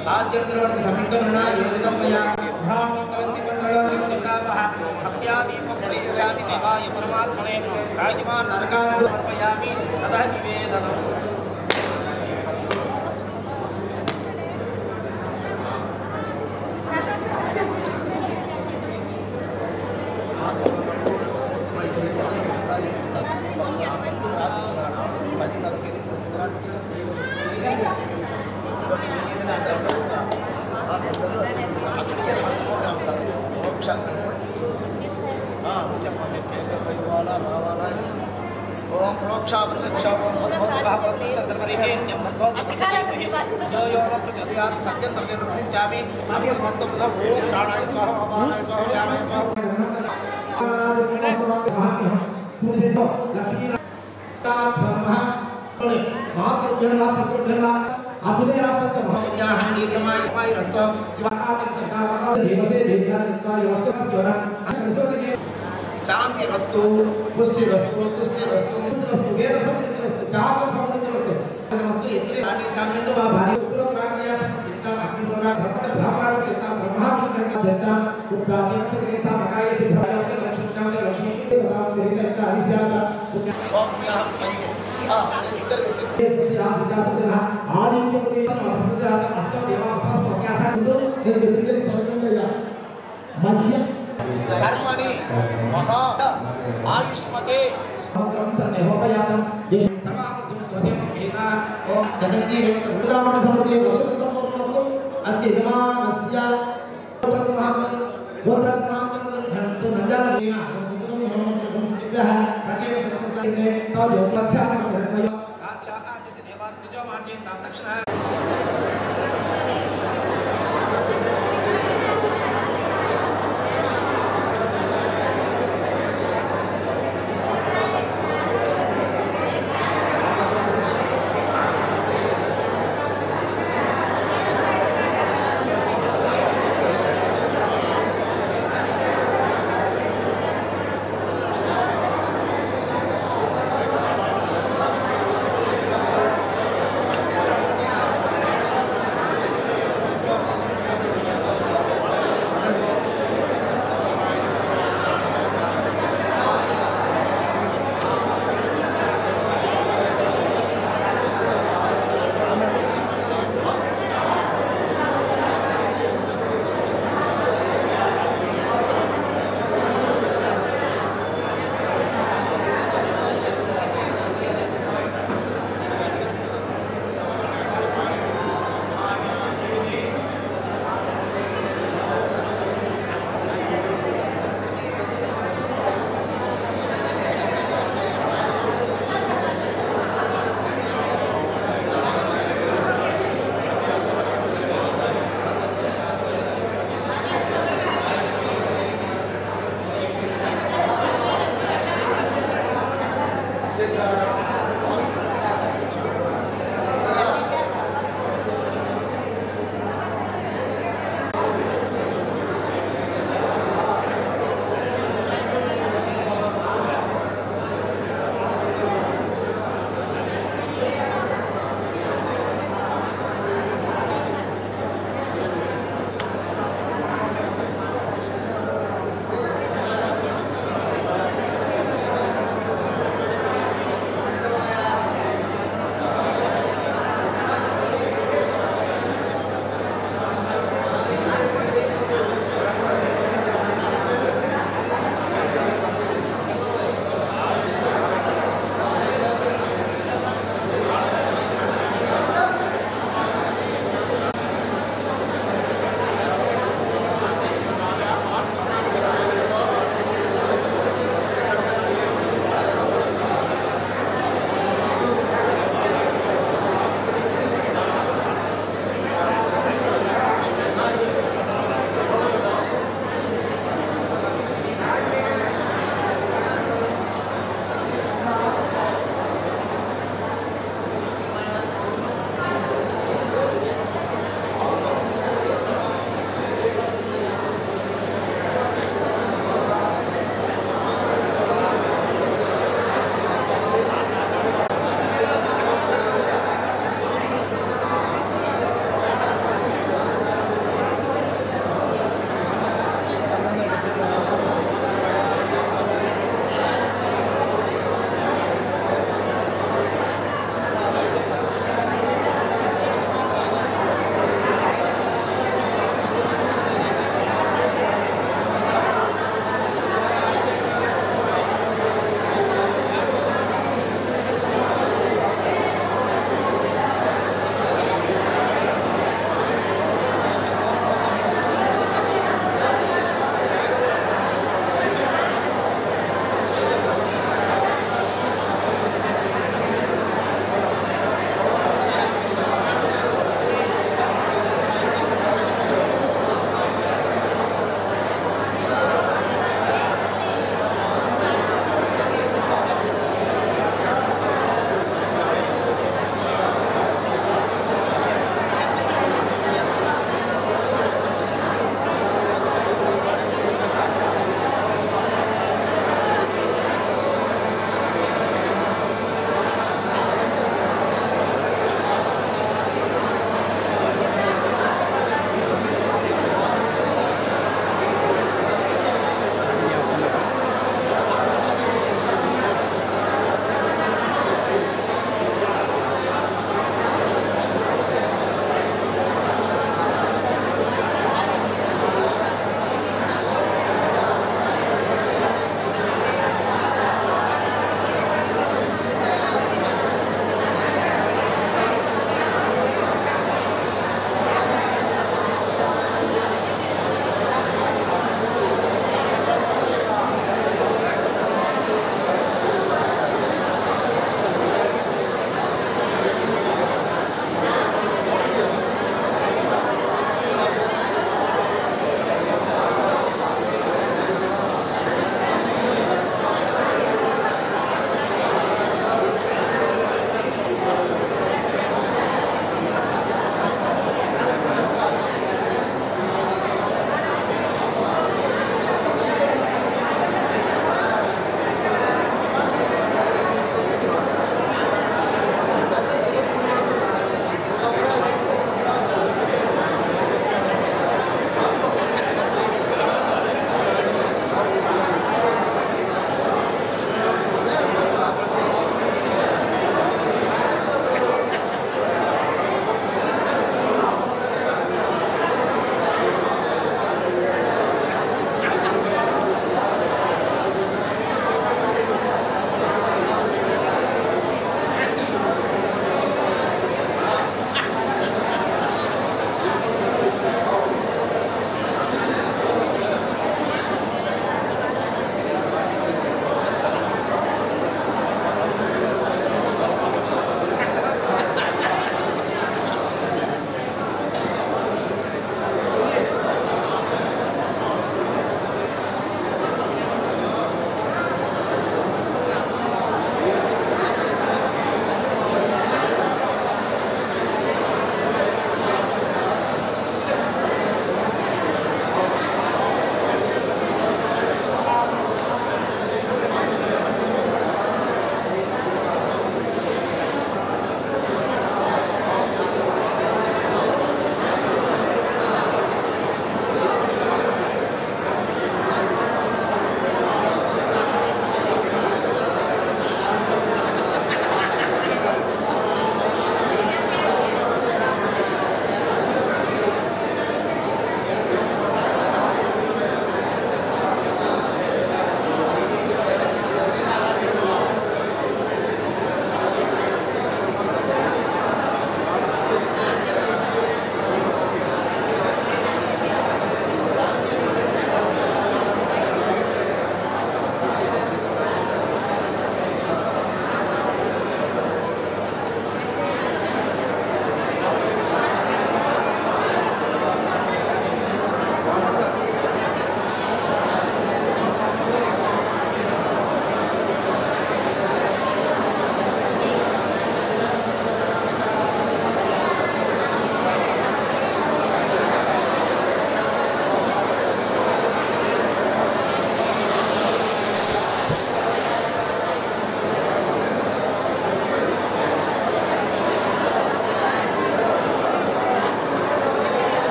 సాధ్యంద్రవర్తి సమీకరణ యోజితం మయా గృహాణమంగళంతి పంద్రలోకం దిగ్రామః భక్త్యాదీపం ప్రయచ్చామి దేవాయ పరమాత్మనే రాజిమాన్ నరకాన్ సమర్పయామి తదా నివేదనం రాసిచ్చినాడు పది నలభై ఎనిమిది వివరాలు అక్కడికే ఫస్ట్ ప్రోగ్రామ్ సార్ మోక్ష ముఖ్యమ్మ మీరు పేరుగా పోయిపోవాలా రావాలా ఓం ప్రోక్షాపర శిక్ష ఓం భగవత్ చంద్రపరివేణ్యం భగవద్గీమహి యో యో నప్త చదివాత్ సత్యం నిర్మించామి అమృతమస్తం ఓం ప్రాణాయ స్వాహ అపానాయ స్వాహ వ్యానాయ స్వాహ శాంతి వస్తు పుష్టి వస్తు తుష్టి వస్తు వస్తు వేద సమృద్ధి వస్తు శాస్త్ర సమృద్ధి వస్తు వస్తు ఎత్తిరే సాని సామ్యంత మా భార్య ఉత్తర ప్రాక్రియ సంయుక్త అగ్ని ప్రోరా భక్త బ్రాహ్మణ కింద బ్రహ్మావిష్ణ కింద ఉక్క దివస గ్రేస మకాయ సిద్ధాయ లక్ష్మీ కాంత లక్ష్మీ సదా తిరిత అరిశాద ఓం నమః పైకి ఆ ఇద్దరు విసి కర్మణి మహా ఆయుష్మతే దక్షిణ ఆ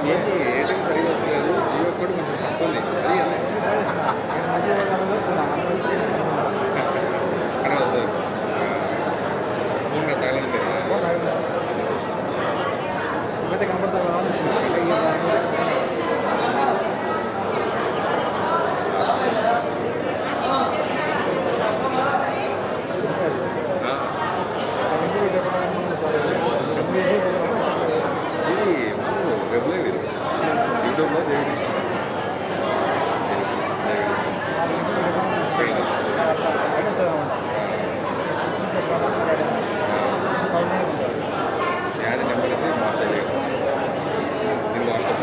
ఏంటి ఎయిర్టెల్ సరిగా వస్తలేదు జియో కూడా కొంచెం తక్కువ ఉంది అది అదే కానీ వద్దు ఫోన్ తగలంటే ఇది వెబ్లో ఇది యూట్యూబ్లో దేవుడు యాడ్ నెంబర్ అయితే మాట్లాడలేదు నేను వాట్సాప్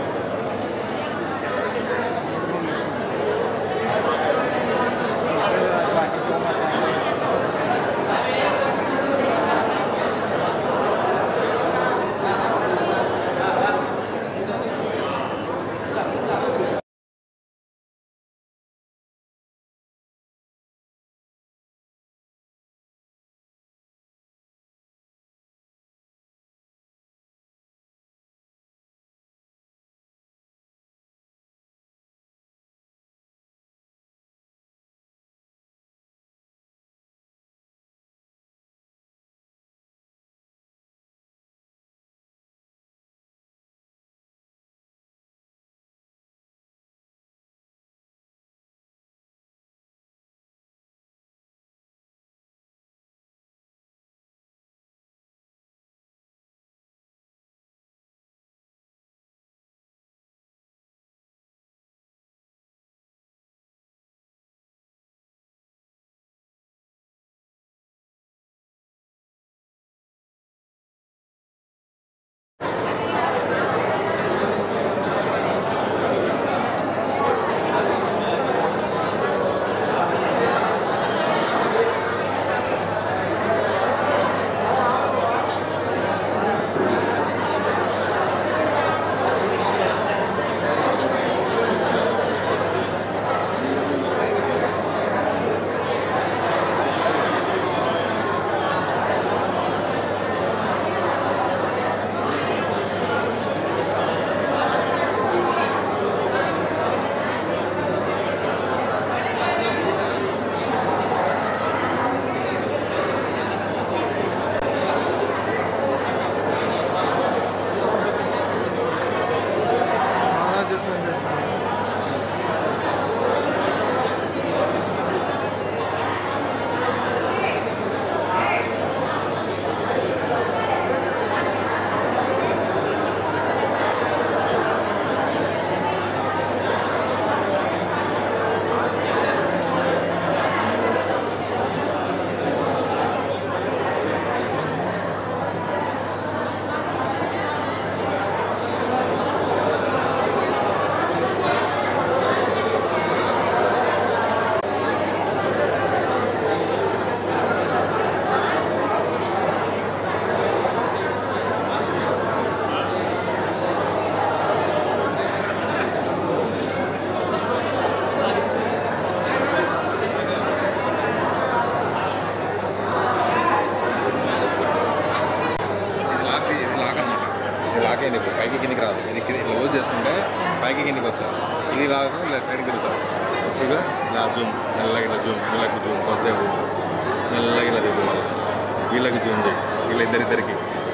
ఇది లాక్ ఇది లాక్ అనమాట ఇది లాక్ అయింది ఇప్పుడు పైకి కిందికి రాదు ఇది కింద క్లోజ్ చేసుకుంటే పైకి కిందికి వస్తుంది ఇది లాక్ ఇలా సైడ్ తిరుగుతుంది ఇక ఇలా జూమ్ మెల్లగా ఇలా జూమ్ వీళ్ళకి జూమ్ కొద్దిసేపు మెల్లగా ఇలా దిగు మళ్ళీ వీళ్ళకి జూమ్ చేయి వీళ్ళ ఇద్దరిద్దరికి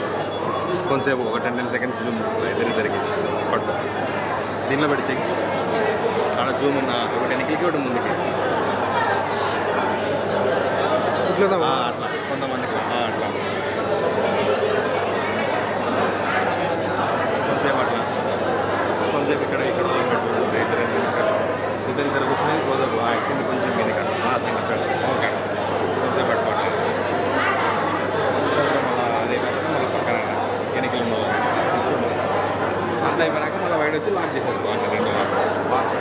కొంతసేపు ఒక టెన్ టెన్ సెకండ్స్ జూమ్ తీసుకురా ఇద్దరిద్దరికి పట్టు దీనిలో పెట్టి చెయ్యి ఆడ జూమ్ ఉన్న ఒకటి వెనక్కి ఒకటి ముందుకి ఆ, అట్లా కొంతమందికి ఆ, అట్లా కొంతసేపు అట్లా కొంతసేపు ఇక్కడ ఇక్కడ వదిలిపెట్టు ఇద్దరు ఇద్దరు ఇద్దరు కూర్చొని రోజు కింద కొంచెం కింద ఇక్కడ ఆ సైడ్ అక్కడ ఓకే కొంతసేపు పట్టుకోండి కొంచెం మళ్ళీ అదే కాకుండా మళ్ళీ పక్కన ఎన్నికలు మళ్ళీ అంత అయిపోయినాక మళ్ళీ బయట వచ్చి లాక్ చేసేసుకోవాలి రెండు లాక్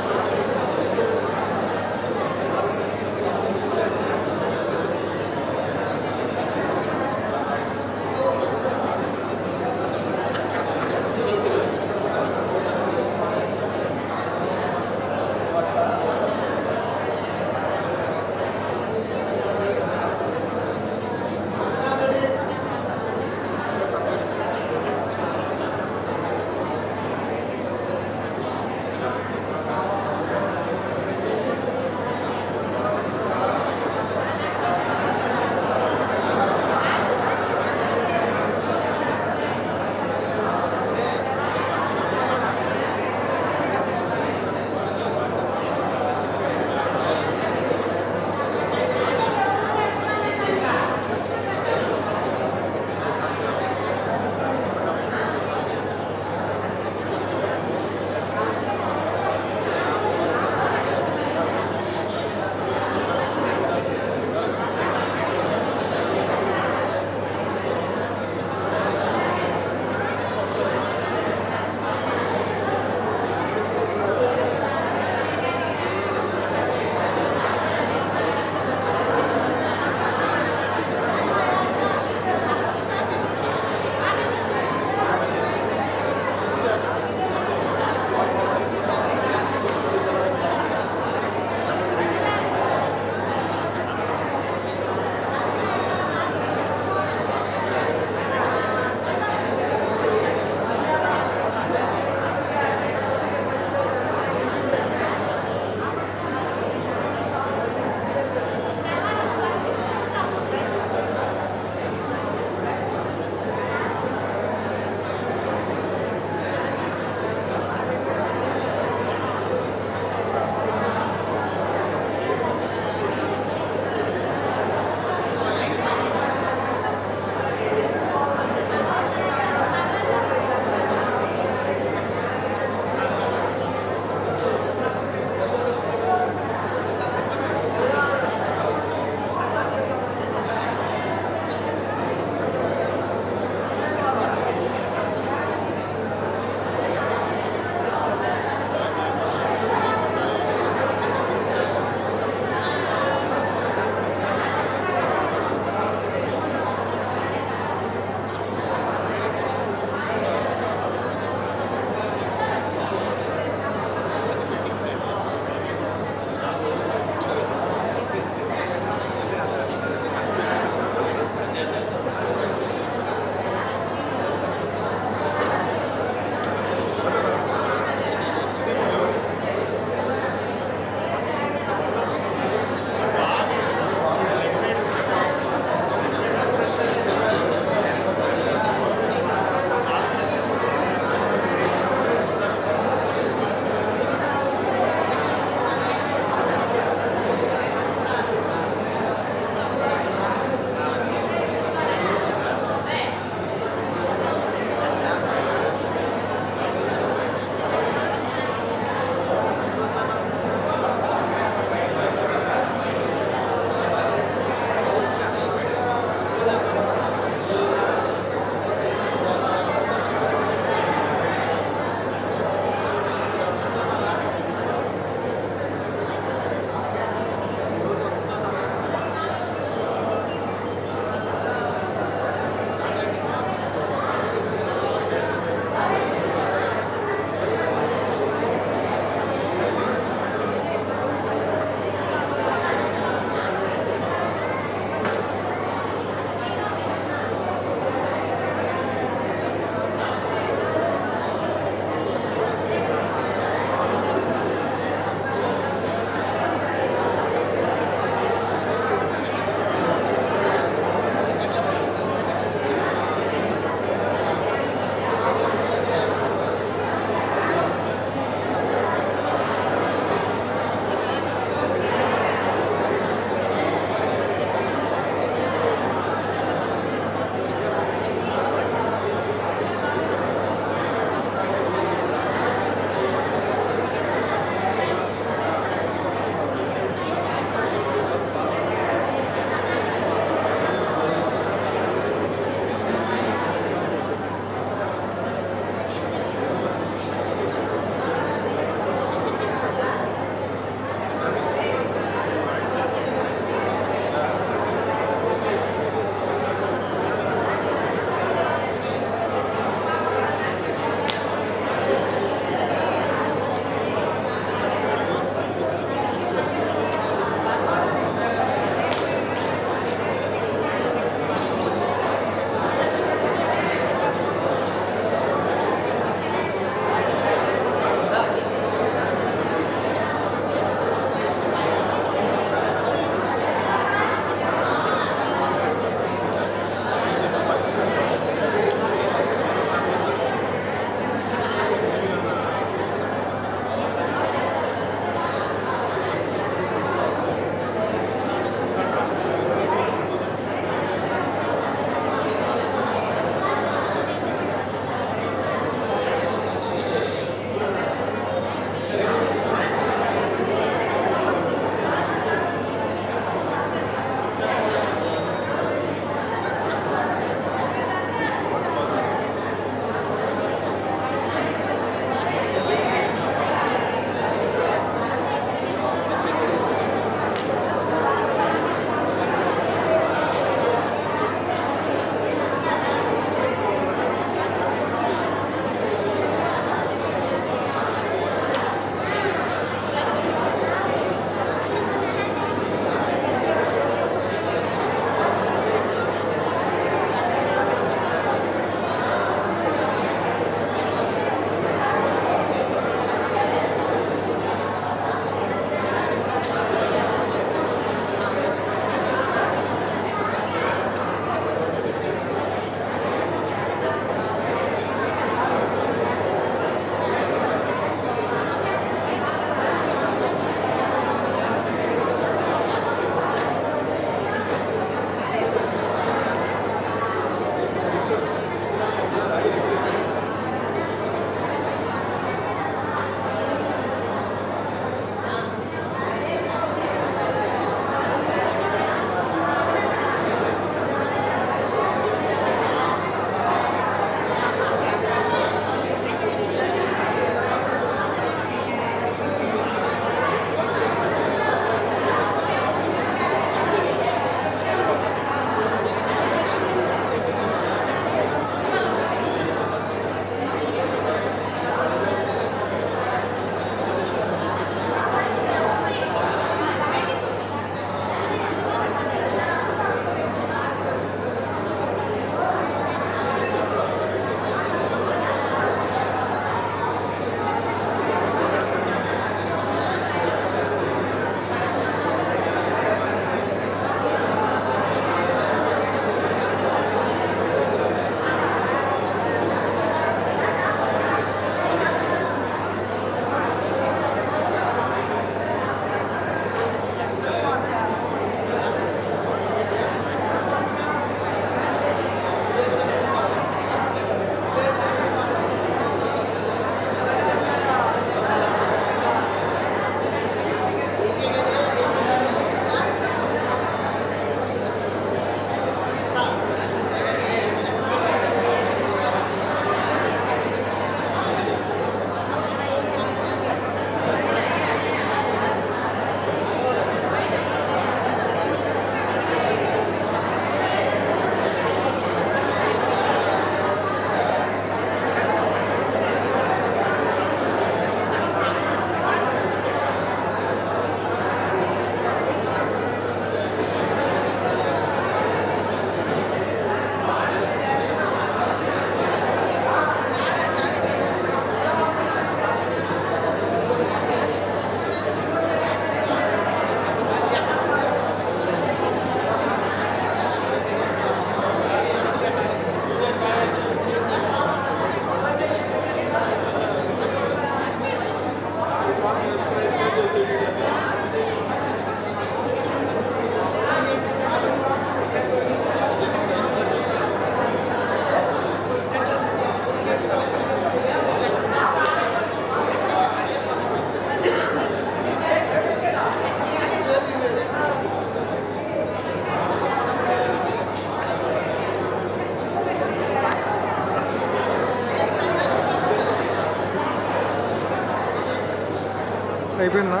అయిపోయిందా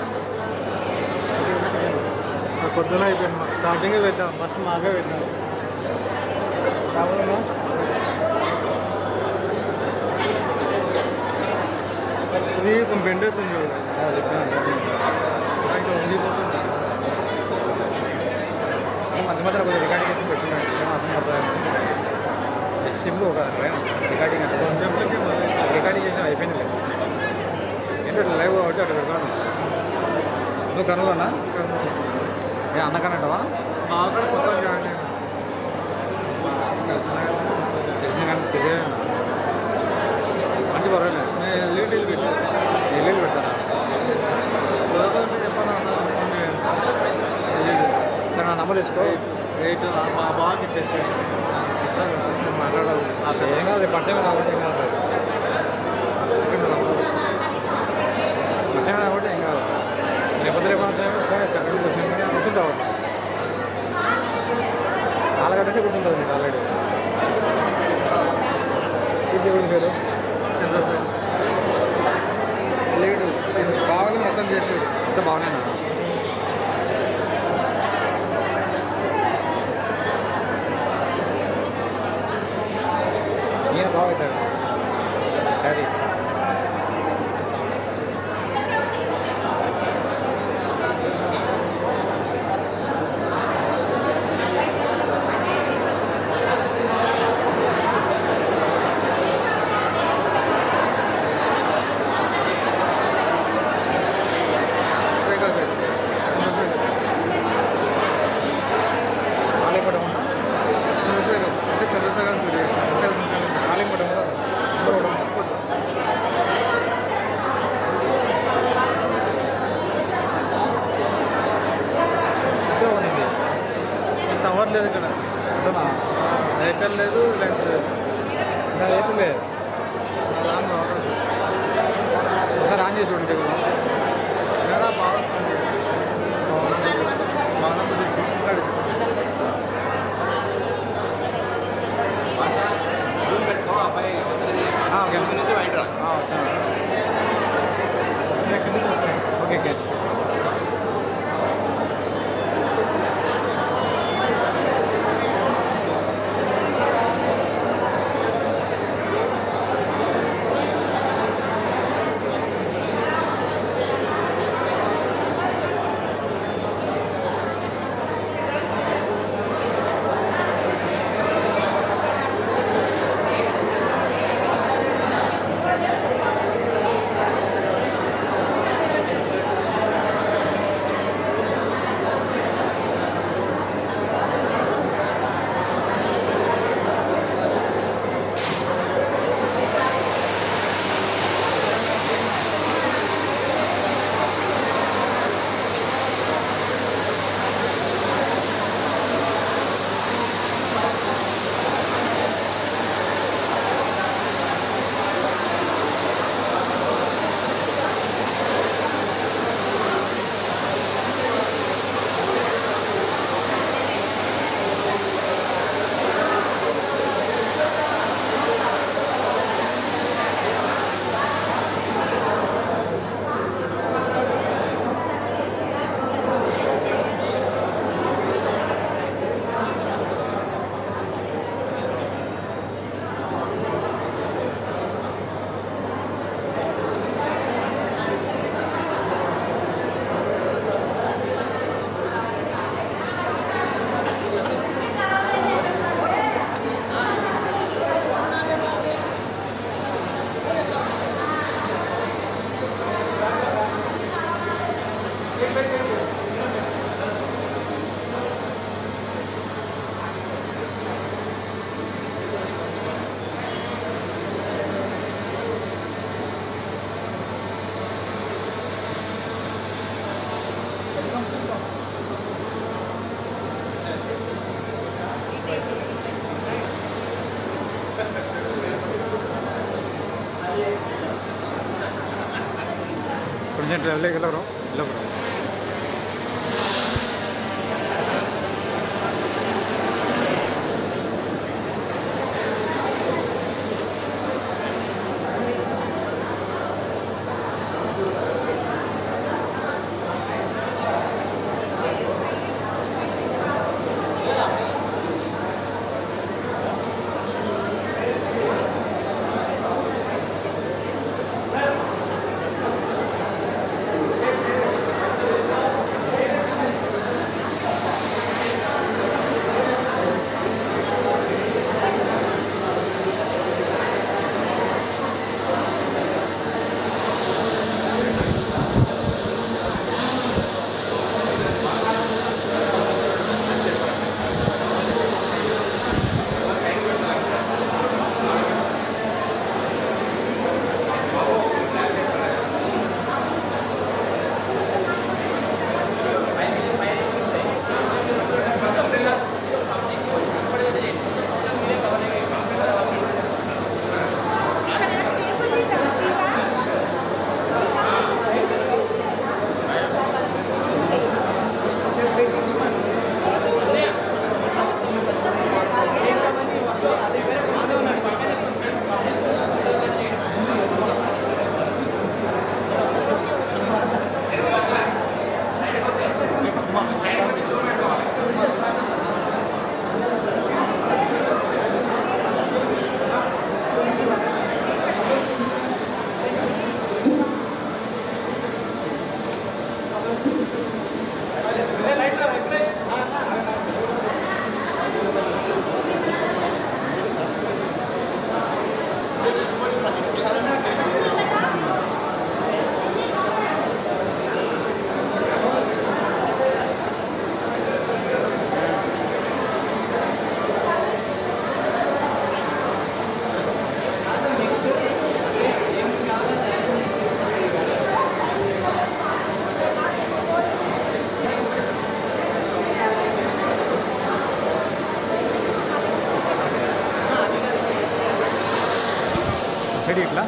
పొద్దున అయిపోయింది స్టార్టింగ్ పెట్టాం ఫస్ట్ మాకే పెట్టాం కావాలన్నా ఇది కొంచెం బెండేస్తుంది చూడు ఇంకా ఉండిపోతుంది మధ్య మధ్యలో కొంచెం రికార్డింగ్ చేసి పెట్టినాడు ఏమో అర్థం పడుతుంది సిమ్లు ఒక రికార్డింగ్ అంటే కొంచెం రికార్డింగ్ చేసిన అయిపోయింది ఏంటంటే లైవ్ ఒకటి అక్కడ పెడతాను నువ్వు కనుగొన్నా ఏ అన్నకనంటావా మా అక్కడ కొత్త జాయిన్ అయ్యాను. తెలిసిన కానీ తెలియదు. మంచి పర్వాలేదు నేను లీడ్ ఇల్లు పెట్టాను నేను లీడ్ పెట్టాను చెప్పాను సరే నా నంబర్ తీసుకో రేట్ మా బాగా ఇచ్చేసి మాట్లాడాలి అసలు ఏం కాదు పట్టమే కాబట్టి ఏం కాదు పట్టమే కాబట్టి ఏం కాదు లేకపోతే రేపు ఫోన్ ఎక్కడ కూర్చుంటావు నాలుగు గంటలకే కూర్చుంటుంది మీకు ఆల్రెడీ ఇది ఎవరి పేరు లేడు బాగానే మొత్తం చేసేది అంత బాగానేనా నేను బాగుతాడు అది ఆలింపడం ఉందా అంటే చంద్రశేఖర్ సూర్య ఆలింపడం కూడా ఉండవడం ఉంది ఇంత అవర్ లేదు ఇక్కడ అంతనా వెహికల్ లేదు లెన్స్ లేదు ఏం లేదు రాను ఒకసారి ఆన్ చేసి ఉంటే కదా మేడా బాగా బాగా తీసుకుంటాడు ఓకే నుంచి బయట రా. ఓకే ఓకే కొంచెం వెళ్ళే వెళ్ళవరు వెళ్ళవరు సైడ్ ఇట్లా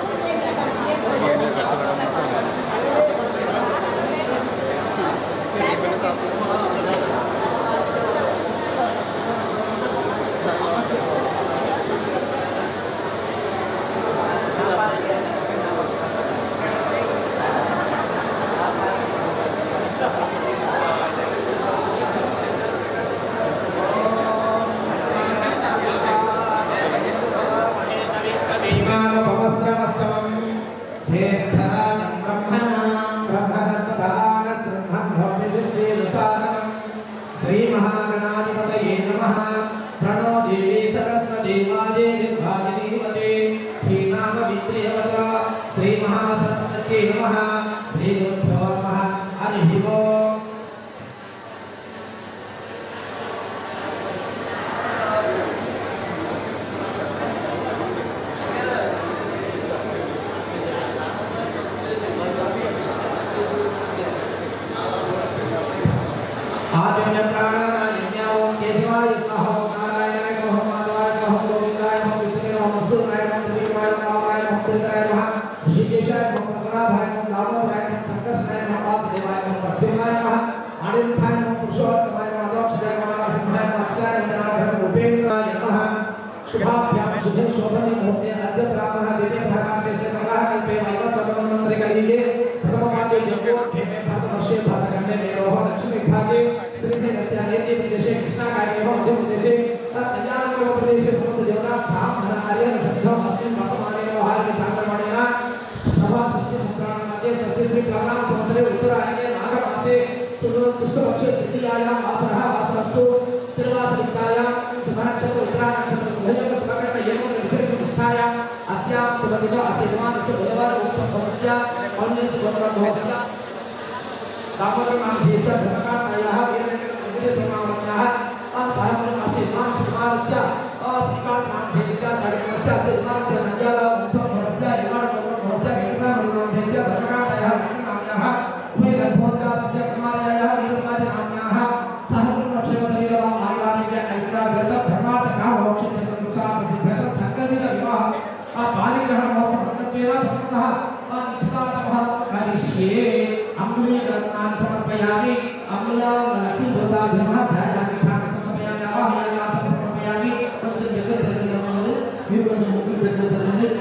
ीमानपवस्त्रमस्तमम् ज्येष्ठराजम् ब्रह्मणाम् ब्रह्मरत्नदानसिंहम् भवति विश्वेदसादनम् श्रीमहागणाधिपतये नमः प्रणो देवी सरस्वती माजे निर्भागिनीवते श्रीनामवित्रियवत श्रीमहासरस्वत्यै नमः श्रीगुरुभ्यो नमः हरिः ओम् आचम्य प्राणायाम ओम केशवाय स्वाहा ओम नारायणाय नमः ओम माधवाय नमः ओम गोविंदाय नमः विष्णुवे नमः मधुसूदनाय नमः त्रिविक्रमाय नमः रामाय नमः चंद्राय नमः ऋषिकेशाय नमः पद्मनाभाय नमः दामोदराय नमः संकर्षणाय नमः वासुदेवाय नमः प्रद्युम्नाय नमः आदित्याय नमः पुरुषोत्तमाय नमः अदोक्षराय नमः सिंहाय नमः अक्षराय नमः उपेन्द्राय नमः शुभाभ्याम शुभे शोभने मुहूर्ते अद्य प्रातः दिव्य भागान्ते से तमः कल्पे वैव सदमन्त्रिकलिगे प्रथमपादे जगोत्थे में भारतवर्षे भारतखण्डे मेरोः दक्षिणविभागे श्रीशैलस्यानेति प्रदेशे कृष्णाकार्ये एवं मध्यप्रदेशे तज्ञानप्रदेशे समस्तदेवता ब्राह्मण आर्यन सद्धम् अस्मिन् वर्तमाने व्यवहारिके चान्द्रमणिना सभासृष्टि संक्रामणमध्ये सत्यश्री प्लवनाम संवत्सरे उत्तरायणे नागमासे शुक्लपक्षे तृतीयायां वासरः वासरस्तु तिरुवासरिक्तायां शुभनक्षत्र उत्तरानक्षत्र शुभयोग शुभकर्ण एवं विशेषनिष्ठायाम् अस्यां शुभदिनो अस्य दिवानस्य बुधवार उत्सवस्य पौर्णिस्य गोत्रमहोत्सवस्य दामोदरमासेस्य धर्मकार्तायाः वीरवेङ्कटमुनिसमावत्याः असहमनमासे मासकुमारस्य अस्त्रिकान्तनामधेयस्य साडिकस्य अस्य दिवानस्य नन्द्याला उत्सवस्य निर्माणगोत्रमहोत्सवस्य वेङ्कटनामधेयस्य धर्मकार्तायाः विष्णुनाम्याः स्वयगर्भोद्गातस्य कुमार्यायाः वीरस्वातिनाम्याः सहकुटुम्बक्षेमशरीरवा आयुरारोग्य ऐश्वर्याभ्यर्थं धर्मार्थकाः मोक्षचतुर्दशा प्रसिद्ध्यर्थं सङ्कल्पितविवाह आ पारिग्रहण महोत्सवत्वेन भक्तः आ निश्चितार्थमः करिष्ये अङ्गुलीकरणानि समर्पयामि अङ्गुलालक्ष्मीदेवताभ्यः ध्यायामि भागं समर्पयामि आवाहयामि समर्पयामि కొంచెం దగ్గర జరగండి మీరు కొంచెం ముగ్గురు దగ్గర జరగండి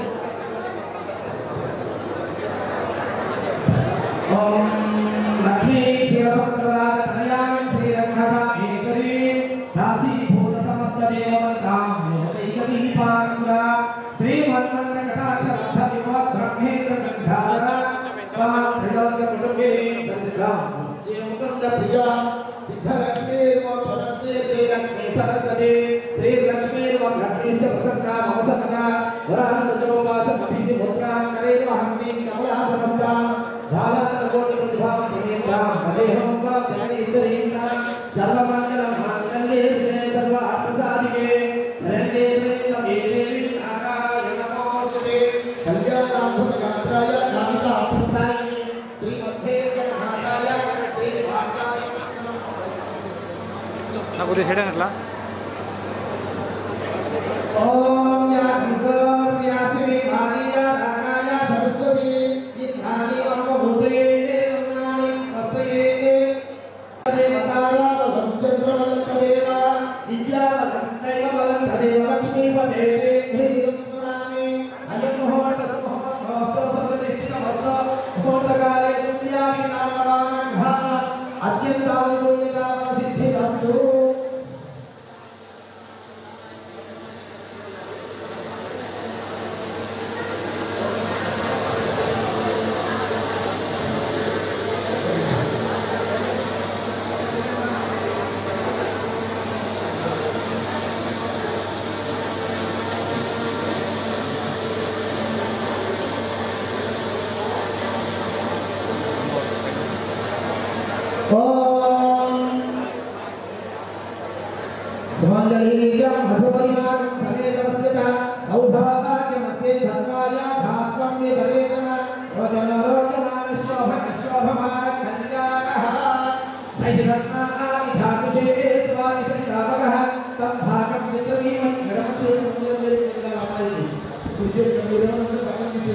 ఓం లక్ష్మీ క్షీరసముద్రరాజ తనయామి శ్రీరంగమేశ్వరి దాసీభూత సమస్త దేవమంతాం యోగైకదీపాంకుర శ్రీమన్మంతకటాక్ష విమోద్ బ్రహ్మేంద్ర గంధార తాం త్రిలోక్య కుటుంబే సంసిద్ధాం దేవముకుంద ప్రియ సిద్ధలక్ష్మీ మోక్షలక్ష్మీ శ్రీలక్ష్మీ సరస్వతి శ్రీలక్ష్మీ లక్ష్మీశ్చ ప్రసన్నా మమసన్నగా వరాహనుసరోపాసమభిధి ముద్రాం కరేవహంతి కమలాసనస్తాం రాధాకోటి ప్రతిభాం నివేద్యాం మదేహం స్వాధ్యాయేశ్వరీం సర్వమంగళం మాంగళ్యే శివే సర్వ అర్థసాధికే శరణ్యే త్రయంబకే దేవి నారాయణ నమోస్తుతే కళ్యాణాద్భుత గాత్రాయ నామికా అప్రస్థాయిని శ్రీమధ్యే జగన్నాథాయ శ్రీనివాసాయ నాకు కొద్దిగా సైడ్ అట్లా ఓం యా భగవన్ యాసి భార్య రాగాయ సరస్వతి ఇత్రాని అమ్మభూతే దేవనాని స్వస్తయే దేవతాయ వంచంద్రవల్లదేవ విద్యావలంతైవ వలంతదేవ లక్ష్మీపదే ధ్రీయుత్పురామి అయం ముహూర్త ముహూర్త సర్వదిష్టిత వస్త ముహూర్తకాలే దుర్యామి నామవానంఘ అత్యంతానుకూలిత సిద్ధిరస్తు స్వాంజలీయం మధుపరిమాణం సమేతమస్య చ సౌభాగ్యమస్య ధర్మాయ ధాత్వమ్య పరేతన రోచనరోచనాన శోభన శోభమాన కళ్యాణః సైరత్నాని ధాతుషే స్వామి సంతాపకః తం భాగం చిత్రమీమం గణమక్షే పుణ్యం కుర్చే కమీరం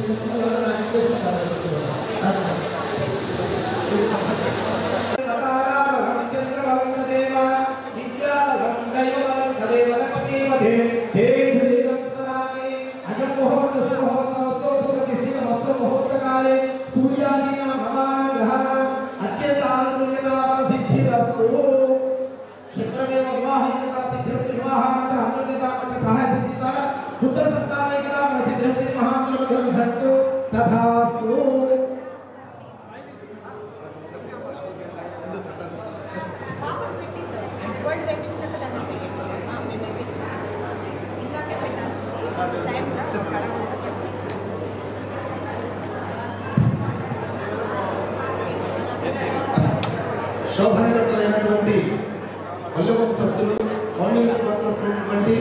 శుక్రమేవ వివాహయుక్త సిద్ధిరస్తి వివాహానంతర అన్యోన్యతాపచ సహాయ సిద్ధిద్వారా పుత్ర సంతానైకదా సిద్ధిరస్తి మహాంతరం ధంతు తథాస్తు పాపం పెట్టి గోల్డ్ వేయించినాక దాన్ని వేపిస్తాం మేము వేపిస్తాం ఇందాకే పెట్టాల్సింది టైంలో కడ శోభనగట్టులైనటువంటి మల్లు వంశస్థులు మౌలిక పత్రస్తున్నటువంటి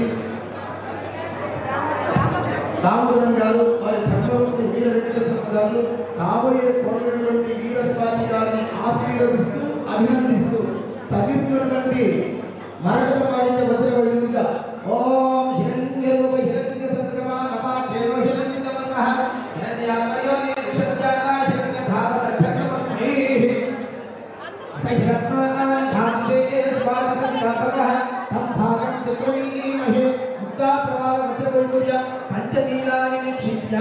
దామోదరం గారు వారి ధర్మవంతి వీర వెంకటేశ్వర గారు కాబోయే కోరినటువంటి వీరస్వామి గారిని ఆశీర్వదిస్తూ అభినందిస్తూ సభిస్తున్నటువంటి మరకత మాలిక వజ్రవైడుగా ఓం హిరణ్య రూప హిరణ్య సత్రమా నమా చేదో హిరణ్య వర్ణః హిరణ్యామర్యో మే విషజ్జాత హిరణ్య ధారత ధర్మస్మై సహ్యత్మానాని ధాత్రే స్వాసంగాతః తం భాగం చక్రమీమహే ముక్తా ప్రవాహ వజ్రవైడుర్య పంచనీలాని నిక్షిప్య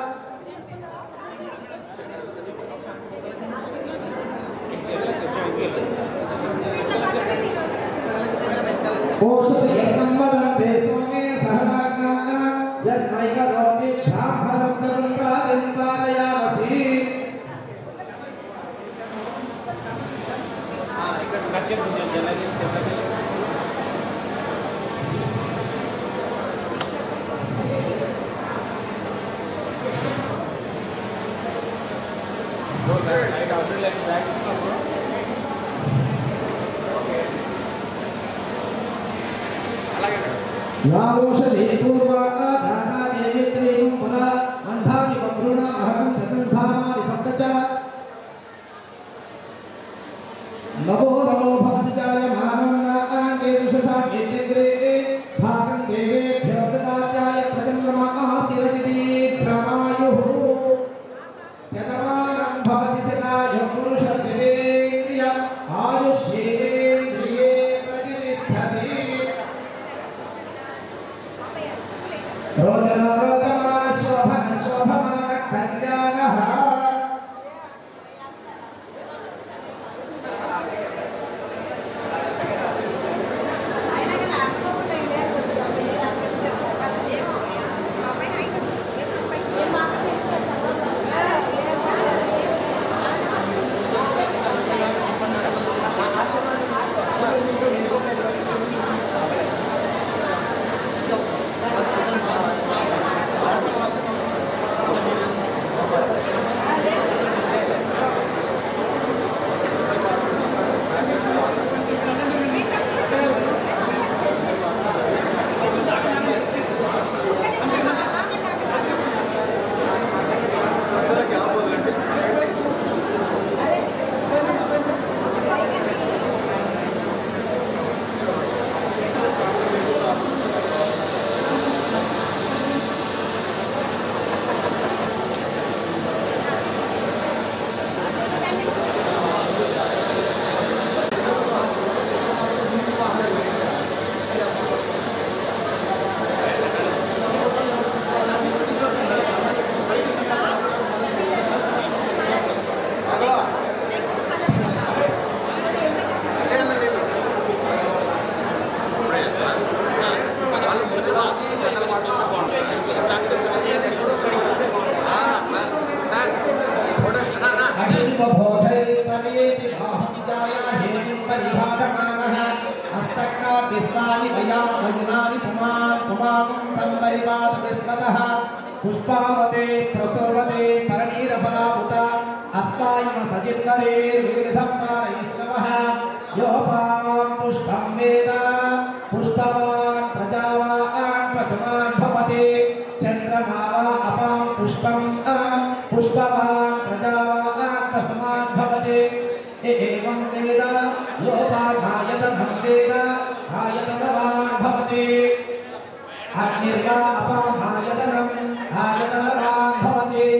ఓషధ యస్మన్మదంతే సోమే సహనాజ్ఞాన యస్మైక రోతి బ్రాహ్మణోత్తరం ప్రాదిం పాదయామసి యావోషధి పూర్వాక దాతా దేవేత్రేయం పునః అంధాని బభ్రూణ అహం చతుర్ధామాది సప్తచ నమో నమో భక్తిజాయ మానవనాంగే దిశతా కేంద్రే భాగం దేవేభ్యో దదాత్యాయ ప్రజన్మమాస్తిరతిది ప్రమాయుః శతమానం భవతి శతాయ పురుషస్యేంద్రియ ఆయుష్యేంద్రియే ప్రతిష్టతి రోదన రోదమాన శోభన శోభమాన కళ్యాణః अहिम्बोधैर्पवेति भाहंसाया हेतिं परिभाषमानः हस्तक्ना विश्वानि वयां वज्रानि पुमान् पुमाकं सम्परिपातविस्मतः पुष्पावते प्रसोवते परनीरफलामुता अस्मायम सजिन्वरेर्विविधं कारयिष्णवः योपां पुष्पं वेद पुष्पवान् प्रजावान् वसमान् भवते चन्द्रमा वा अपां पुष्पम् पुष्पवान् प्रजावान् वसमान् भवते एवं वेद लोकाघायतनं वेद घायतनवान् भवते अग्निर्वा अपामायतनम् आयतनवान् भवते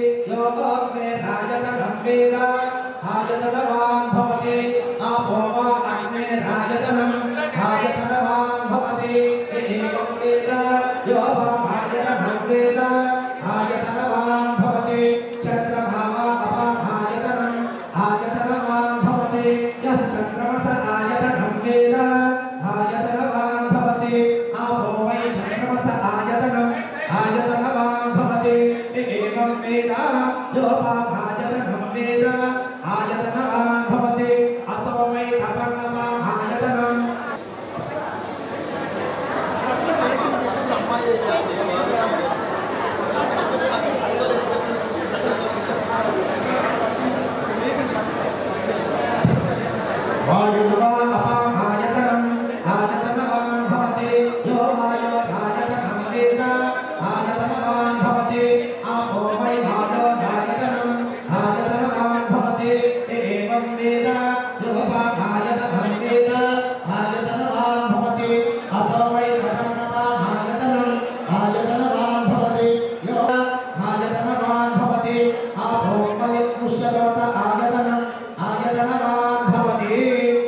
वायुर्वा अपामायतनम् आयतनवान् भवति यो वायोरायतनं वेद आयतनवान् भवति आपो वै वायोरायतनम् आयतनवान् भवति एवं वेद यो वामायतनं वेद आयतनवान् भवति असो वै घटनवामायतनम् आयतनवान् भवति यो आयतनवान् भवति आपो वै पुष्यलोक आयतनम् आयतनवान् भवति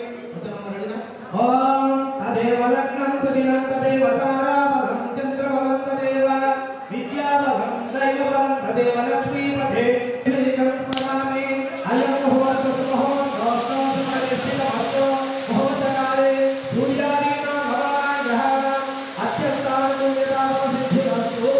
ॐ तदेव लग्नं सदिनं तदेव ताराबलं चन्द्रबलं तदेव विद्याबलं दैवबलं तदेव लक्ष्मीपथे त्रिलिङ्गं स्मरामि अयं मुहूर्तः मुहूर्तः स्थितमस्तु मुहूर्तकाले सूर्यादीनां भवान् ग्रहाणाम् अत्यन्तानुकूलिताः सिद्धिरस्तु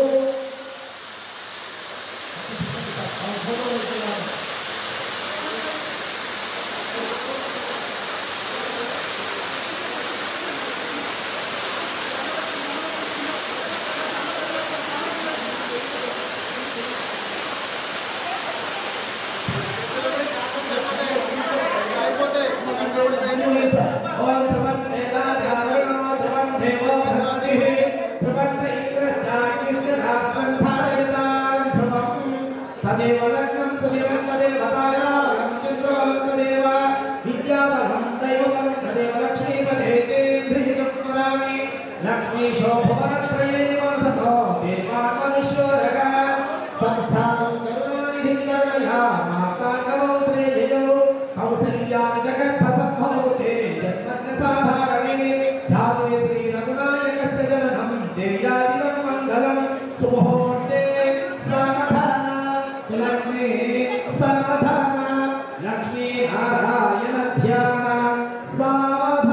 ఓం ధ్రువం వేదాచారణో ధ్రువం దేవో భద్రతిః ధ్రువంత ఇంద్రశ్చాగ్నిశ్చ రాష్ట్రం ధారయతాం ధ్రువం తదేవ లగ్నం సుదినం తదేవ తారాబలం చంద్రబలం తదేవ విద్యాబలం దైవబలం తదేవ లక్ష్మీపదే తే ధృజితం స్మరామి లక్ష్మీశో భువనత్రయే నివాసతో దేవామనుష్యోరగ సంస్థానం కరుణానిధిం కరుణయా మాతా కవౌత్రే జయో కౌసల్యాని జగత్పసంభవతే జన్మన్య సాధారణే ధ్యాతే శ్రీ రఘునాయకస్య జననం దేవ్యాదికం మంగళం సుముహూర్తే సావధాన సులగ్నే సావధాన లక్ష్మీ నారాయణ ధ్యాన సావధాన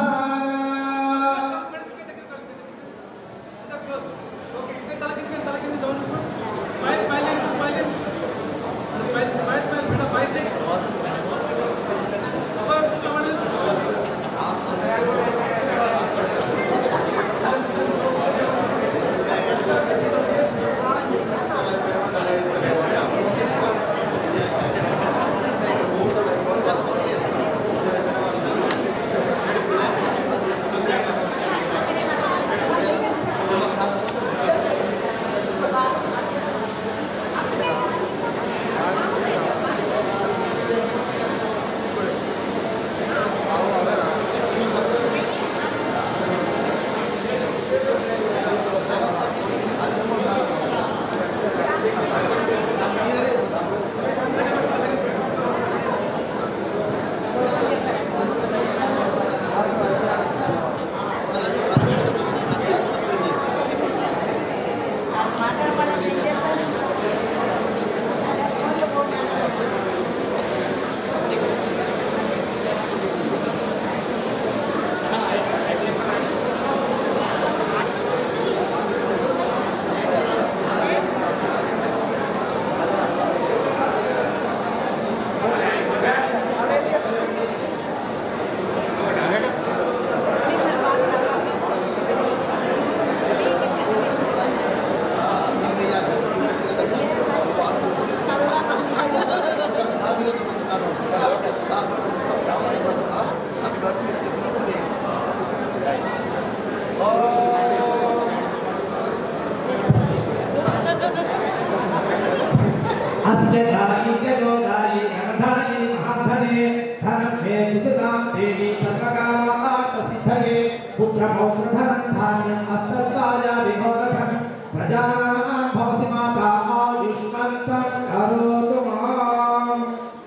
अस्य दायि च गोदायि गणधायि महाधने धनं मे दुसुतां देवी सर्वकामार्थसिद्धये पुत्रपौत्रधनं धान्यम् अस्तद्वाया विमोदकं प्रजानां भवसि माता आयुष्मन्तं करोतु माम्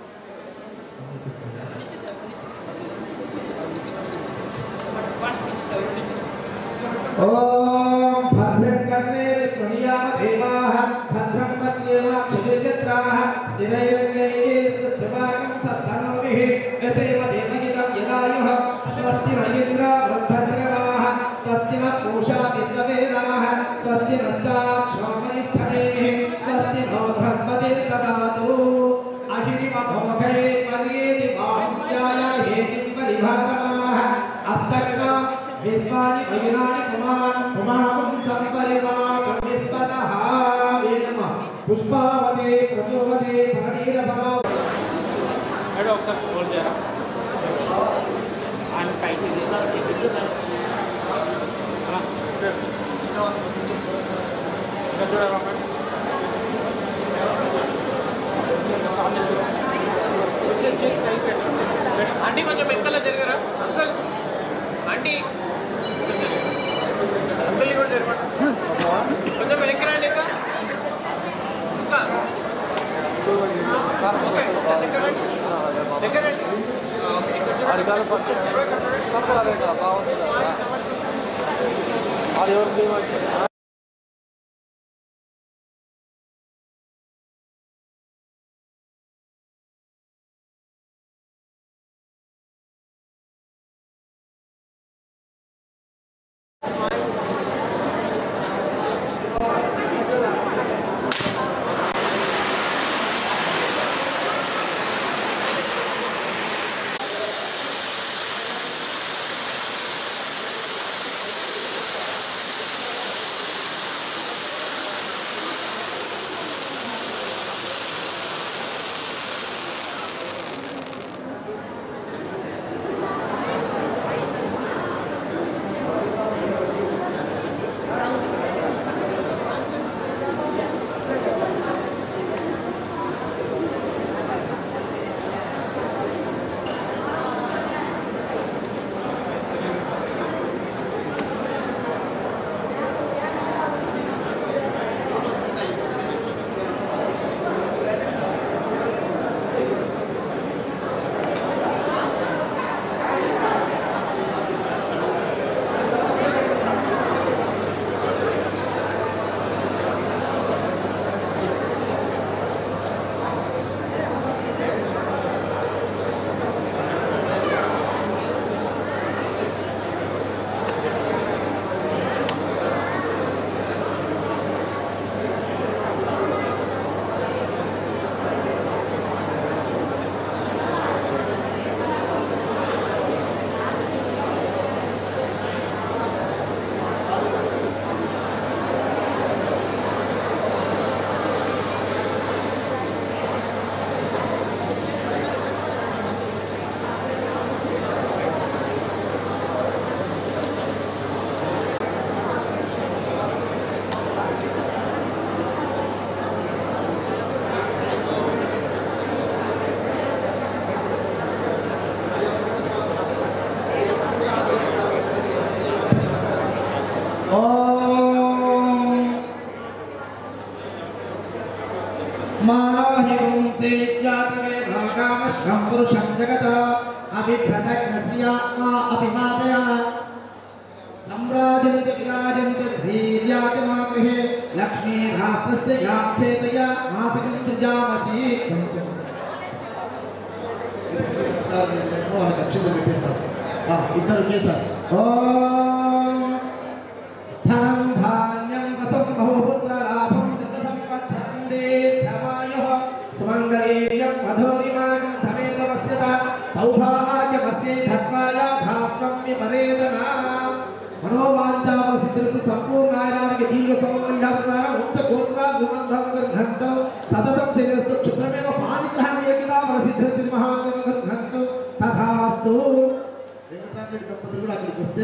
ॐ भद्रं कर्णे विष्णुयाम देवाः भद्रं पश्येमाक्षभिर्यत्राः स्थिरैरङ्गैस्तुष्टिवाकं सस्तनोभिः यसेम देवहितं यदायुः स्वस्ति न इन्द्र वृद्धस्रवाः स्वस्ति न पूषा विश्ववेदाः स्वस्ति नस्ताक्षोमनिष्ठनेः स्वस्ति नो बृहस्पतिर्ददातु अहिरिमभोगै पर्येति बाहुञ्जाय हेतिं परिभागमाः अस्तग्ना विश्वानि वयुनानि पुमान् पुमापुं सम्परिवाकं विश्वतः वेणम पुष्पावते प्रसोवते परणीरपदा మేడం ఒకసారి ఫోన్ చేయరా ఆయన ఆంటీ కొంచెం వెనకాల జరగరా అంకుల్ ఆంటీ అంకుల్ని కూడా జరగండి కొంచెం వెనక్కి రండి ఇంకా ఇంకా ఓకే దగ్గర రండి దగ్గర రండి ఓకే కొంచెం मानोहिंसेत्यातवेदाकामश्रं पुरुषं जगत अभिभ्रतग्नश्रियात्मा अभिमातया सम्राजन्ति विराजन्ति श्रीर्यातिमागृहे लक्ष्मीरास्तस्य याख्येतया मासकन्त्रिजामसि సార్ వాళ్ళకి ఖచ్చితంగా పెట్టేశారు ఇద్దరు చేశారు ఓం ధనం ధాన్యం వసం బహుపుత్ర లాభం శత సంవత్సరందే ధమాయుః సుమంగళీయం మధురిమాగం సమేతమస్యత సౌభాగ్యమస్యై ధత్వాయ ధాత్వం విపరేతనా మనోవాంఛామసిద్ధులకు సంపూర్ణాయానికి దీర్ఘ సౌమండః వంశ గోత్ర గుమంధం గృహంతం సతతం శిరస్తు క్షుద్రమేవ పాణిగ్రహణ యోగ్యతా వరసిద్ధి మహాంతం గృహంతం తథాస్తు వెంకటరామరెడ్డి దంపతులు కూడా అక్కడికి వస్తే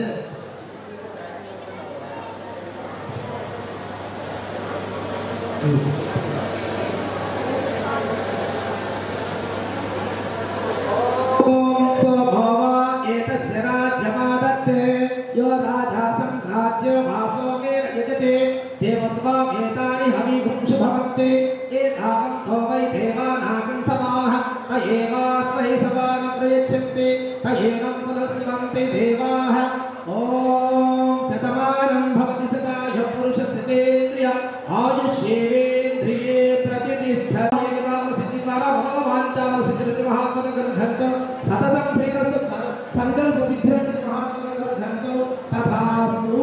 ఓం స్వభావ ఏతస్య రాజ్యమాదత్తే యో రాజా సంరాజ్యమాసో మే యజతే దేవస్వామేతాని హవిగుంషు భవంతి ఏతావంతో వై దేవానాగం సమాహ త ఏవాస్మై సవాన్ ప్రయచ్చन्ति త ఏనం పునస్వంతి దేవాః ఓం శతమానం భవతి సదాయ పురుషస్యేంద్రియ ఆయుష్యేంద్రియే ప్రతిష్ఠ సిద్ధి ద్వారా మనోవాంఛామ సిద్ధి మహాత్మ గ్రంథంతో సతతం శ్రీరస్తు సంకల్ప సిద్ధిరస్తు మహాత్మ గ్రంథంతో తథాస్తు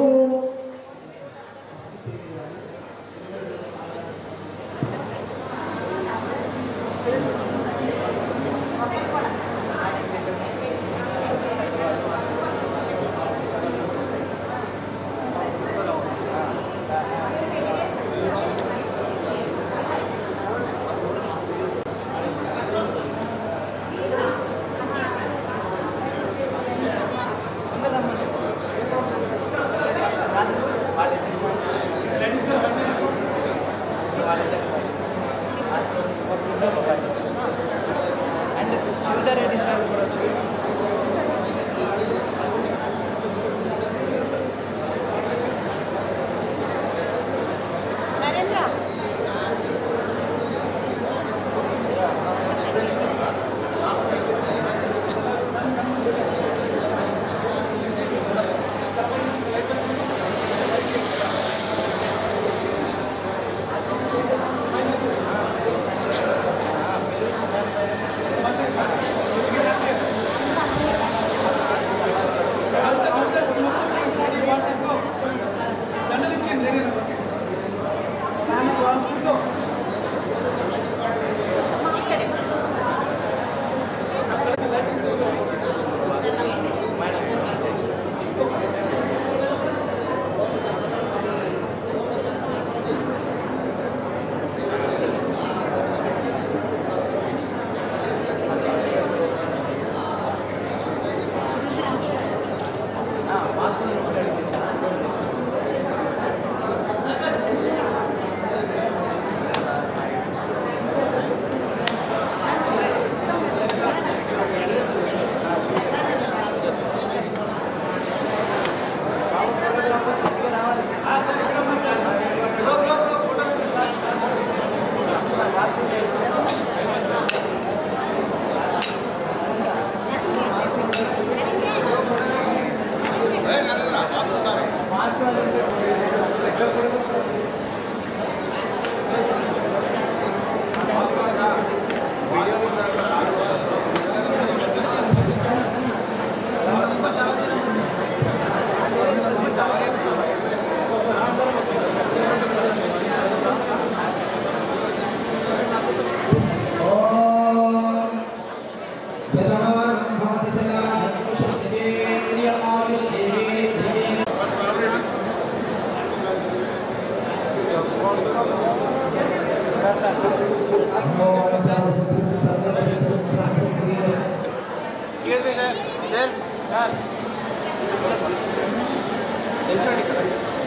నిల్చోండి ఇక్కడ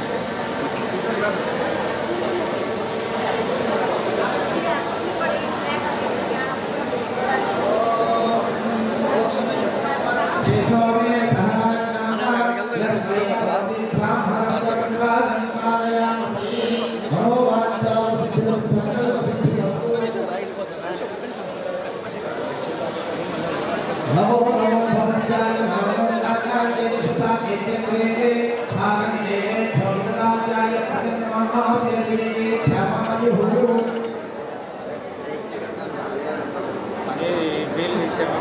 ఇది బిల్ ఇచ్చాము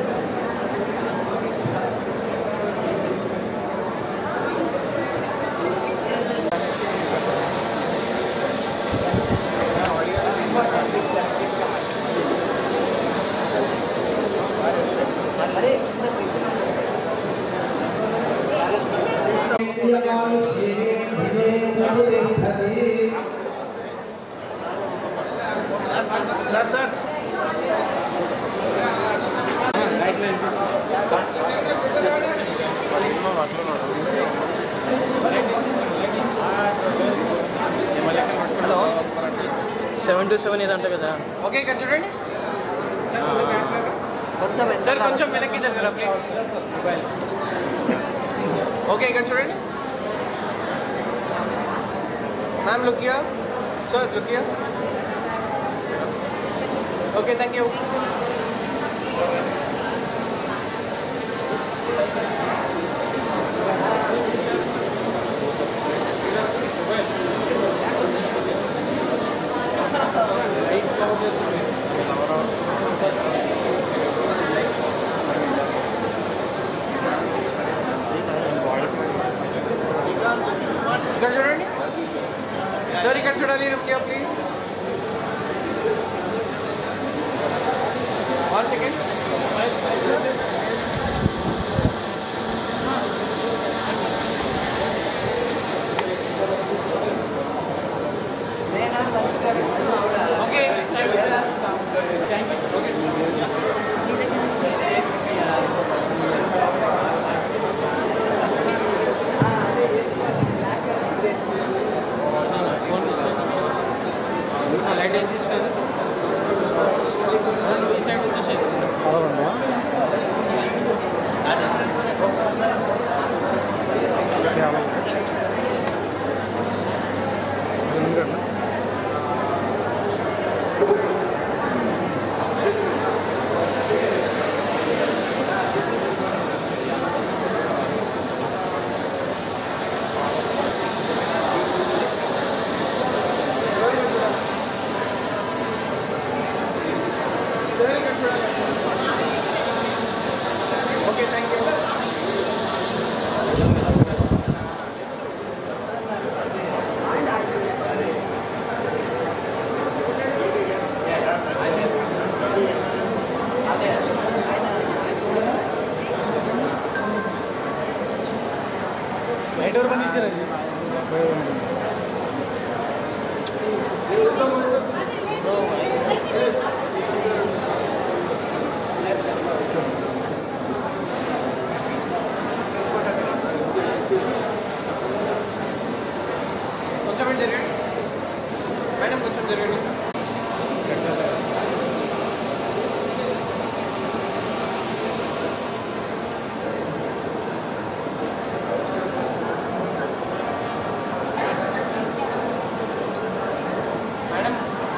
sir sir hello seven two seven ఇదంట కదా ఓకే ఇక్కడ చూడండి సార్ కొంచెం వెనక్కి జరగరా ప్లీజ్ ఓకే ఇక్కడ చూడండి మ్యామ్ లుకియా సార్ లుకియా ఓకే థ్యాంక్ యూ ఇక్కడ చూడండి సార్ ఇక్కడ చూడాలి రుకియా please one second okay light వేసి తీసుకోండి ఈ సైడ్ వచ్చేసేది ఓకే థ్యాంక్ యూ నైట్ వరకు తీసారండి కొంచెం ఇటు జరగండి మేడం కొంచెం జరగండి మేడం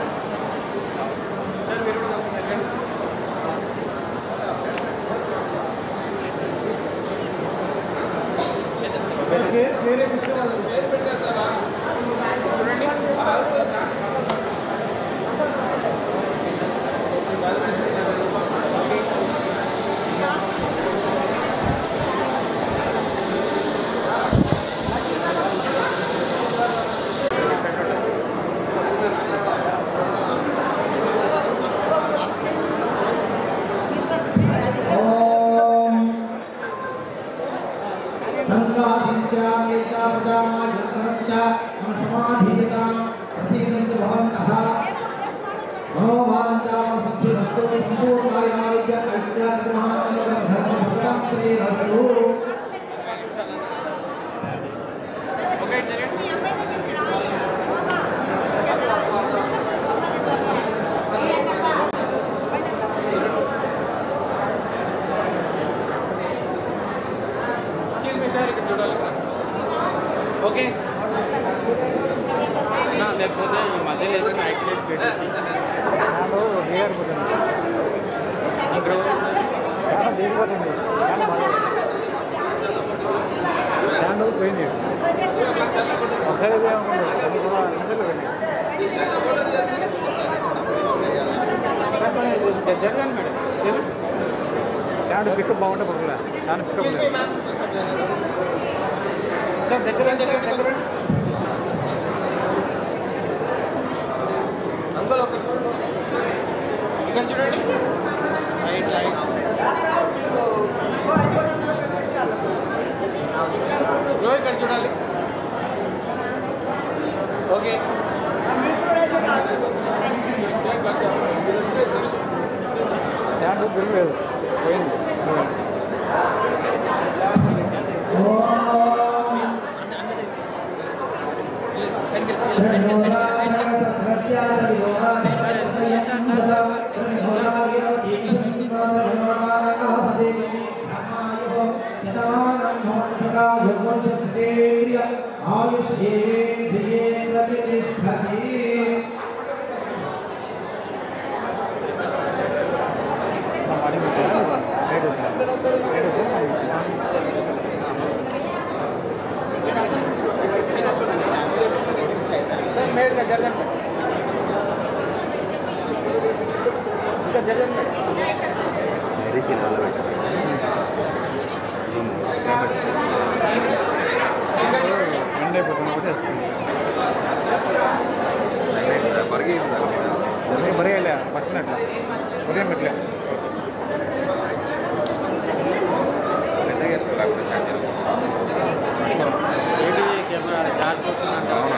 సార్ మీరు కూడా కొంచెం జరగండి సంకాశించ ఏకా ప్రజామాయుత్తరం చ వస్తు మీ అమ్మాయి దగ్గరికి రాయ్యా ఓమా ఓకే నా లేకపోతే ఈ మధ్యలో ఏదైనా యాక్టివేట్ పెట్టేసి దాంట్లో దిగడిపోతుంది ఇప్పుడు చాలా దిగిపోతుంది చాలా బాగా దాంట్లో పోయింది ఒకసారి ఇదే అనుకుంటుంది అది కూడా నిమిషాలు పోయింది జరగాలి మేడం తెలుగు దాంట్లో పికప్ బాగుంటే పర్వాలేదు దాని పికప్ లేదు సార్ దగ్గర దగ్గర దగ్గర అంకల్ ఒక ఇక్కడ చూడండి రైట్ రైట్ బ్రో ఇక్కడ చూడాలి ఓకే దాంట్లో తిరగలేదు పోయింది ఆయుష్యేంద్రియేంద్రతిష్టతి సార్ మేడం ఇక్కడ జరగండి ఇక్కడ జరగండి ఎండ్ అయిపోతుంది ఒకటి వస్తుంది బరీ వెళ్ళా పట్టినట్ల ఉదయం పెట్టలే ఏడి కెమెరా చార్జ్ అవుతుందంట అవునా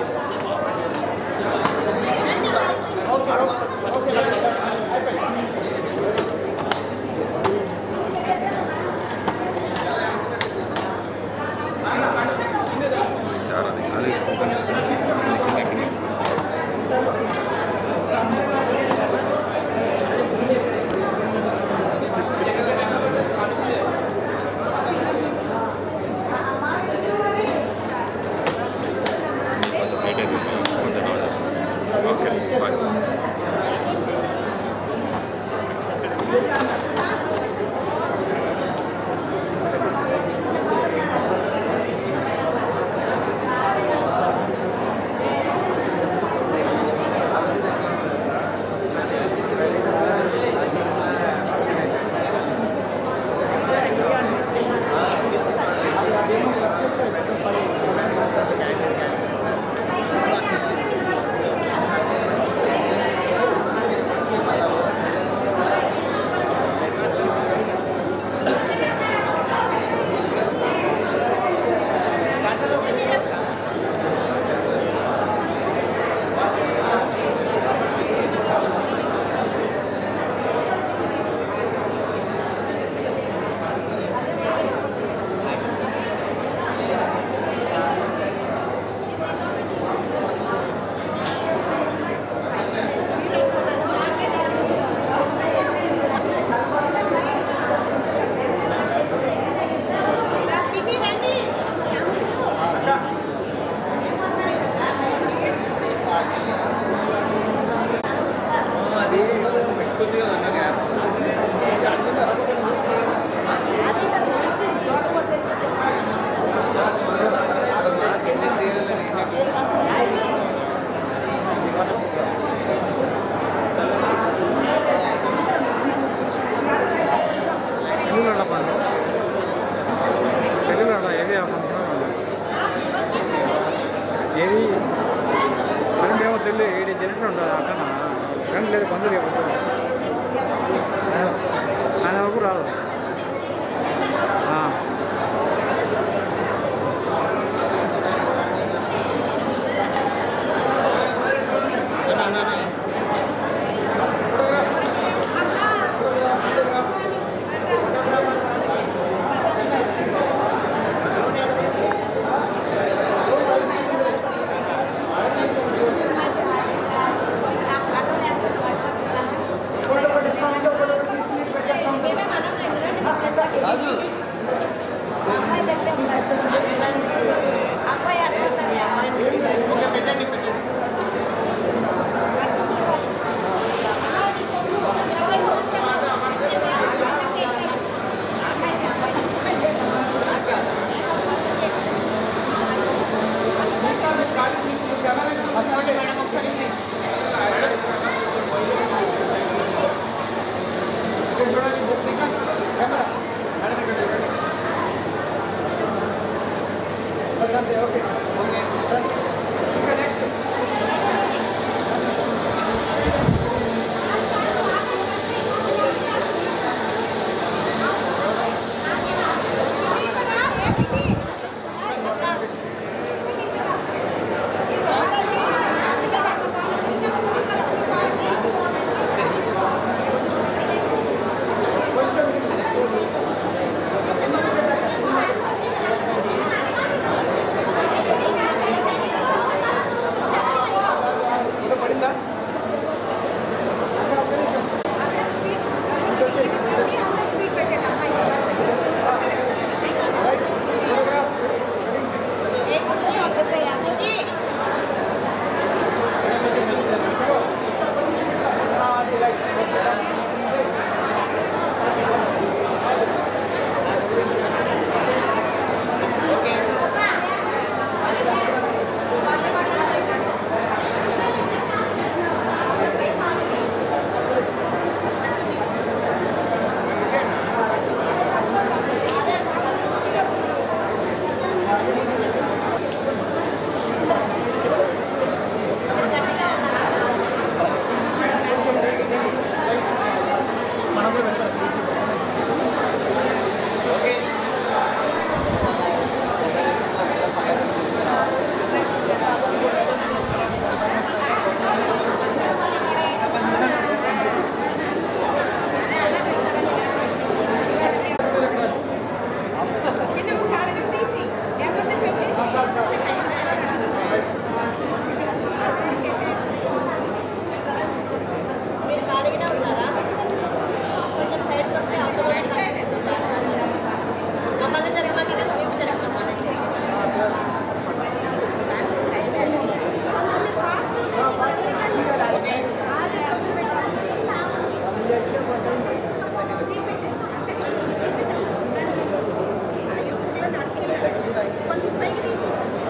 చాలా అది అది కొంచెం లేట్ అయితే కొంచెం ఓకే బాయ్ పిన్ని రండి మీ అమ్మాయిలు అది పెట్టుకుంది కదా తెలుగులో పండు తెలుగులో ఏది అనుకుంటున్నాను ఏది కరెంట్ ఏమో తెలియదు ఏడు జనరేటర్ ఉంటుంది అక్కడ కరెంట్ లేదు కొందరు ఆయన వరకు రాదు ఆ. పెద్ద మీరు ఖాళీగానే ఉన్నారా కొంచెం సైడ్కి వస్తే అందరూ వచ్చి కనిపిస్తున్నారు మమ్మల్ని జరగమంటే కదా మేము జరగమంటే కొంచెం పైకి తీసి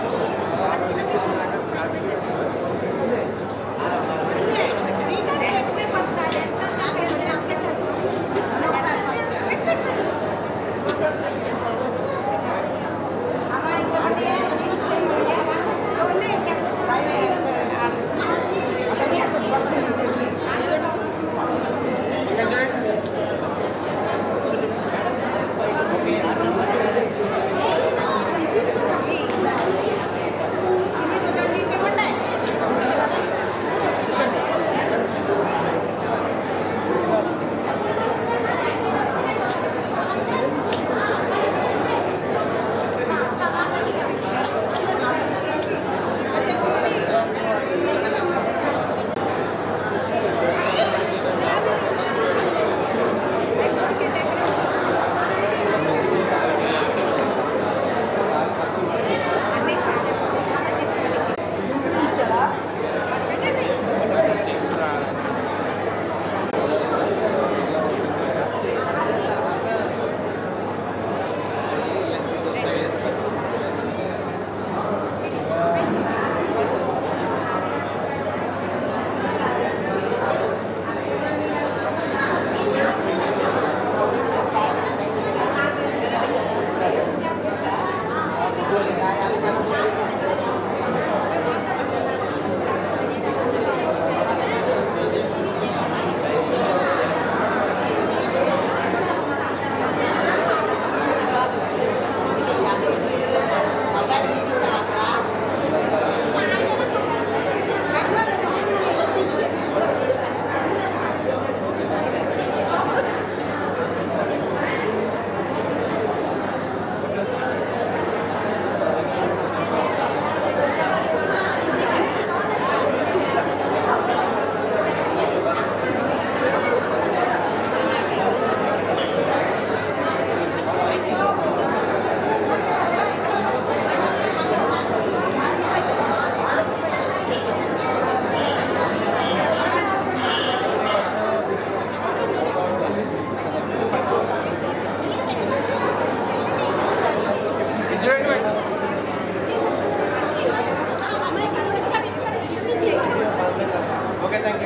ఓకే థ్యాంక్ యూ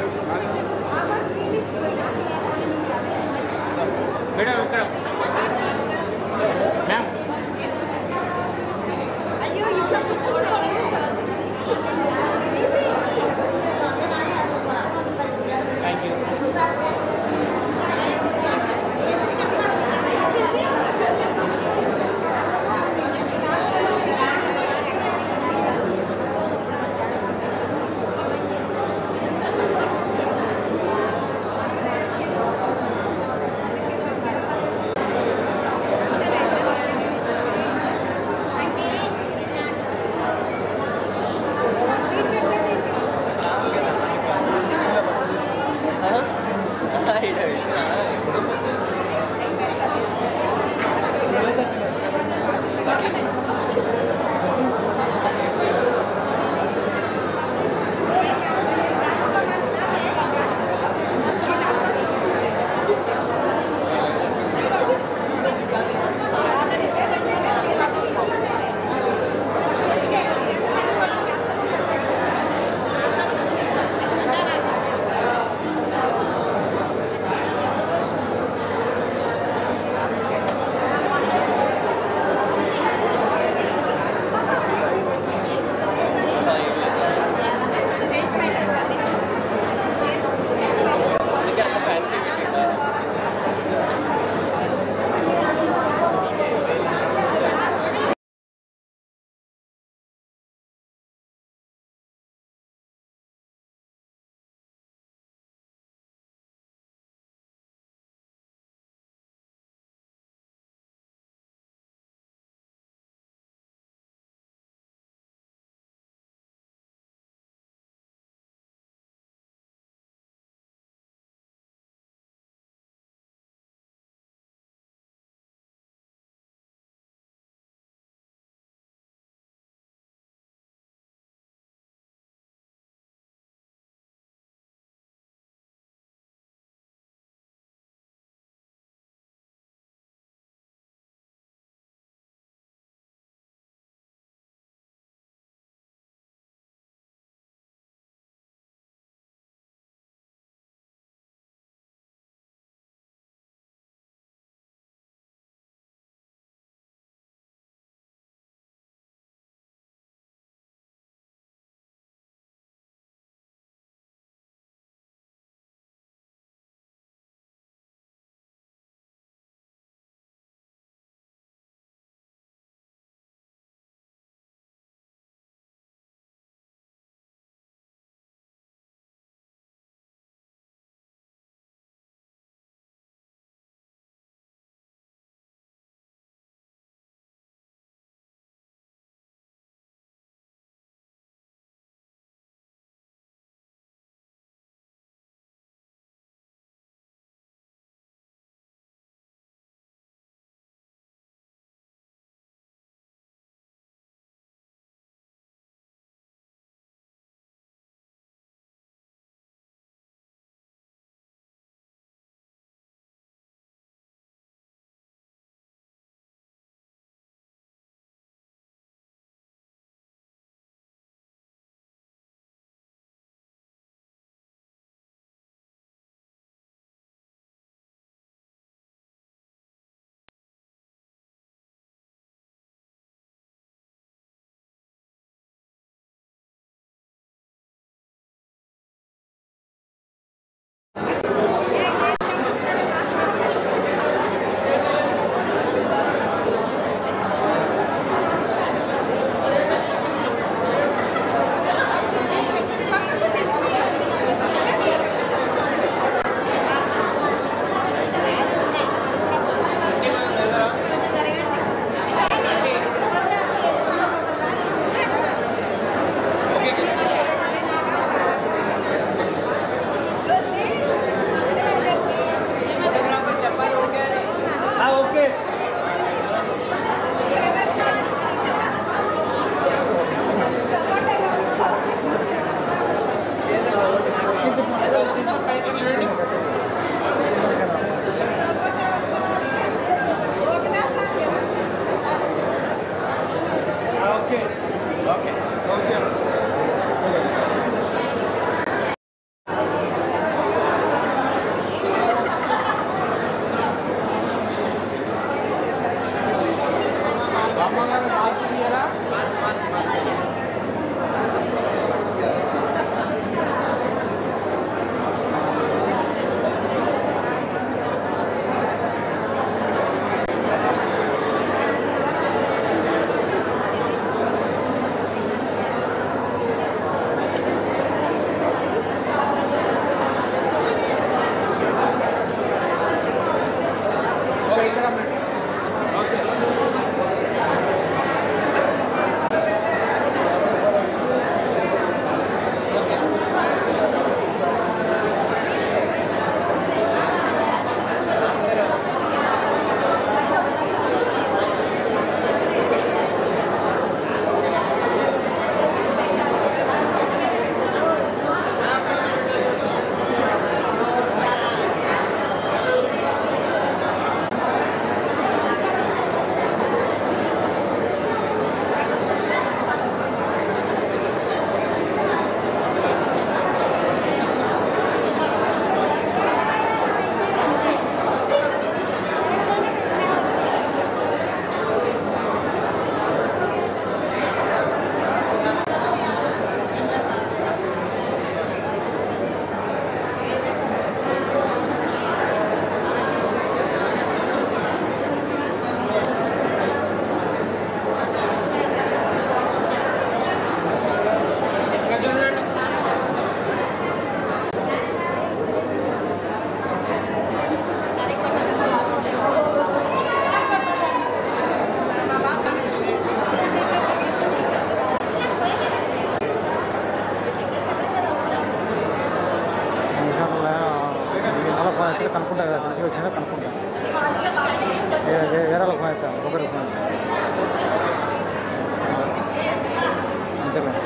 మేడం ఇక్కడ మ్యామ్ అయ్యో ఇంట్లో అంతే మేడం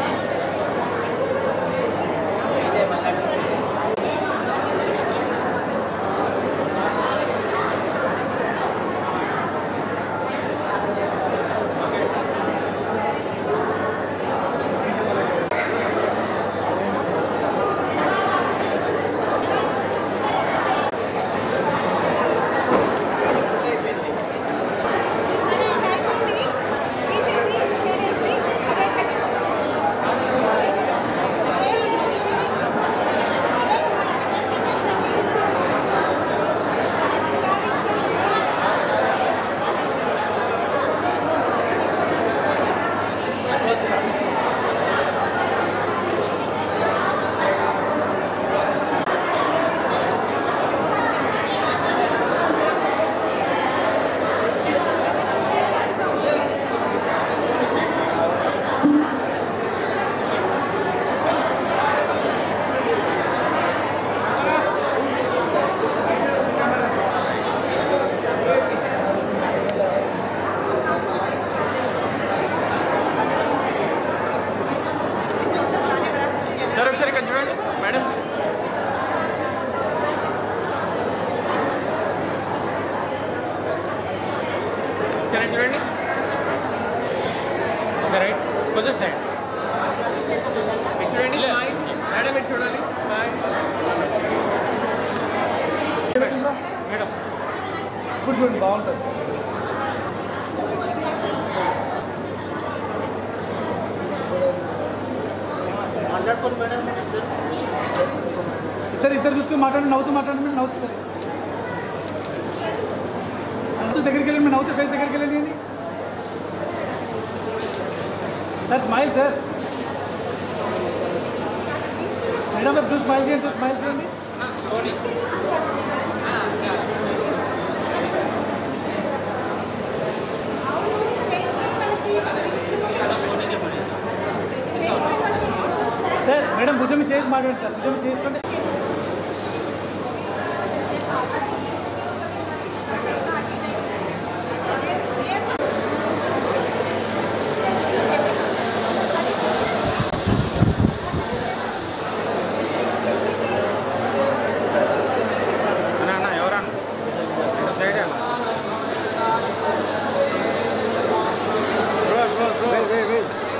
సార్ ఒకసారి ఇక్కడ చూడండి మేడం సరే చూడండి ఓకే రైట్ కొంచెం సైడ్ ఇటు చూడండి స్మైల్ మేడం ఇటు చూడాలి స్మైల్ మేడం ఇప్పుడు చూడండి బాగుంటుంది మాట్లాడుకోండి మేడం ఇద్దరు ఇద్దరు చూసుకొని మాట్లాడండి నవ్వుతూ మాట్లాడండి మీరు నవ్వుతూ సరే నవ్వుతూ దగ్గరికి వెళ్ళండి మీరు నవ్వుతూ ఫేస్ దగ్గరికి వెళ్ళండి సార్ స్మైల్ సార్ మేడం మీరు చూసి స్మైల్ చేయండి సార్ స్మైల్ చేయండి సార్ మేడం భుజం చేసి మాట్లాడండి సార్ భుజం చేసుకోండి అన్న అన్న ఎవరన్నా మేడం సైడ్ అన్న బ్రో బ్రో బ్రో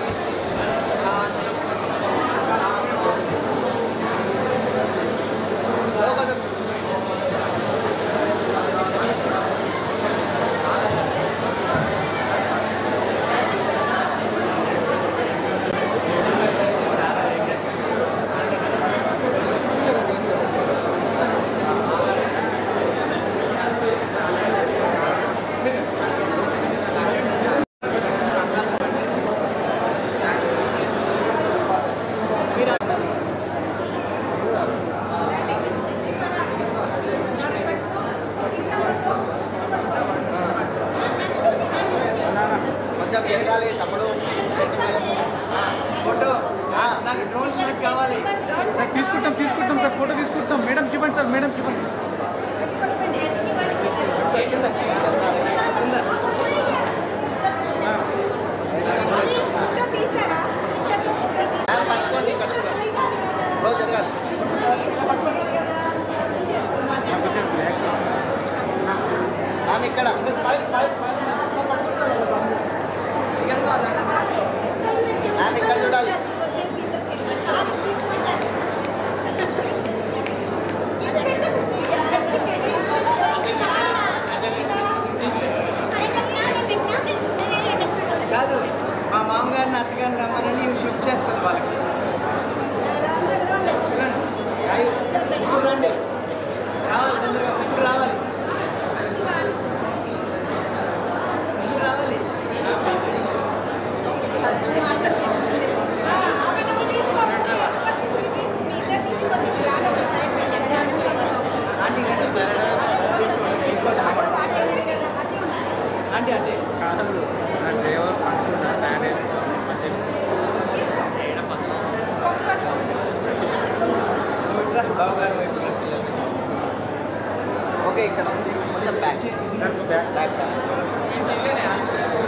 కొంచెం తిరగాలి తమ్ముడు ఫోటో నాకు డ్రోన్ షాట్ కావాలి సార్ తీసుకుంటాం తీసుకుంటాం సార్ ఫోటో తీసుకుంటాం మేడం చూపండి సార్ మేడం చూపండి కింద కింద పట్టుకోండి ఇక్కడ చూడండి రోజు జరగాలి ఆమె ఇక్కడ ఆమె ఇక్కడ చూడాలి కాదు మా మామగారిని అత్తగారిని రమ్మనని ఇవి షిఫ్ట్ చేస్తుంది వాళ్ళకి ఇవ్వండి. గాయస్, ముగ్గురు రండి రావాలి తొందరగా ముగ్గురు రావాలి ముగ్గురు రావాలి ఆంటీ రండి తీసుకోండి మీకోసం ఆంటీ అంటే కాదు నా డ్రైవర్ పడుతున్నా నానే నువ్వు ఇట్రా బావగారు వైపు రా పిల్లలు ఓకే ఇక్కడ కొంచెం బ్యాక్ బ్యాక్ బ్యాక్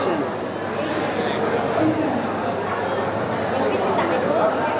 వినిపించిందా మీకు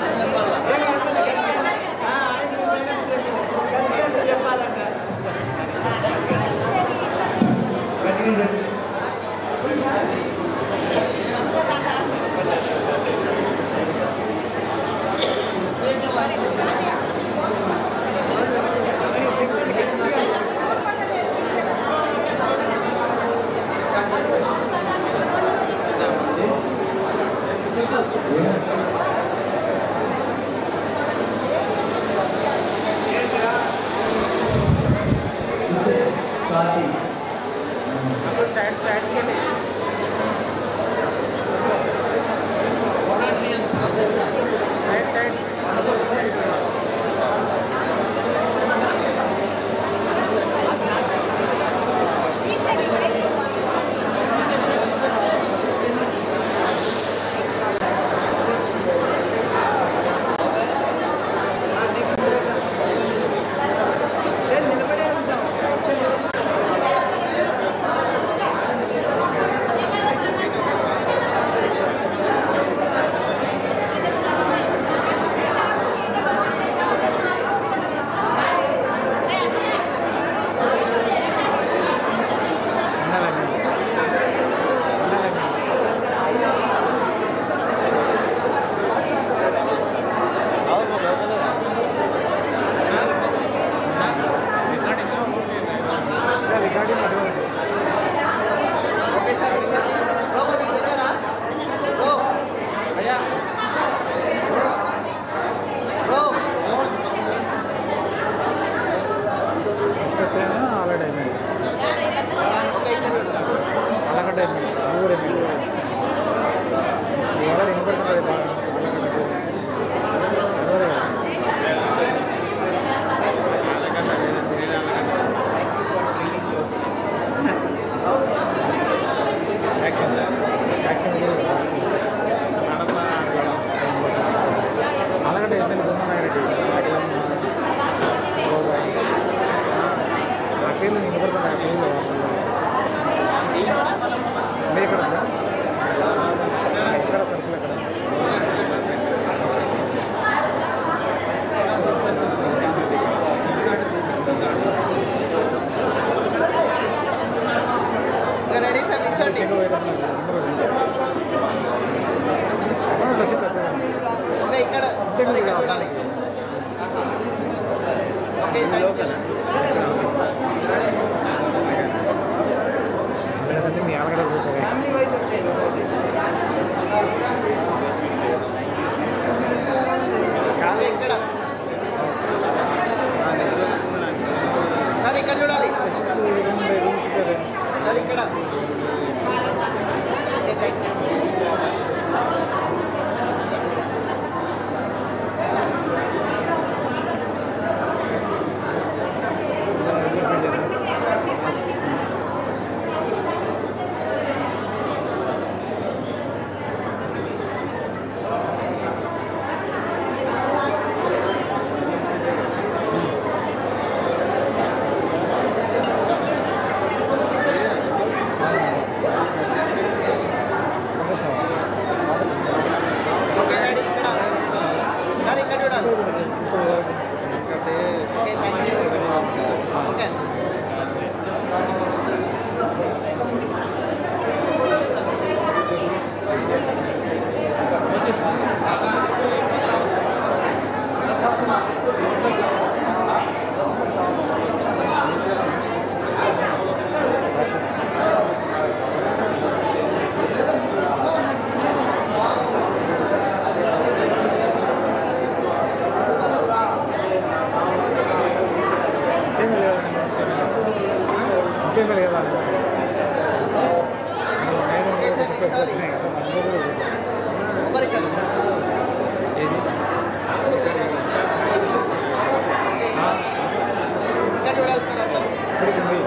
ఆల్రెడీ అయిపోయింది అలాగంటే అయిపోయింది ఊరు అయిపోయింది ఇవాళ వినపడుతుంది బాగా అలాగంటే అయిపోయింది గుమ్మనారెడ్డి ఆ పేర్లు వినపడుతుంది ఆ పేర్లు మీరు ఎక్కడ ఉందా ఎక్కడ సరుకులు ఎక్కడ రెడీ సార్ నిల్చోండి ఎక్కడ పోయారు అందరూ అందరూ వచ్చి పెట్టండి. ఓకే ఇక్కడ ఇక్కడ ఉండాలి ఓకే థ్యాంక్ యూ లేదంటే మీ ఆలగడ పోతారు ఫ్యామిలీ వైజ్ వచ్చేయండి ఓకే ఇక్కడ సార్ ఇక్కడ చూడాలి సార్ ఇక్కడ okay thank you okay daddy ఇక్కడ సార్ ఇక్కడ చూడాలి ఓకే థ్యాంక్ యూ ఓకే ఇంకేమీ లేదండి ఇంకేమీ లేదా ఒకరి ఇక్కడ ఇక్కడ చూడాలి సార్ అందరూ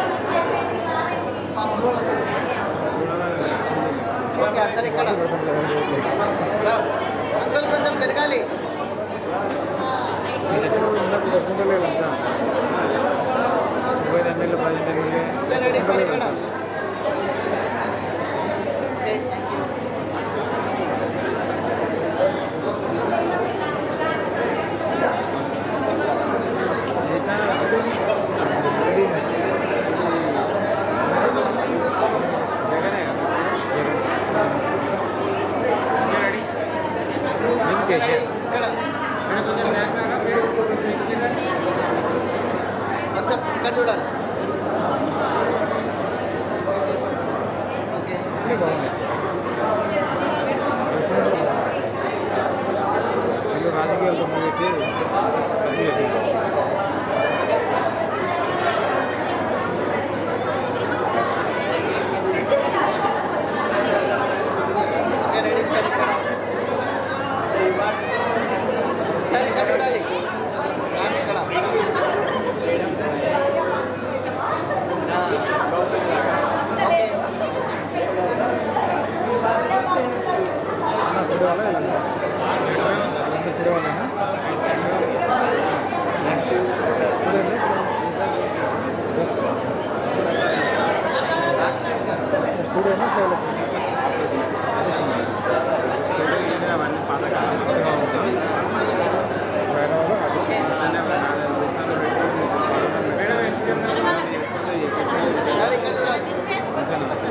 ఓకే అందరు ఇక్కడ ఉండలేదు అంతా ఇరవై రెండు నెలలు పదిహేను నెలలు ఉండలేదు అంతా ఏ ఛానల్ జగనే కదా కేసీఆర్ మొత్తం ఇక్కడ చూడాలి ఓకే అన్నీ బాగున్నాయి వీళ్ళు రాజకీయాలతో మొదలెట్టి అది ఇది. ఓకే రెడీ సార్ ఇక్కడ సార్ ఇక్కడ చూడాలి సార్ ఇక్కడ ఓకే అన్న చూడాలా ఇది? వాళ్ళంతా చూడవాలన్నా చూడండి చూడండి చూడండి అవన్నీ పాతకాలం సార్ ఇక్కడ చూడాలి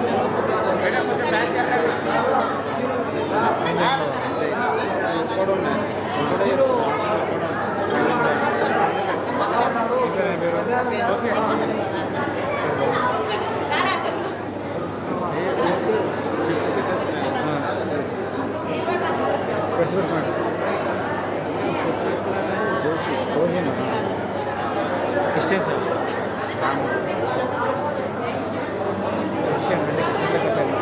క్రిస్టియన్ సార్ క్రిస్టియన్ అంటే క్రిస్టియన్ చెప్పాలి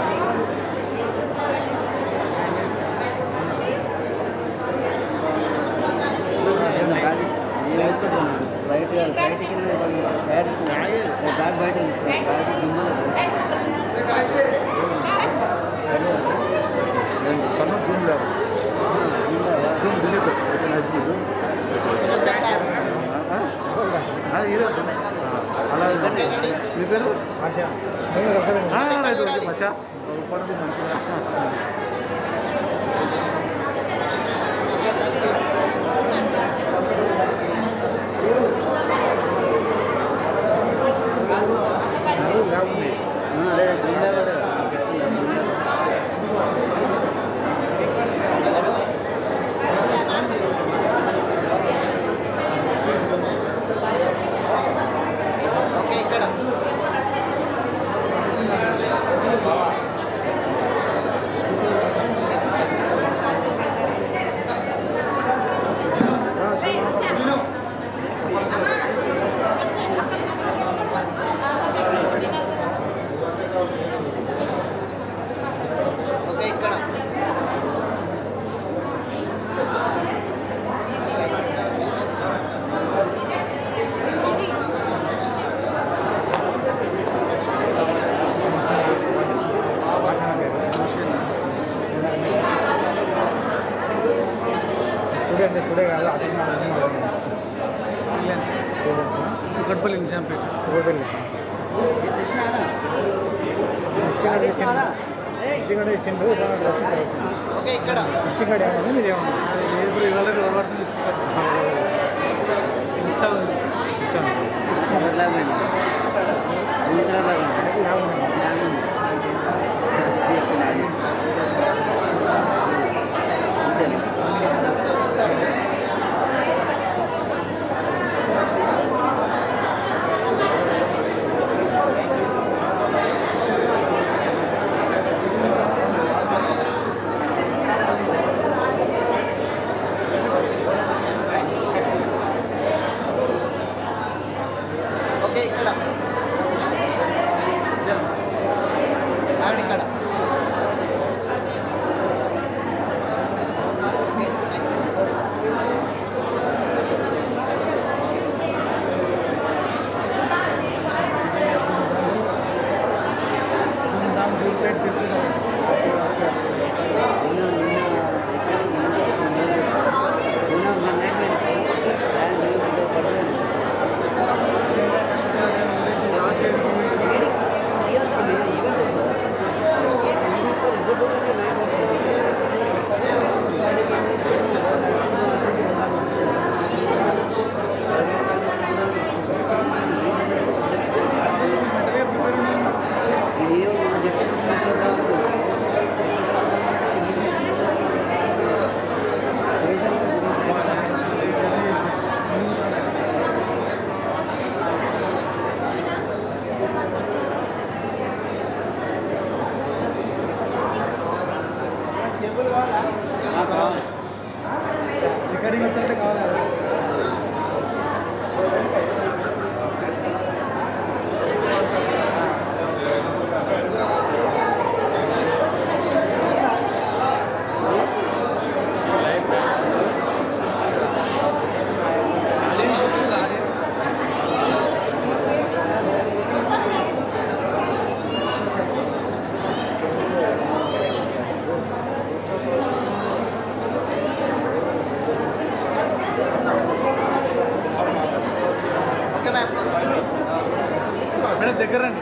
బయట బయటికి బ్యాగ్ బయట కన్ను భూమి లేదు భూమి బిల్లు నచ్చింది అలా మీ పేరు భాష రైట్ ఓకే భాష పనులు మంచిగా లేకుంది ఓకే ఇక్కడ ఓకే ఇక్కడ స్టూడెంట్ స్టూడే కాదు అదే కుక్కట్పల్లి నిజాంపేట కుక్కట్పల్లి ఇష్టిగాడు ఇచ్చిండు ఓకే ఇక్కడ ఇష్టిగాడు ఏమన్నా మీరు ఏమన్నా ఇప్పుడు ఇవాళ ఎవరు ఇన్స్టా ఇష్టాను ఓకే ఇక్కడ ఆవిడ ఇక్కడ రికార్డింగ్ వస్తుంటే కావాలి మేడం దగ్గర రండి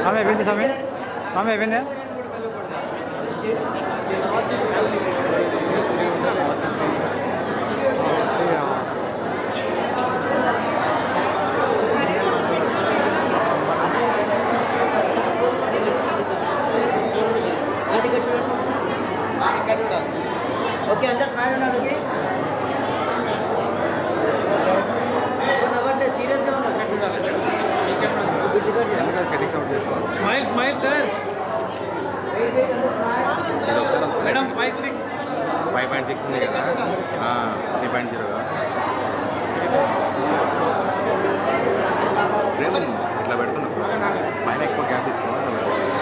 స్వామి అయిపోయింది స్వామి స్వామి అయిపోయిందా ఓకే అంతా స్మైల్ ఉన్నారు ఓకే అవ్వట్లేదు సీరియస్గా ఉన్నారు సెట్టింగ్స్ అవుట్ చేసుకోవాలి స్మైల్ స్మైల్ సార్ ఇది ఒకసారి madam five six five point six ఉంది కదా త్రీ పాయింట్ జీరో ఫ్రేమ్ ఇట్లా పెడుతున్నా పైన ఎక్కువ గ్యాప్ ఇస్తున్నాం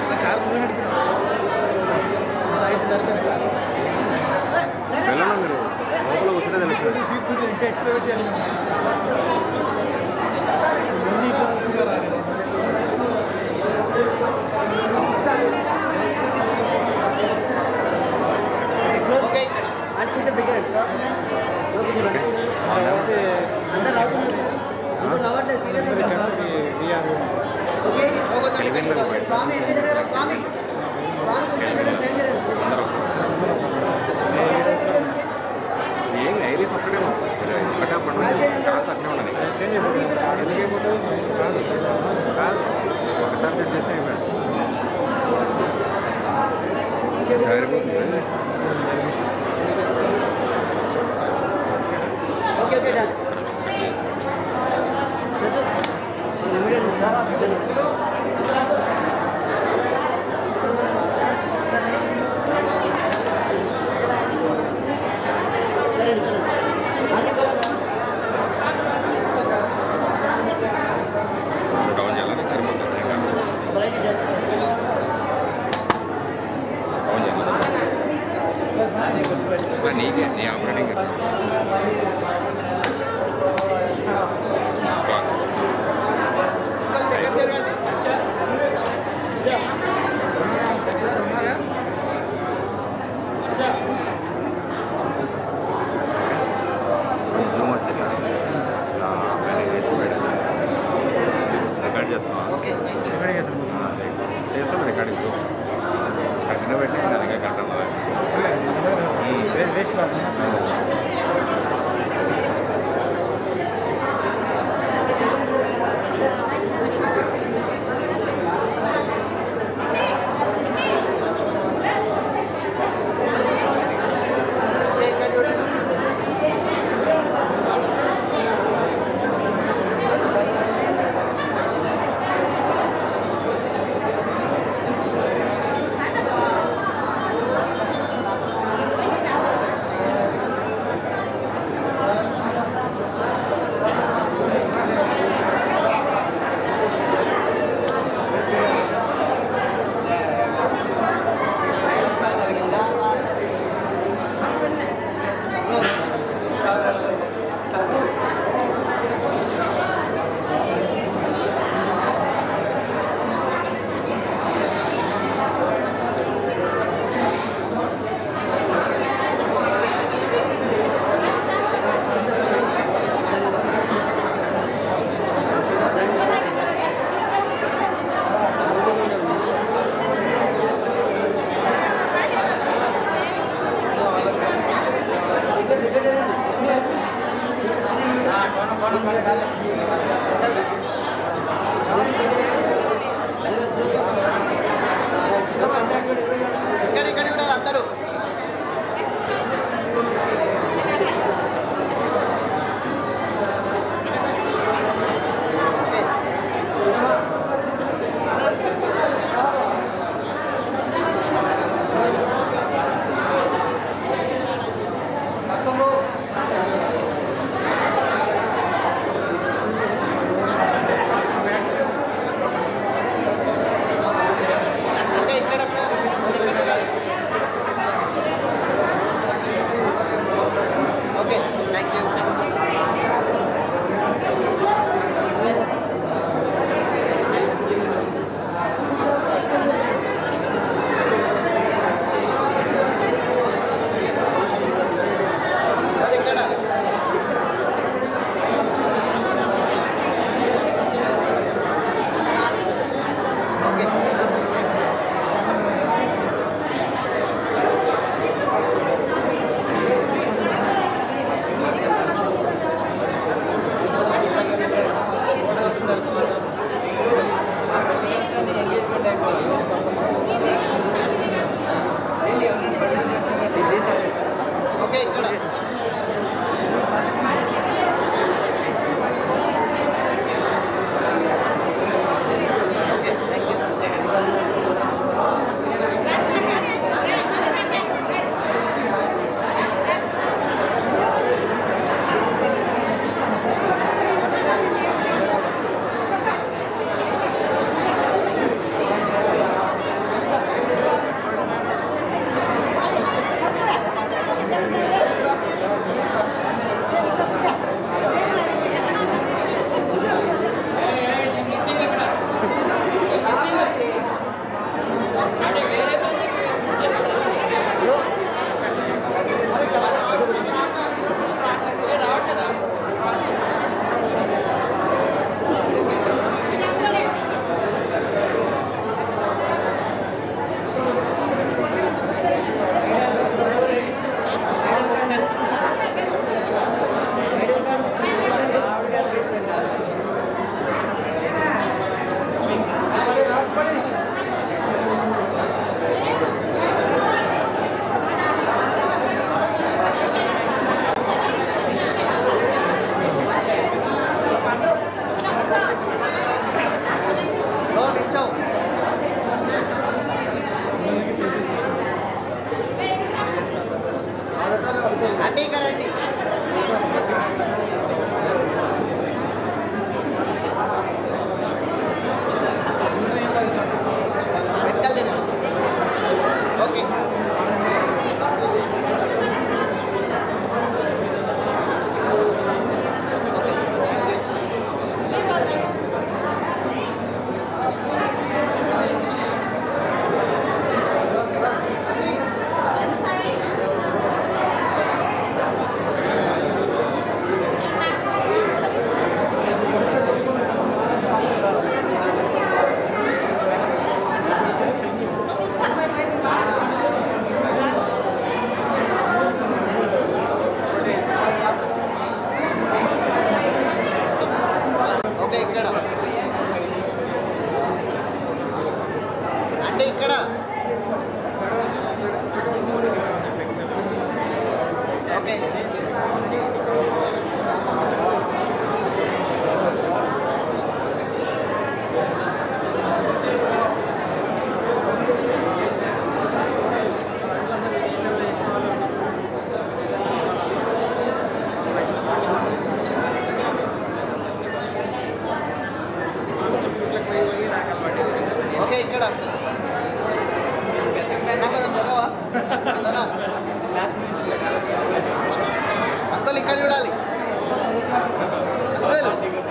వెళ్ళండి మీరు లోపల కూర్చుంటే తెలుస్తుంది సీట్ చూసి ఇంకా ఎక్స్ట్రా చేయాలి ఓకే అంటే కొంచెం బిగ్గర్ అందరు రావుతున్నారు అందరు రావట్లేదు సీరియస్గా ఓకే తెలివిలో బయట స్వామి ఎన్ని దగ్గర స్వామి స్వామి కొంచెం దగ్గర సైన్ చేయండి అందరూ ఏం ఐరీస్ ఒక్కడే ఒకటే అప్పుడు కాల్స్ అట్లే ఉండని చేంజ్ అయిపోతుంది ఎందుకు అయిపోతుంది కాదు కాదు ఒకసారి సెట్ చేస్తే అయిపోయాడు సరిపోతుంది ఓకే ఓకే డన్ డౌన్ చేయాలని సరిపోతుంది ఇంకా డౌన్ చేయాలి నీకే నీ ఆపరేటింగ్ జూమ్ వచ్చేసా ఇలా మేనేజ్ చేసి పెట్టాను రికార్డ్ చేస్తున్నాను చేస్తాం రికార్డింగ్ కట్టిన పెట్టి దానికే కట్టాను వేస్ట్ కాదు ఓకే ఇక్కడ ఓకే థ్యాంక్ యూ నో నిల్చో అంటే ఇక్కడ రండి వెనకాల తిరగండి. Okay okay thank you okay ఇక్కడ అంటే ఇక్కడ ఓకే థ్యాంక్ యూ ఓకే ఇక్కడ నాకు కొంచెం చదవా? చదవనా? అంకుల్ ఇక్కడ చూడాలి అంకుల్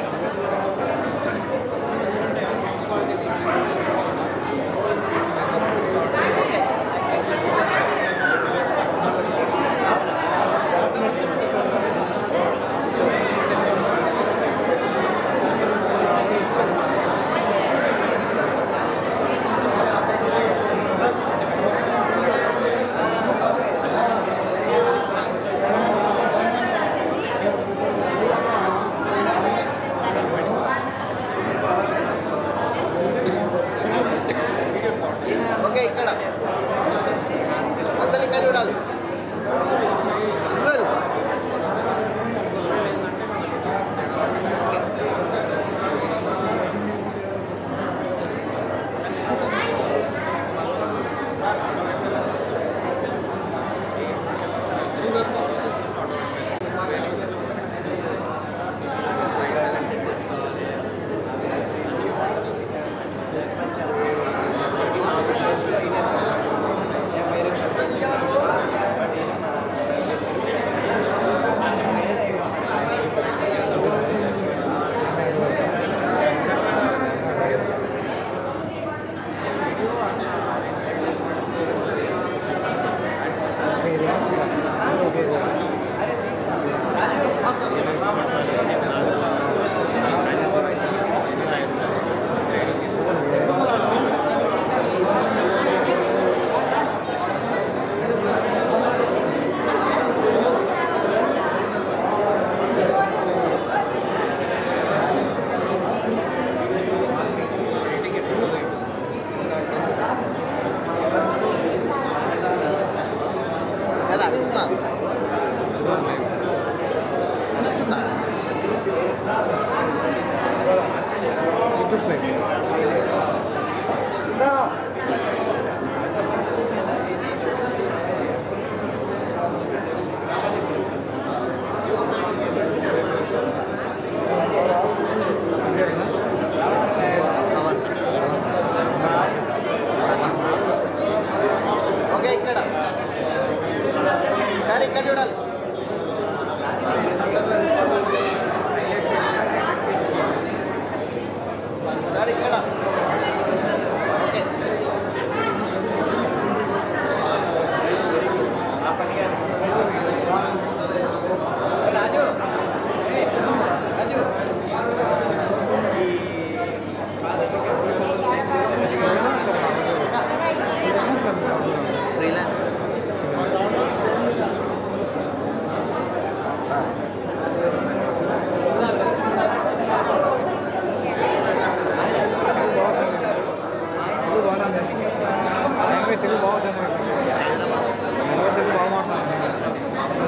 ఓకే ఇక్కడ అంకుల్ ఇక్కడ చూడాలి అంకుల్ వేరే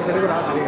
తెలుగు రాదు సరిగా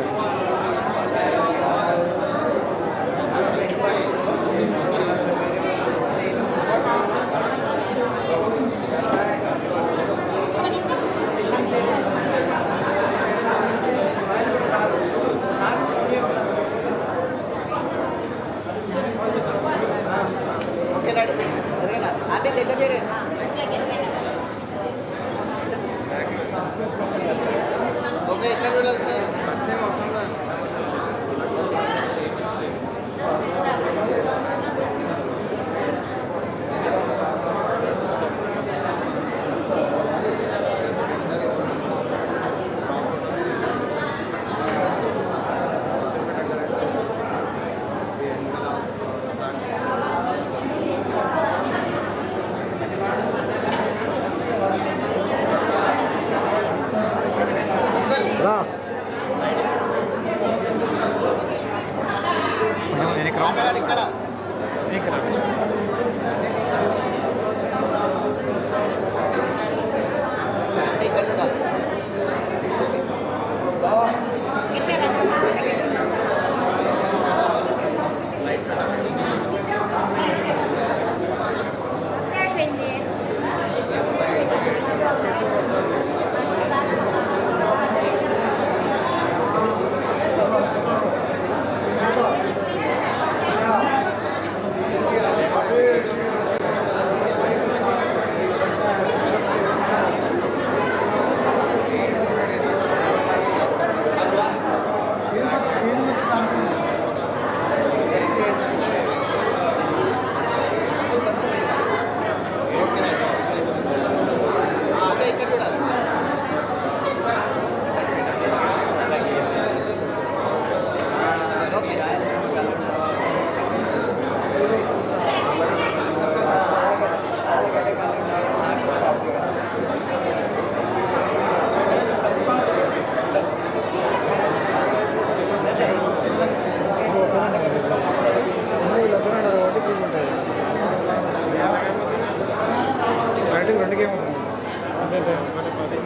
రా కొంచెం వెనక్కి రా వెనక్కి రా బయటకు రెండు గేమ్ అదే అదే పది పది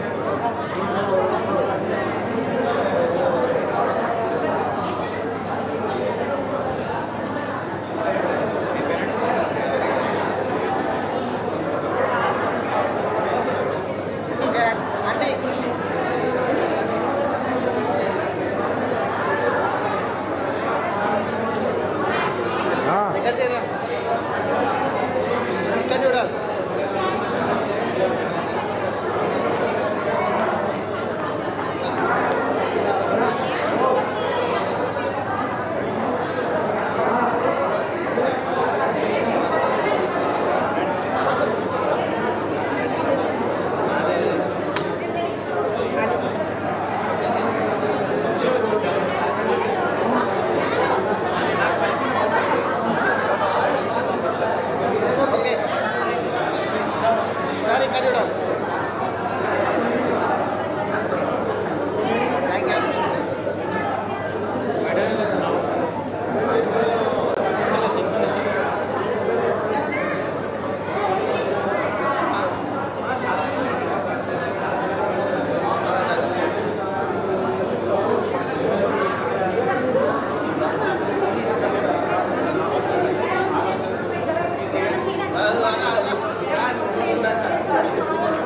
Thank you.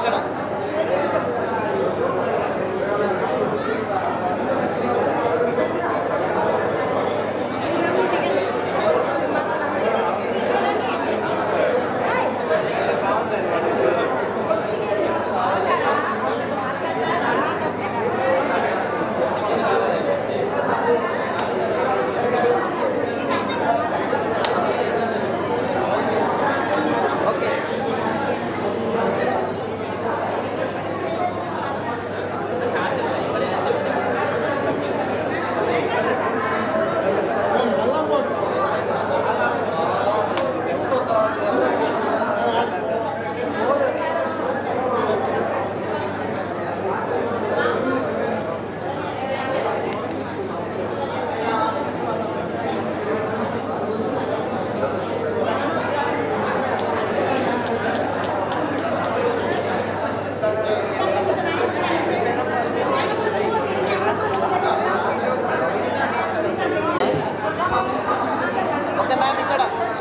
ఓకే మ్యామ్ ఇక్కడ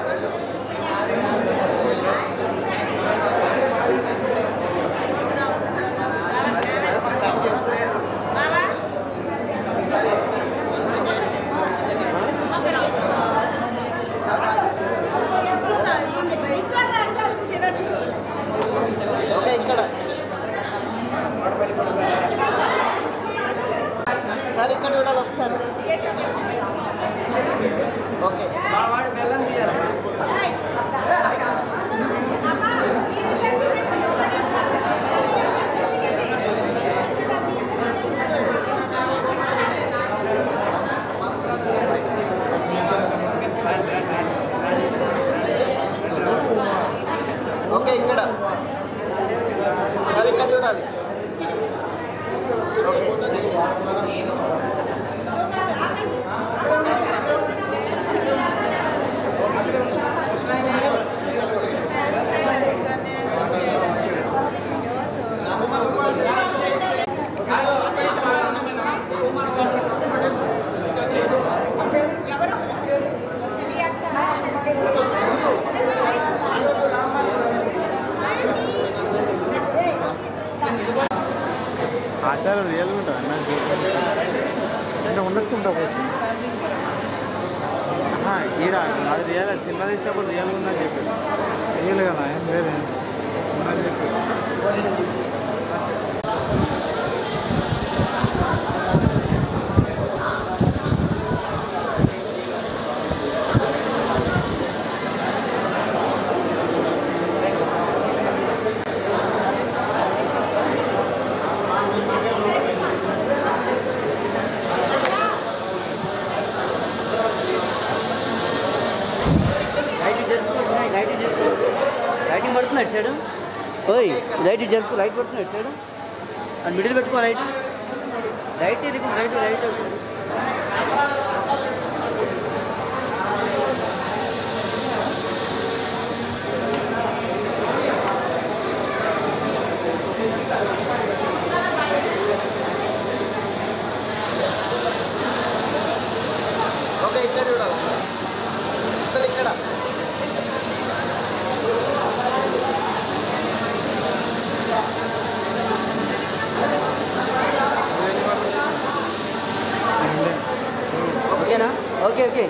ఓకే ఇక్కడ సార్ ఇక్కడ చూడాలి ఒకసారి ఓకే వాడు బెల్లం తీయాలి ఓకే ఇక్కడ సార్ ఇక్కడ చూడాలి ఓకే ఆచారం రియల్గా ఉంటుంది అన్న అంటే ఉండొచ్చు ఉంటుంది ఈడ అది రియల్ సినిమా తీసినప్పుడు రియల్గా ఉందని చెప్పాడు రియల్ కదా ఏం లేదు ఉందని చెప్పాడు లైట్ జరుపు లైట్ జరుపు లైటింగ్ పడుతున్నాడు సైడ్ ఓయ్ లైట్ జరుపు లైట్ పడుతున్నాడు సైడ్ అది మిడిల్ పెట్టుకో లైట్ లైట్ ఇది లైట్ లైట్ ఓకే ఇక్కడ చూడాలి అసలు ఇక్కడ ఓకేనా ఓకే ఓకే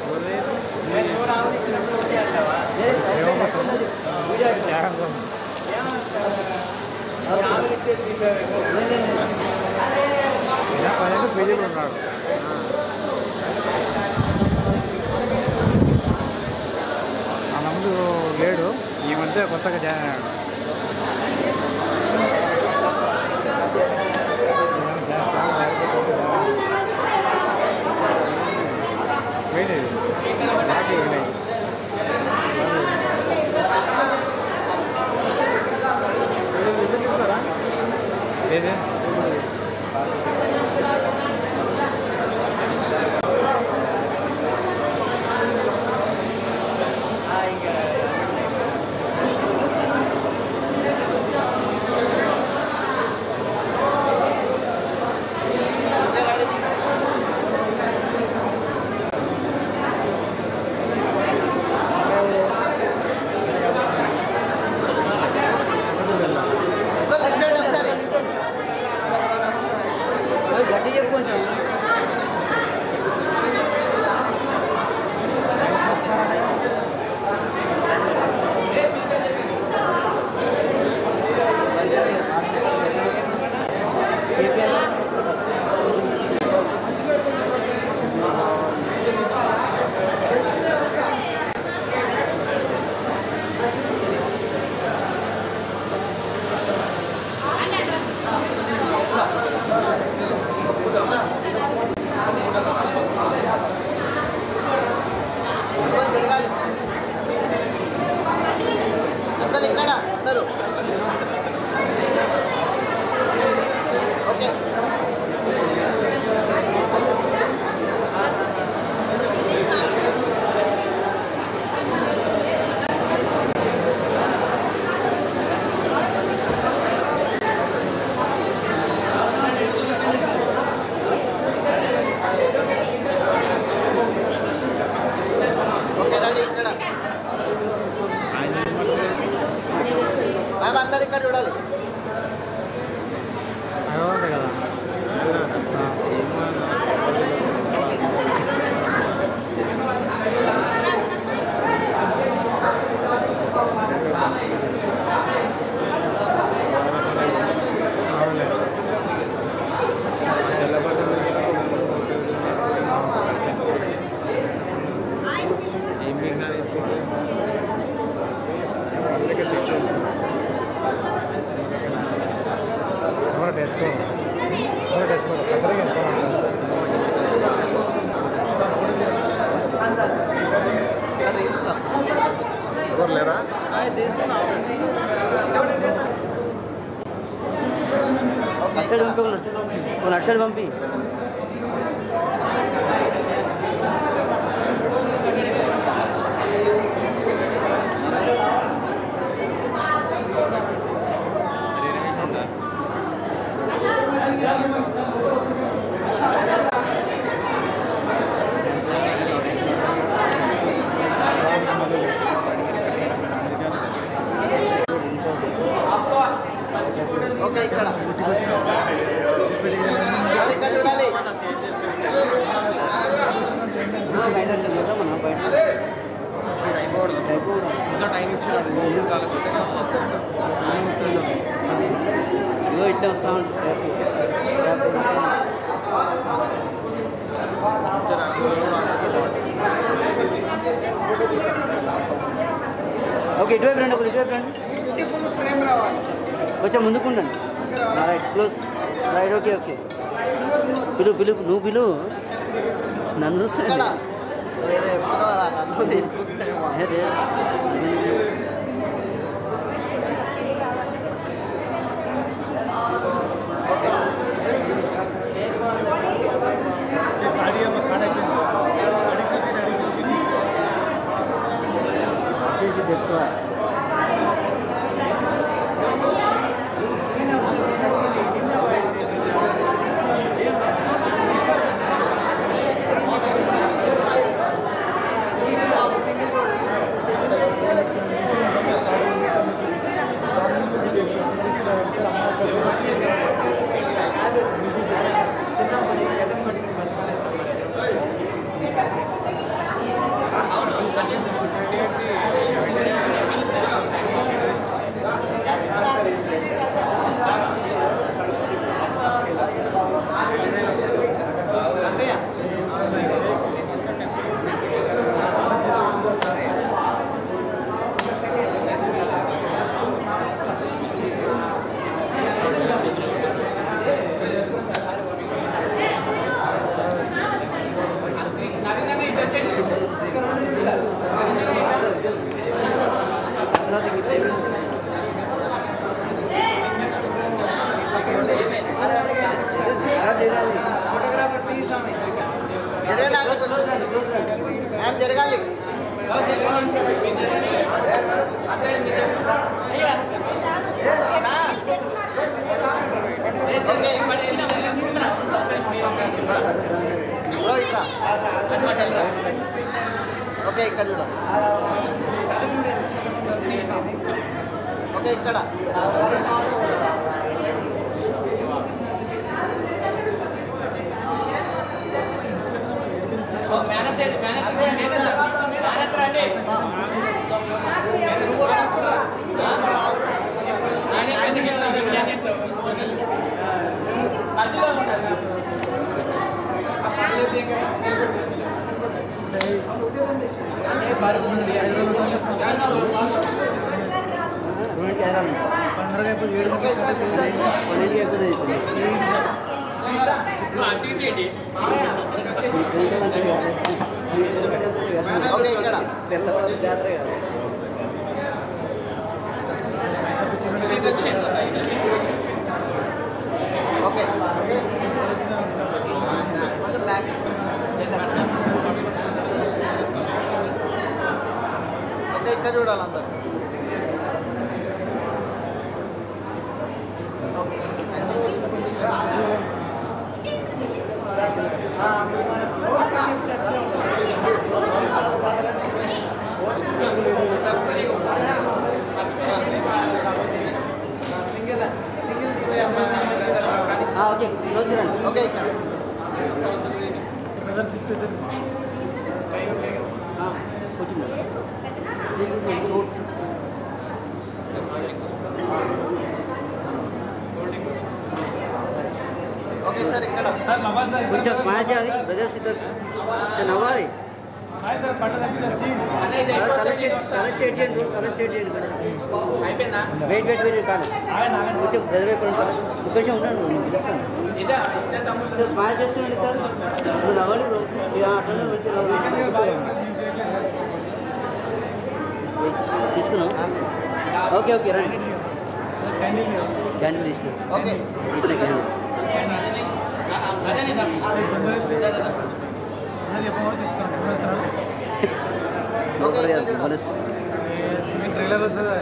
పన్నెండు పేజీలు ఉన్నాడు ఆ నమ్ముడు లేడు ఈ మధ్య కొత్తగా జాయిన్ అయ్యాడు పోయినాయి బాకీ పోయినాయి ఏదే టెస్ట్ టెస్ట్ ఎవరు లేరా అటు సైడ్ పంపి ఒక సైడ్ పంపి ఒక అటు సైడ్ పంపి ఓకే ఇక్కడ ఇక్కడ చూడాలి బయట వెళ్తాం మనం బయట అయిపోవడం ఇంకా టైం ఇచ్చాడు మూడు కాలకు ఇదిగో ఇట్లా వస్తా ఉంటాం ఓకే ఇటువైపు రండి ఒకరు ఇటువైపు రండి ఫ్రేమ్ రావాలి కొంచెం ముందుకు ఉండండి right close right okay okay పిలు పిలు నువ్వు పిలు నన్ను ఇక్కడ చూస్తాను ఏదో ఎప్పుడో నన్ను తీసుకుంటాను చేసి తెచ్చుకోవాలి ఫోటోగ్రాఫర్ తీసామి జరగాలి మ్యామ్ జరగాలి బ్రో ఇక్కడ ఓకే ఇక్కడ చూడండి ఓకే ఇక్కడ ఓకే ఇక్కడ చూడండి. ఓకే ఇక్కడ ఓకే కొంచెం బ్యాక్ ఓకే ఇక్కడ చూడాలి అందరు ఓకే ఓకే క్లోజ్ రండి ఓకే ఇక్కడ కూర్చుందా ఓకే సార్ ఇక్కడ కొంచెం స్మైల్ చేయాలి బ్రదర్స్ ఇద్దరు కొంచెం నవ్వాలి కలర్ స్టేట్ కలర్ స్టేట్ చేయండి bro. కలర్ స్టేట్ చేయండి కలర్ అయిపోయిందా వెయిట్ వెయిట్ వెయిట్ కాదు కొంచెం బ్రదర్ వైపు కొంచెం కొంచెం ఉన్నాను నేను పిలుస్తాను ఇదా ఇదే తమ్ముడు కొంచెం స్మైల్ చేస్తున్నాడు సార్ నువ్వు నవ్వండి బ్రో ఇక అట్లనే మంచిగా నవ్వండి. తీసుకున్నావు ఓకే ఓకే రండి క్యాండిల్ తీసిన ఓకే తీసిన క్యాండిల్ అదే బోనస్ ట్రైలర్ వస్తుందా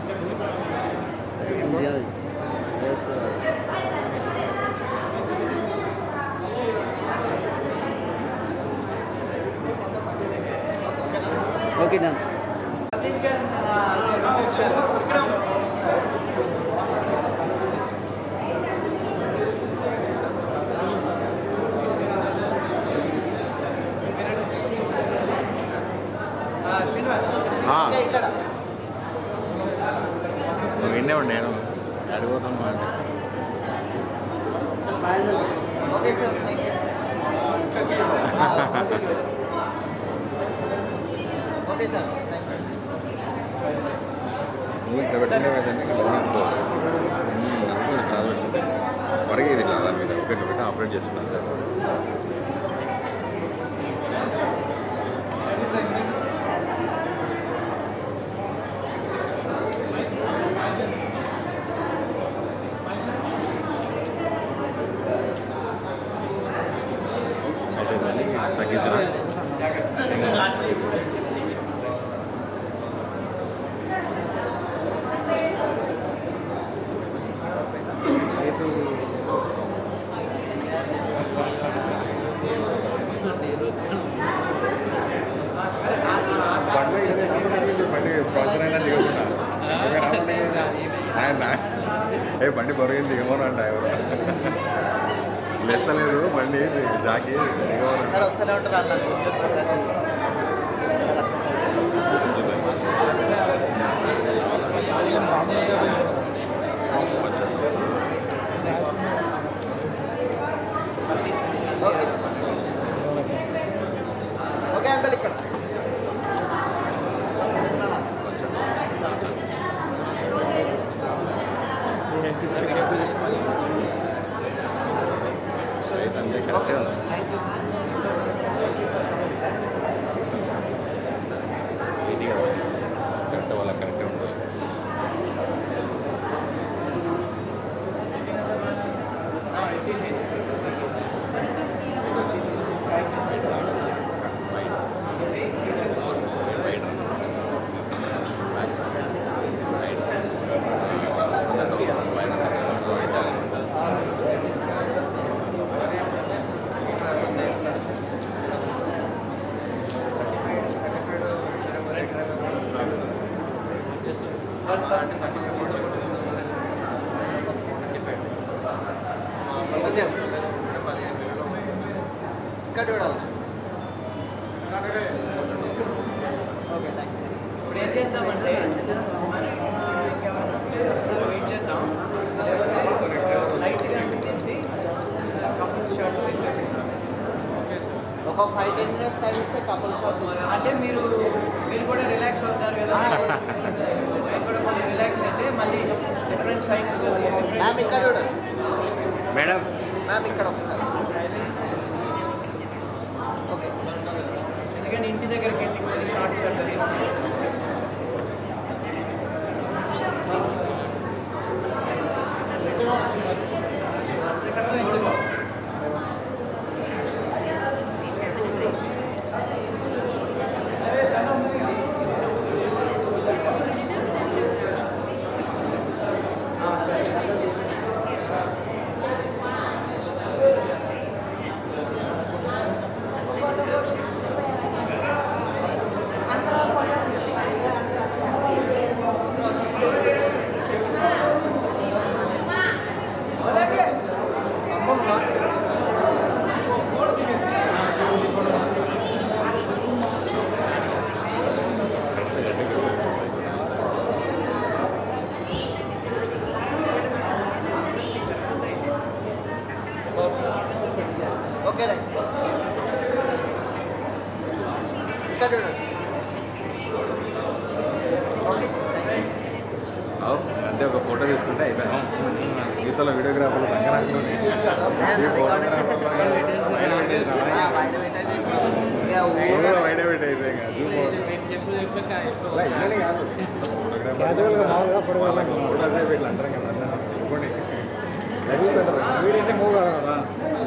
ఓకే డన్ సతీష్ గారు అదే రెండు నిమిషాలు ఆ, శ్రీనివాస్ ఆ. ఇంకా ఇక్కడ నువ్వు విన్నే ఉండి నేను అడిగిపోతున్నా అంటే smile okay sir thank you okay sir thank you నువ్వు ఇట్లా పెట్టిండే కదండి ఇక్కడ లోపలికి పో. ఉమ్, అందుకే చాలా పెట్టు. మరిగేది ఇట్లా దాని మీద ఒకటి పెట్టి ఆపరేట్ చేస్తున్నాను సార్ అయిపోయిందండి తగ్గించరా బండి బండి ప్రాసెస్ అయినా దిగకుండా ఆయన ఏ బండి బరువుంది దిగమనంట ఎవరు లెస్సలేదు బండి జాకి దిగమనంట సార్ ఒకసారి ఉంటారా అన్న ఓకే ఓకే అంకల్ ఇక్కడ ఓకే థ్యాంక్ యూ ఇది కదా కరెక్ట్ వాళ్ళ కరెక్ట్ ఉంటుంది సత్యం ఇంకా చూడాలి ఓకే థ్యాంక్ యూ ఇప్పుడు ఏం చేద్దామంటే వెయిట్ చేద్దాం లైట్గా అనిపించి కపుల్ షార్ట్స్ వేసేసుకుందాం ఒక ఫైవ్ టెన్ మినిట్స్ టైం ఇస్తే కపుల్ షాట్ అంటే మీరు మీరు కూడా రిలాక్స్ అవుతారు కదా మీరు కూడా కొంచెం రిలాక్స్ అయితే మళ్ళీ డిఫరెంట్ సైడ్స్లో మ్యామ్ ఇక్కడ చూడండి మేడం మ్యామ్ ఇక్కడ ఒకసారి ఓకే ఎందుకంటే ఇంటి దగ్గరికి వెళ్ళి కొన్ని షార్ట్స్ అట్లా తీసుకుంటాం ఆ, సరే ఓకే జీవితంలో వీడియోగ్రాఫర్లు రంగనాథ్లో వైడ్ వైట్ అయితే ఇంకా జూమ్ ఇలానే కాదు క్యాజువల్గా మామూలుగా పొడవాలి కూడా అదే వీళ్ళు అంటారు కదా ఇంకోటి వీడియో అంటే మూవ్ కాదు కదా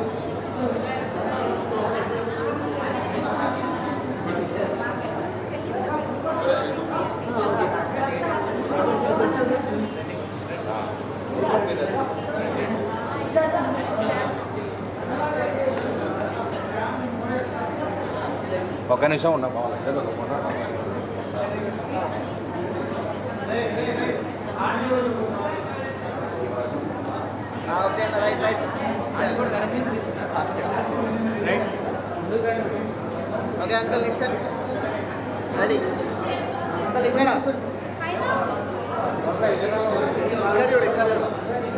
ఒక్క నిమిషం ఉన్నా బావాలి ఏదో ఒక ఫోటో ఓకే అన్న రైట్ రైట్ అది కూడా కరెక్షన్ తీసుకున్నారు ఫాస్ట్ రైట్ ఓకే అంకల్ నిల్చండి రెడీ అంకల్ ఇక్కడ ఇక్కడ చూడు ఇక్కడ చూడు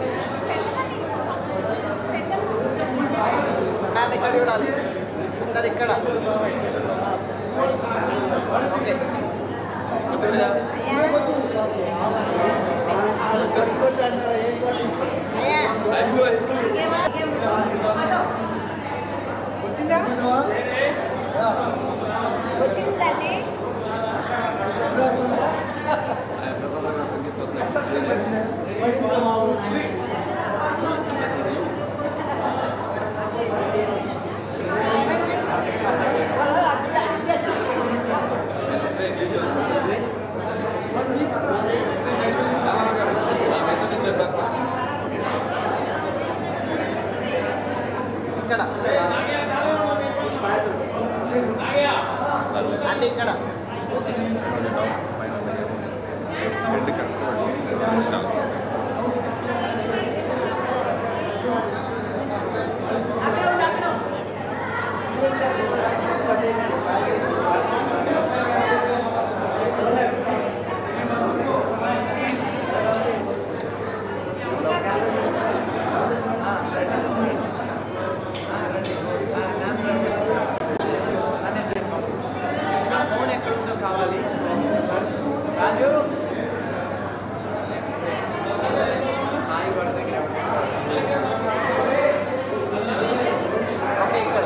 మ్యామ్ ఇక్కడ చూడాలి అందరు ఇక్కడ ఓకే వచ్చిందండి ఇక్కడ అంటే ఇక్కడ ఎండ్ కరెక్ట్ చాలా నా ఫోన్ ఎక్కడుందో కావాలి రాజు సాయి వాడి దగ్గర ఓకే ఇక్కడ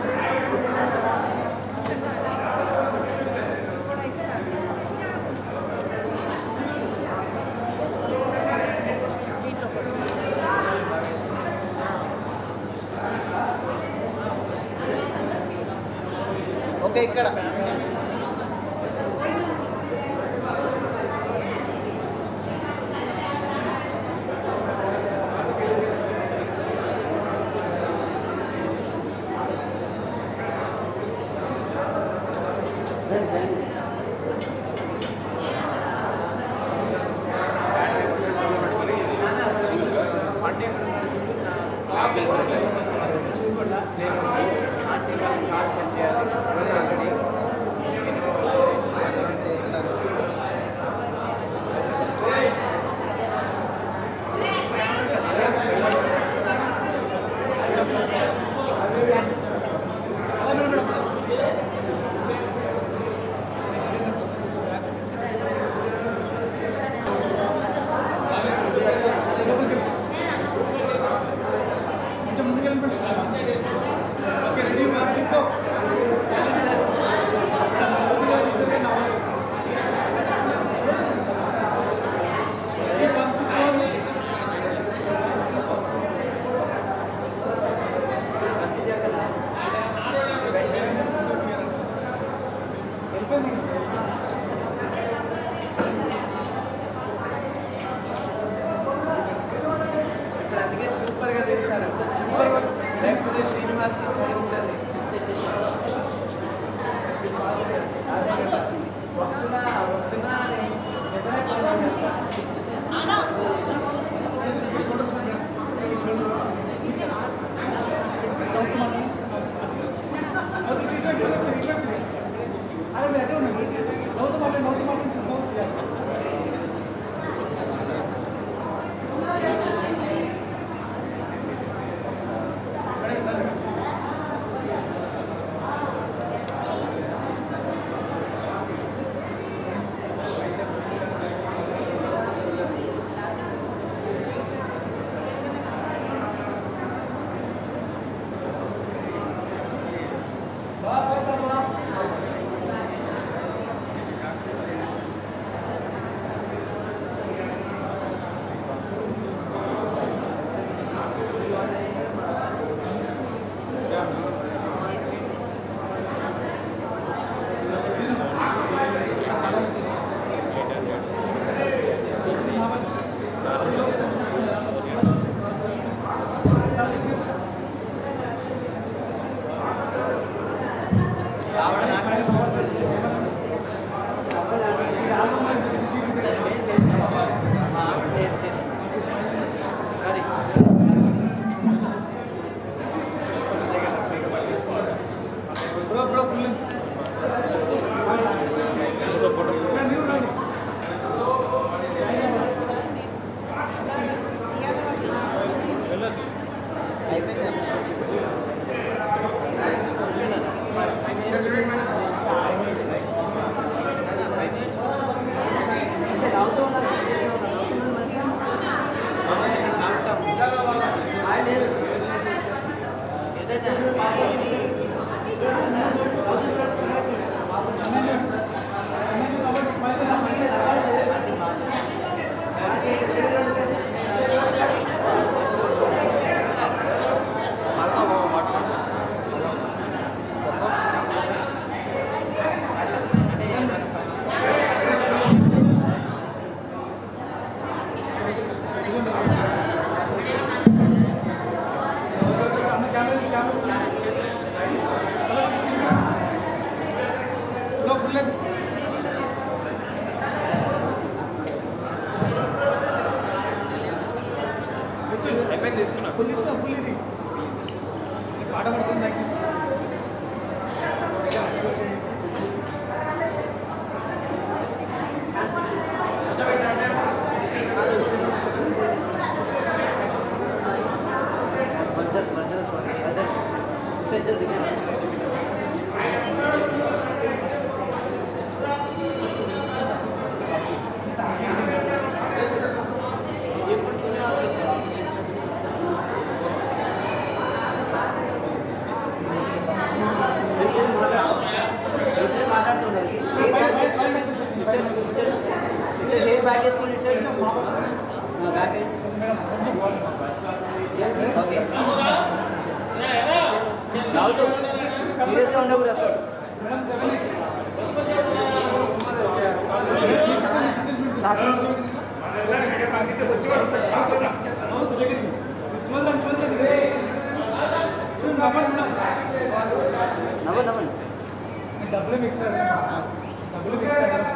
ఓకే ఇక్కడ మండే నేను ఆంటీ వాళ్ళకి కాల్ సెండ్ చేయాలి ఆల్రెడీ ఇక్కడ అందుకే సూపర్గా తీస్తారు లేకపోతే శ్రీనివాస్కి చదివి ఉంటుంది వస్తున్నా వస్తున్నా అని అయిపోయింది తీసుకున్నా ఫుల్ తీసుకున్నా ఫుల్ ఇది పాట పడుతుంది నాకు తీసుకున్నా మధ్య మధ్యలో స్వామి అదే ఇద్దరు దిగారు మాట్లాడుతున్నారు హెయిర్ బ్యాక్ వేసుకోండి ఇటు సైడ్ బ్యాక్ ఓకే రావద్దు సీరియస్గా ఉండకూడదు అసలు నవ్వండి నవ్వండి డబ్బులు మిక్స్ డబ్బులు మిక్స్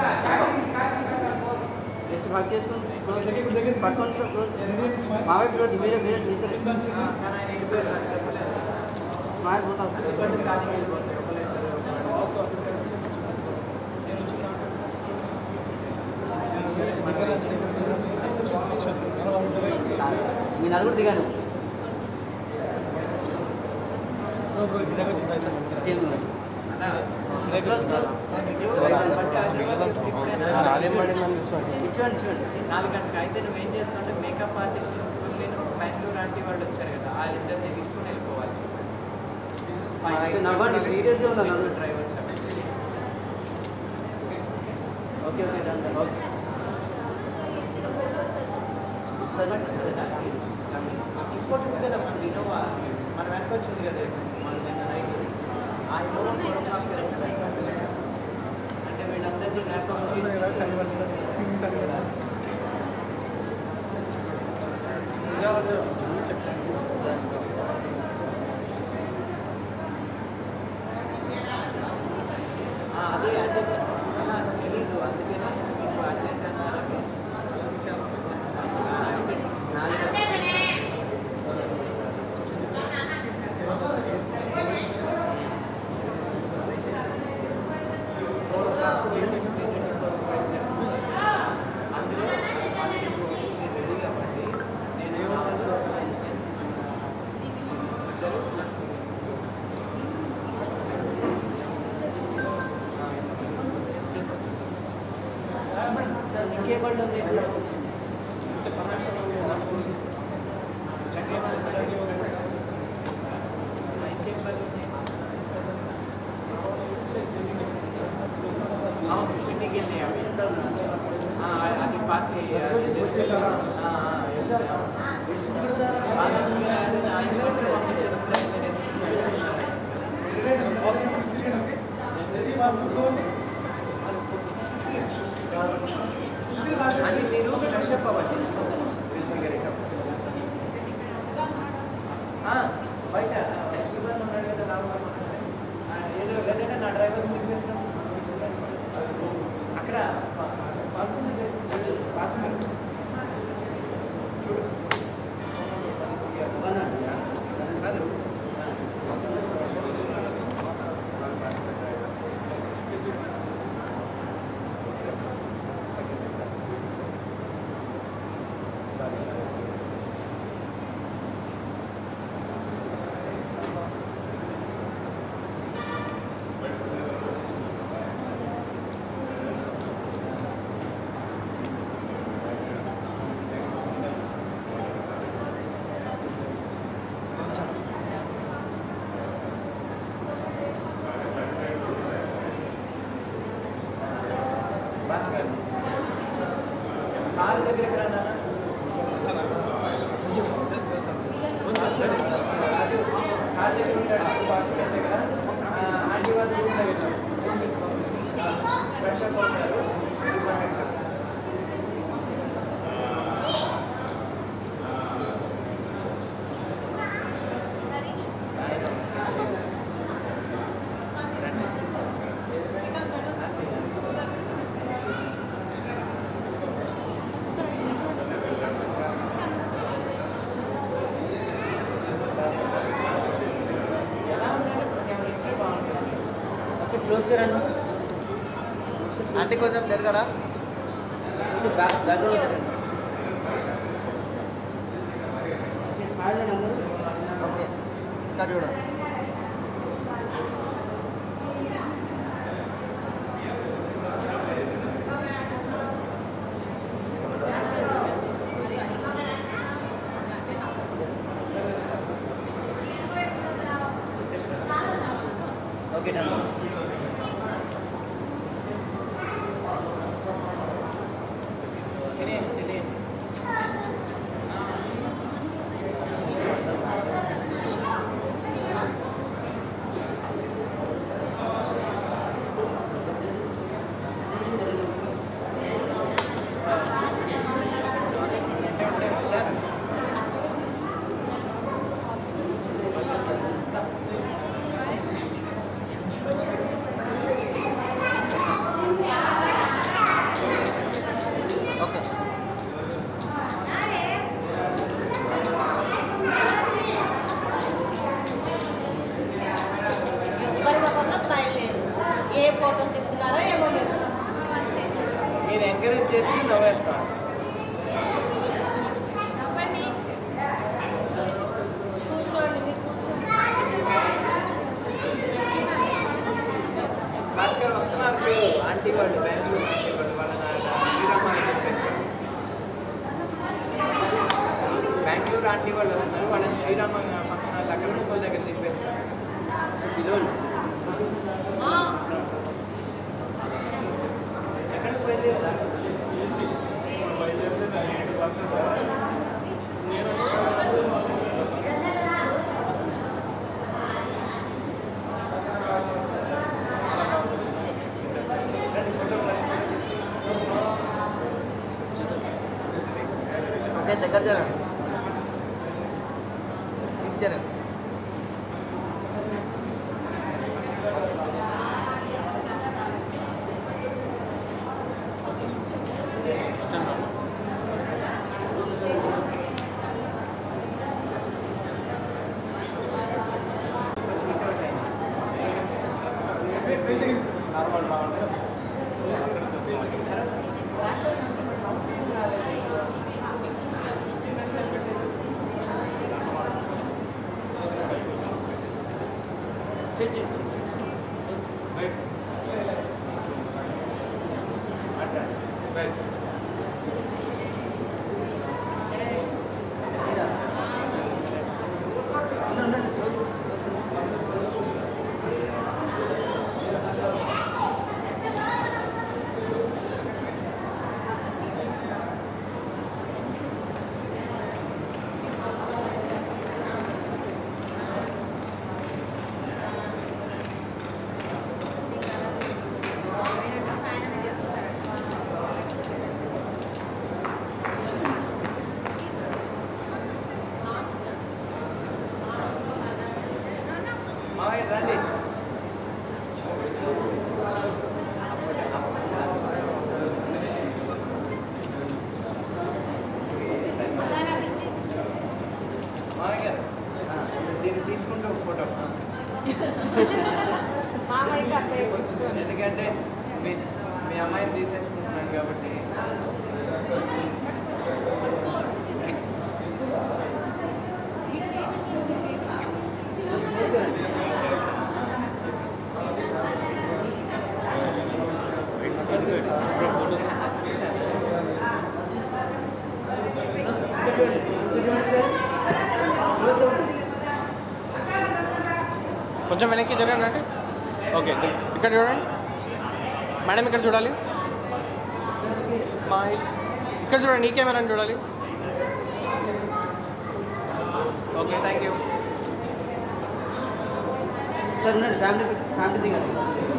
జస్ట్ వర్క్ చేసుకుని క్లోజ్ పట్టుకొని క్లోజ్ మా వైపు చూడద్దు మీరే మీరే మీరే స్మైల్ పోతా మీ నలుగురు దిగాను క్లోజ్ క్లోజ్ ఇచ్చుకోండి ఇచ్చుకోండి నాలుగు గంటలకు అయితే నువ్వు ఏం చేస్తావు అంటే మేకప్ ఆర్టిస్ట్ నేను బెంగళూరు లాంటి వాళ్ళు వచ్చారు కదా వాళ్ళిద్దరిని తీసుకుని వెళ్ళిపోవాలి నవ్వండి సీరియస్గా ఉన్నా నవ్వు drivers okay okay done done okay సరే ఇంకోటి ఉంది కదా మన ఇన్నోవా మన వెనక వచ్చింది కదా మన నిన్న నైట్ ఆ ఇన్నోవా ఫోర్ ఓ క్లాక్ అంటే వీళ్ళందరినీ ర్యాప్ అదే అంటే నాకు తెలీదు అందుకని మీకు అర్జెంట్ అన్నారు నాలుగు అందులో మీరు రెడీ కాబట్టి నేను సార్ ఇంకే బండి ఉంది సిటీకి వెళ్ళి అది పార్టీ అని మీరు ఫ్రెష్ అప్ అవ్వండి ఆ, బయట శివరాజ్ ఉన్నాడు కదా రాము ఏదో లేదంటే నా డ్రైవర్ చెప్పేసిన అక్కడ ఫంక్షన్ పాస్ చూడు కాదు భాస్కర్ కారు దగ్గరికి రా నాన్న. కాదు, కారు దగ్గర ఉంటాడు భాస్కర్ దగ్గర ఆ, ఆంటీ వాళ్ళు రూమ్లో వెళ్ళారు ఫ్రెష్ అప్ అవుతారు క్లోజ్గా రండి అంటే కొంచెం జరగరా ఇది బ్యాక్ బ్యాక్గ్రౌండ్ జరగండి మీ స్మైల్ అండి అందరూ ఓకే ఇక్కడ చూడండి ఓకే డన్ తినే తినే ఓకే మరి మాకున్న స్మైల్ లేదు ఏ ఫోటోస్ తీసుకున్నారో ఏమో లేదు మీరు ఎంకరేజ్ చేసి నవ్వేస్తాను కూర్చోండి మీరు భాస్కర్ వస్తున్నారు చూడు ఆంటీ వాళ్ళు బెంగళూరు ఆంటీ వాళ్ళు వాళ్ళ శ్రీరామాన్ని వచ్చేసారు బెంగళూరు ఆంటీ వాళ్ళు వస్తున్నారు వాళ్ళని శ్రీరామ ఫంక్షన్ హాల్ అక్కడ ఇంకో దగ్గర దింపేస్తారు పిలవండి ఎక్కడికి బయలుదేరారు ఓకే దగ్గర జరగండి ఇటు జరగండి మావయ్య రండి మావయ్య గారు ఆ, దీన్ని తీసుకుంటే ఒక ఫోటో ఆ. ఎందుకంటే మీ మీ అమ్మాయిని తీసేసుకుంటున్నాను కాబట్టి కొంచెం వెనక్కి జరగండి అంటే ఓకే ఇక్కడ చూడండి మేడం ఇక్కడ చూడాలి స్మైల్ ఇక్కడ చూడండి ఈ కెమెరాని చూడాలి ఓకే థ్యాంక్ యూ సార్ ఉండండి ఫ్యామిలీ ఫ్యామిలీ దిగండి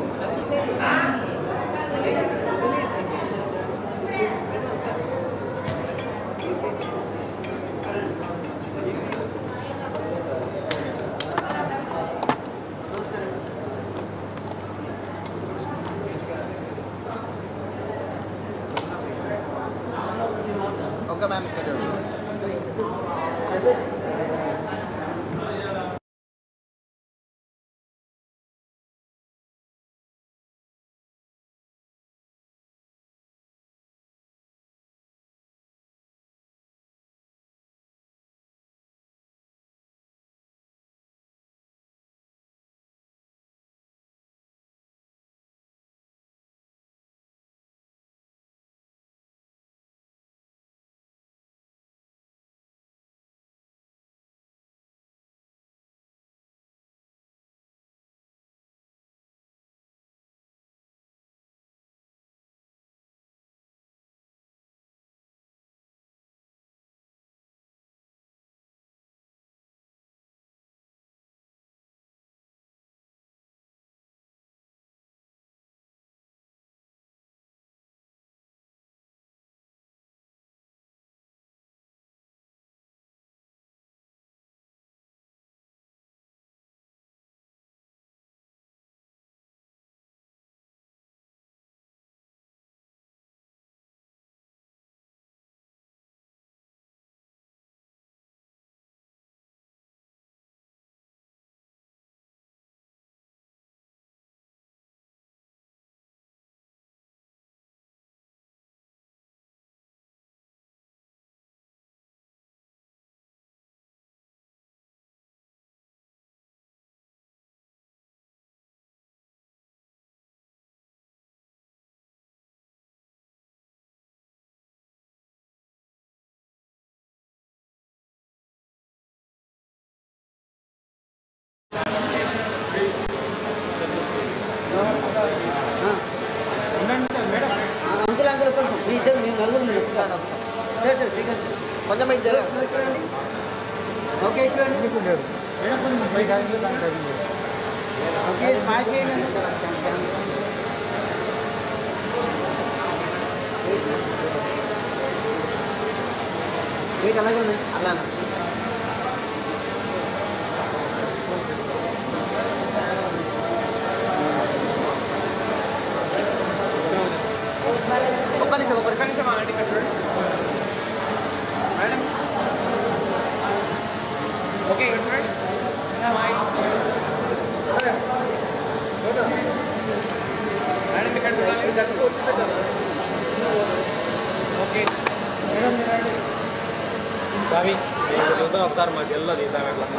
ఓకే మ్యామ్ ఇక్కడ చూడండి అంకుల్ అంకుల్ కొంచెం మీ ఇద్దరు మీ నలుగురు మీరు ఒకసారి సరే సరే శ్రీకాంత్ కొంచెం ఇది జరగ ఓకే చూడండి మీకు లేదు మేడం కొంచెం పైకి ఆగింది దానికి ఆగింది ఓకే స్మైల్ చేయండి వెయిట్ అలాగే ఉంది అలా ఒక్క నిమిషం ఒక్క నిమిషం ఆగండి ఇక్కడ చూడండి మేడం ఓకే ఇక్కడ చూడండి మేడం ఇక్కడ చూడాలి ఓకే స్వామి చూద్దాం ఒకసారి మాకు వెళ్ళదు ఇద్దాం ఎట్లా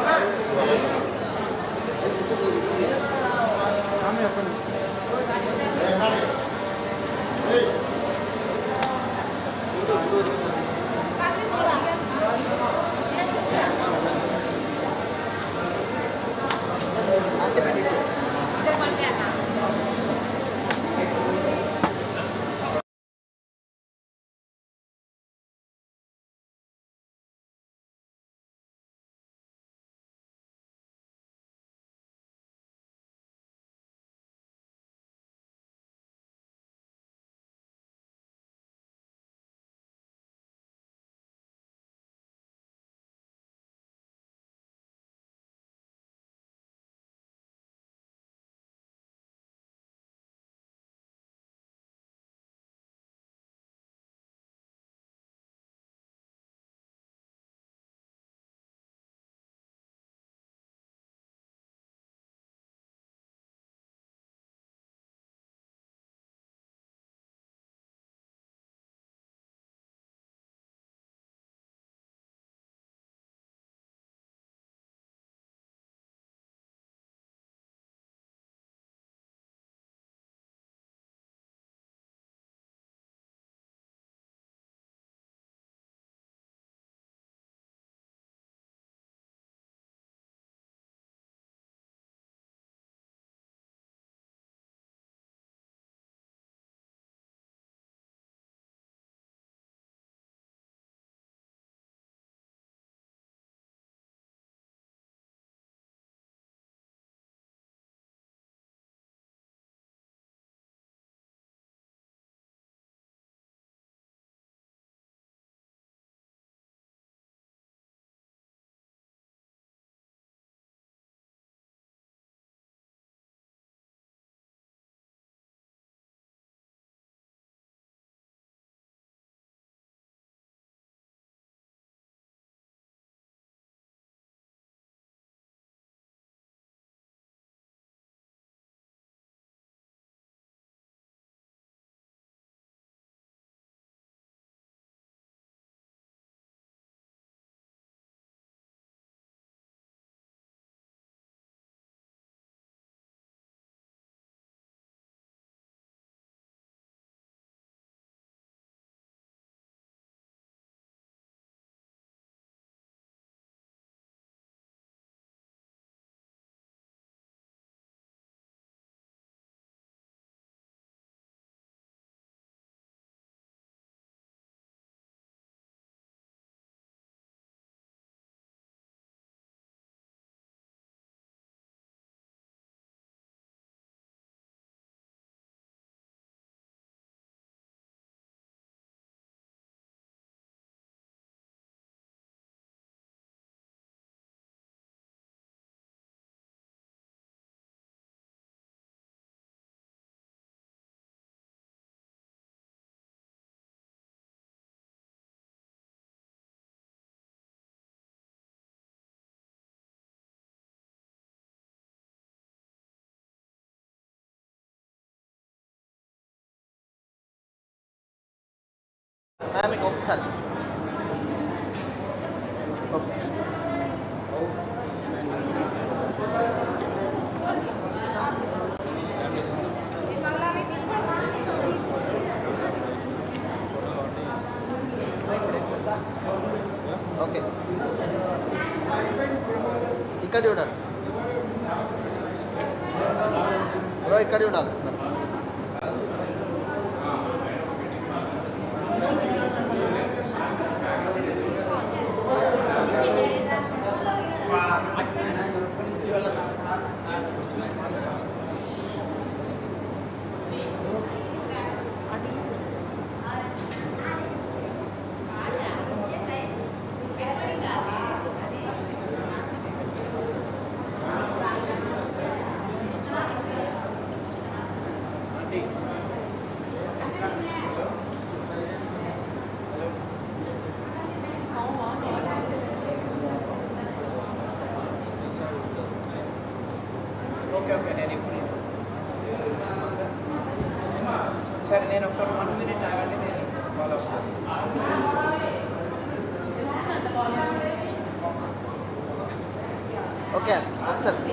మ్యామ్ ఒకసారి ఓకే ఓకే ఇక్కడ చూడాలి బ్రో ఇక్కడ చూడాలి ఓకే ఓకే నేను ఇప్పుడు సరే నేను ఒక వన్ మినిట్ ఆగండి నేను ఫాలో అప్ చేస్తాను ఓకే ఒకసారి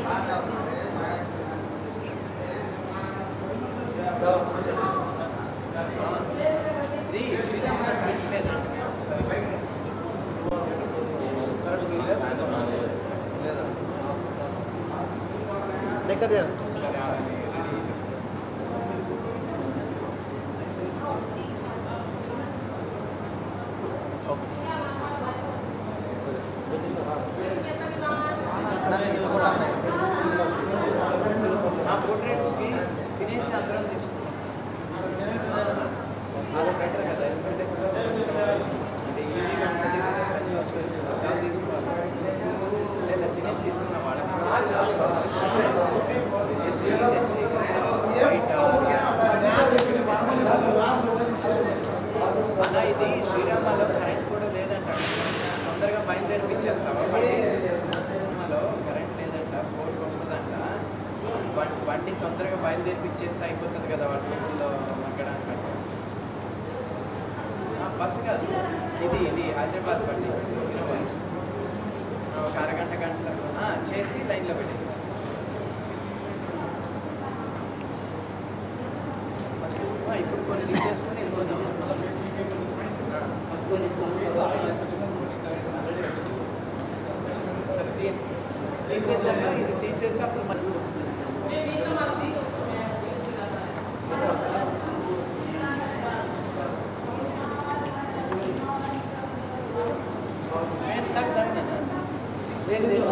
ఇది శ్రీరామ్ లేదండి లేదా దగ్గర చేయాలి. సరే ఆగండి రెడీ ఆ పోర్ట్రేట్స్కి తినేసి అందరం తీసుకుంటాం అది బెటర్ కదా ఎందుకంటే ఇప్పుడు కొంచెం అంటే ఈజీగా ఉంటుంది స్పెండ్ వస్తుంది చాలా తీసుకోవాలి లేదా తినేసి తీసుకున్న వాళ్ళకి తినేసి బయట అన్న ఇది శ్రీరామాలో కరెంట్ కూడా లేదంట తొందరగా బయలుదేరిపించేస్తావా శ్రీరామాలో కరెంట్ లేదంట కోర్టుకు వస్తుందంట బండి బండి తొందరగా బయలుదేరిపించేస్తే అయిపోతుంది కదా వాళ్ళ ఊళ్ళో అక్కడ అంటారు ఆ, బస్సు కాదు ఇది ఇది హైదరాబాద్ బండి ఇన్నోవా ఒక అరగంట గంటల ఆ, చేసి లైన్లో పెట్టి ఇప్పుడు కొన్ని తీసేసుకొని వెళ్ళిపోదాం సరే తీ- తీసేసాక ఇది తీసేసి అప్పుడు మళ్ళీ నేను తగ్గ తగ్గ లేదు లేదు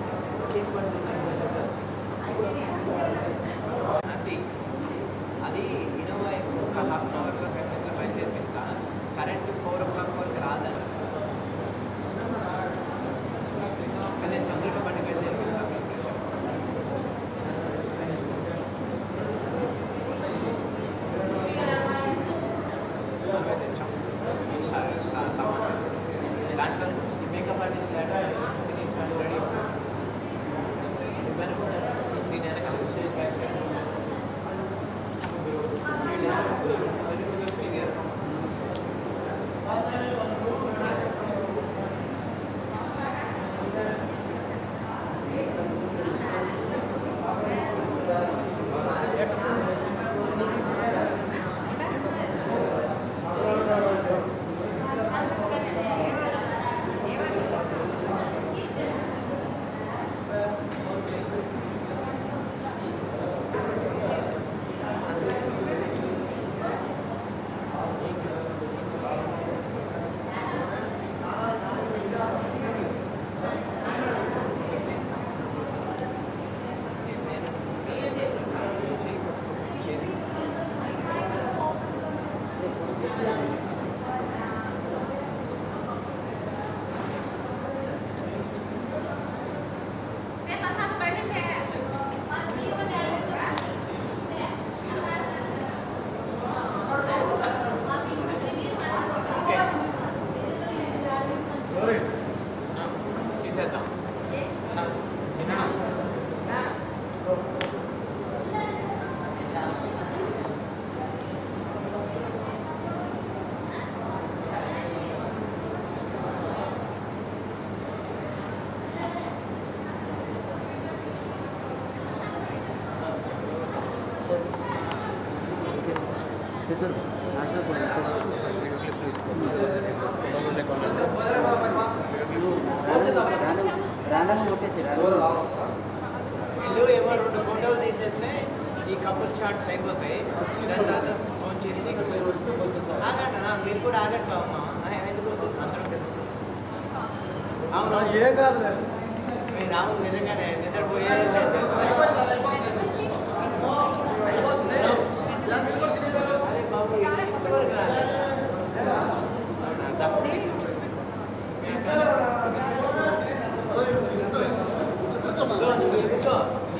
ఆంటీ, అది చిత్తూరు నేషనల్ కూడా ర్యాండమ్గా కొట్టేసి ర్యాండమ్ ఇల్లు ఏవో రెండు ఫోటోలు తీసేస్తే ఈ కపుల్ షాట్స్ అయిపోతాయి దాని తర్వాత ఫోన్ చేసి ఆగండి ఆ, మీరు కూడా ఆగండి బామ్మ ఎందుకు వద్దు? అందరం తెలుస్తుంది అవును ఏ కాదు మీరు అవును నిజంగానే నిద్రపోయే అరే బాబు ఇది ఇంతవరకు రాలేదు. అవునా, దా, తీసుకొచ్చి. కూర్చో.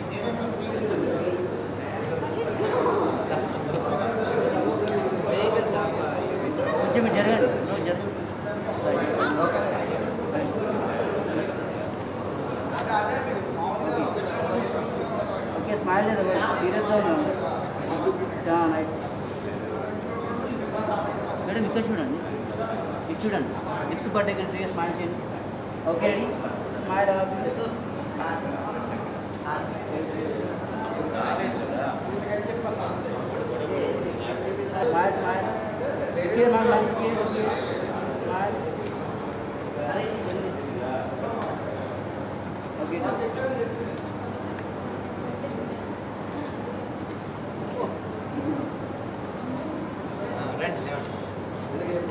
కొంచెం ఇటు జరగండి కొంచెం జరగండి ఓకే స్మైల్ లేదు సీరియస్గా ఉన్నాను చాలా నైట్ మేడం ఇక్కడ చూడండి ఇది చూడండి లిప్స్ పట్టే ఫ్రీగా స్మైల్ చేయండి okay ready smile smile smile okay ma'am ma'am okay smile okay ఆ, రండి లేవండి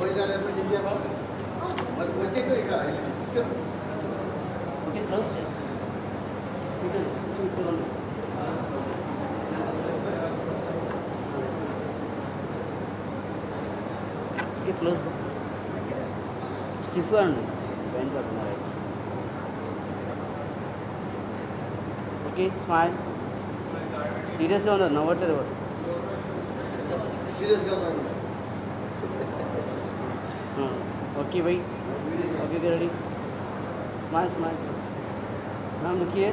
ఓకే క్లోజ్ చేయండి చూడండి చూడండి ఓకే క్లోజ్ స్టిఫ్గా అండి బ్యాండ్ పడుతున్నారు ఓకే స్మైల్ సీరియస్గా ఉన్నారు నవ్వట్లేదు ఎవరు ఓకే भाई okay ready smile smile ma'am रुकिए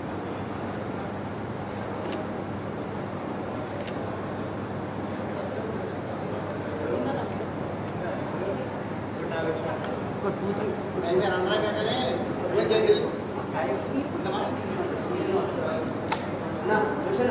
ఇప్పుడు నాలుగు షాట్లు. ఒక టూ త్రీ అన్నా చూసానా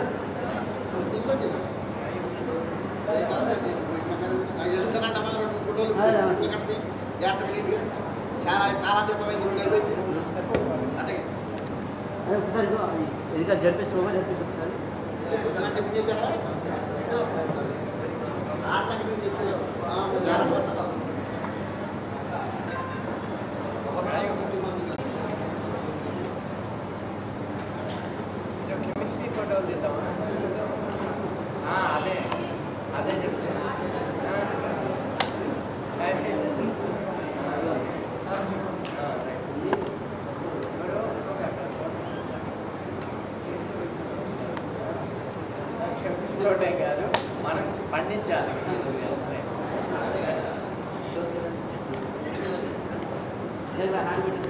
చాలా కాలాతీతమైంది రెండు అయిపోయింది అంటే అదే ఒకసారి ఇదిగో అది ఎదుగా జరిపేసి స్టోగా జరిపేసి ఒకసారి ఇలా చెప్పి చేశారా ఆ సంగతి చెప్తారు కెమిస్ట్రీ ఫోటోలు తీద్దామా ఆ, అదే అదే చెప్తున్నా ఆ. కాశీ. ఆ. ఆ, రైట్. ఇప్పుడు ఒక కెమిస్ట్రీ ఫోటో కాదు మనం పండించాలి లేదా హ్యాండ్ పెట్టి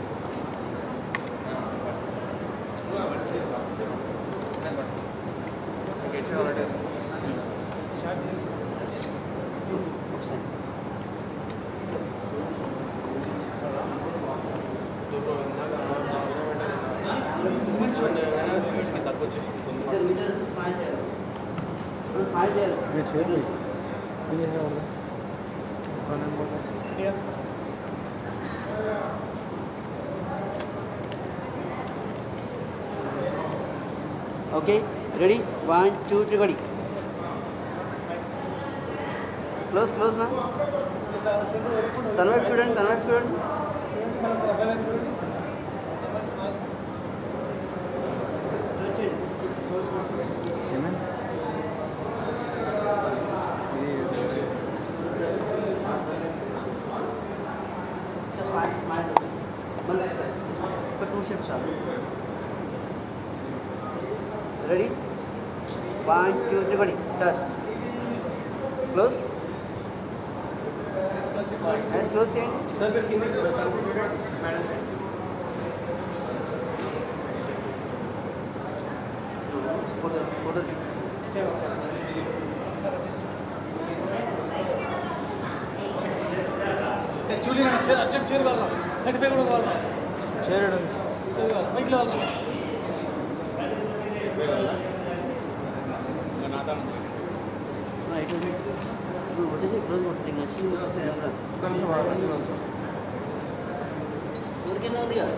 ఒకసారి ఇద్దరు మీటర్ స్మైల్ చేయాలి స్మైల్ చేయాలి ये छेड़ ली ये है वाला खाने में बोला okay ready one two three ready close close ma'am తన వైపు చూడండి తన వైపు చూడండి ఏమైంది ఇది స్మైల్ స్మైల్ మళ్ళీ ఒక టూ షేప్స్ చాలు ready one two three ready start close eyes close చేయండి సార్ మీరు కింద కలిసి madam sir photo photo same ఒకసారి స్టూడియో చైర్ అచ్చటి చైర్ కావాలా థర్టీ ఫైవ్ కూడా కావాలా చేరడం చైర్ కావాలా బైక్లో కావాలా టూ మినిట్స్ ఒకటేసి క్లోజ్ కొట్టండి ఇంకా వచ్చింది వస్తుంది కెమెరా ఊరికైనా ఉంది కదా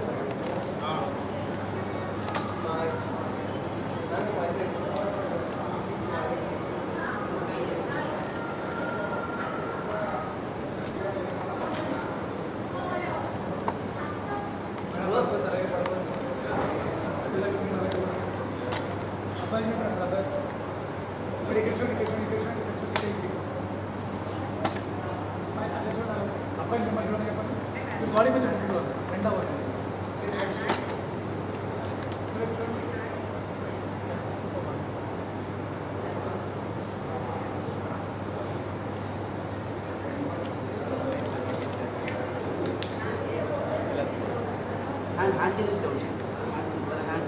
బాడీ కొంచెం రెండవ హ్యాండ్ హ్యాండ్ తీసుకోండి హ్యాండ్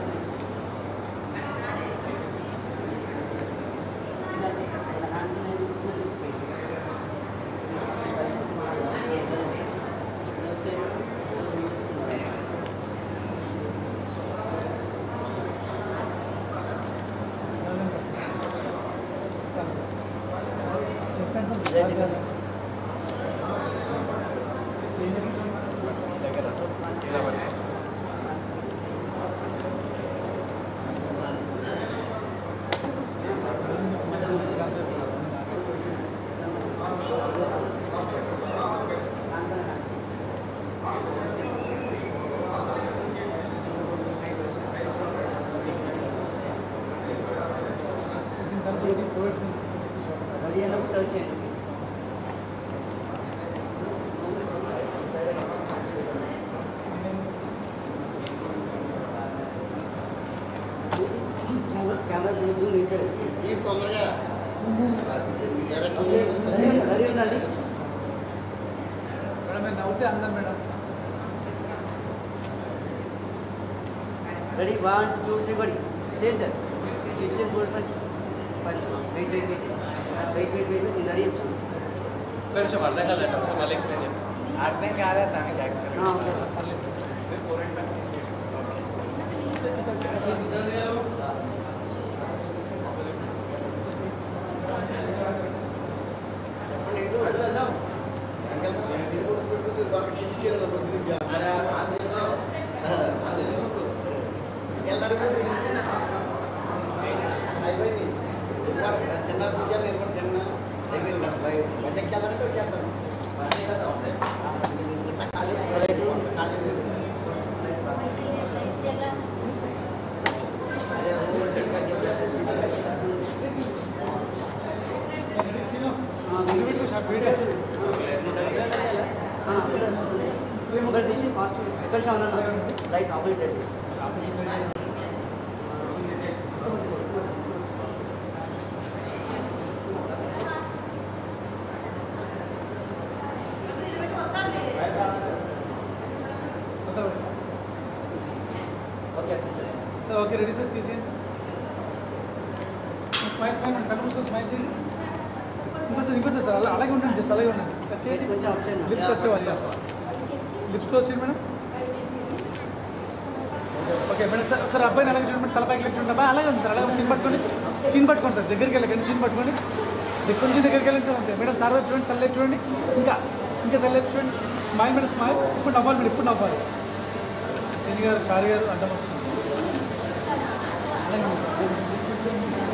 రెడీ అయినప్పుడు టచ్ చేయండి కెమెరా చూడద్దు మీతో ఈ తొందరగా డైరెక్ట్ రెడీ ఉండండి మేడం నేను నవ్వుతే అందం madam ready one two three బడి చేయండి సార్ డిసిషన్ బోర్డ్ పని wait wait wait wait wait wait నేను రెడీ చెప్తాను కొంచెం అర్థం కాలేదు కొంచెం మళ్ళీ ఎక్స్ప్లెయిన్ చేయండి అర్థం కాలేదు దానికి ఆ, okay. Actually four and okay ఒకటి తీసి ఫాస్ట్ ఎక్కడ ఉన్నా right opposite okay sir okay ready sir తీసేయండి స్మైల్ స్మైల్ కళ్ళు మూసుకొని స్మైల్ చేయండి ఇంకా సార్ ఇంకా సార్ అలా అలాగే ఉండండి జస్ట్ అలాగే ఉండండి టచ్ చేయండి కొంచెం ఆఫ్ చేయండి లిప్స్ టచ్ అవ్వాలి లిప్స్ క్లోజ్ చేయండి మేడం ఓకే మేడం సార్ ఒకసారి అబ్బాయిని అలాగే చూడండి మేడం తలపైకి లేపి చూడండి అబ్బాయి అలాగే ఉంది సార్ అలాగే చిన్ పట్టుకొని చిన్ పట్టుకోండి సార్ దగ్గరికి వెళ్ళకండి చిన్ పట్టుకొని దగ్గర కొంచెం దగ్గరికి వెళ్ళండి సార్ అంతే మేడం సార్ వైపు చూడండి తల్లి చూడండి ఇంకా ఇంకా తల్లి చూడండి స్మైల్ మేడం స్మైల్ ఇప్పుడు నవ్వాలి మేడం ఇప్పుడు నవ్వాలి శని గారు చారి గారు అడ్డం వస్తుంది అలాగే ఉంది సార్.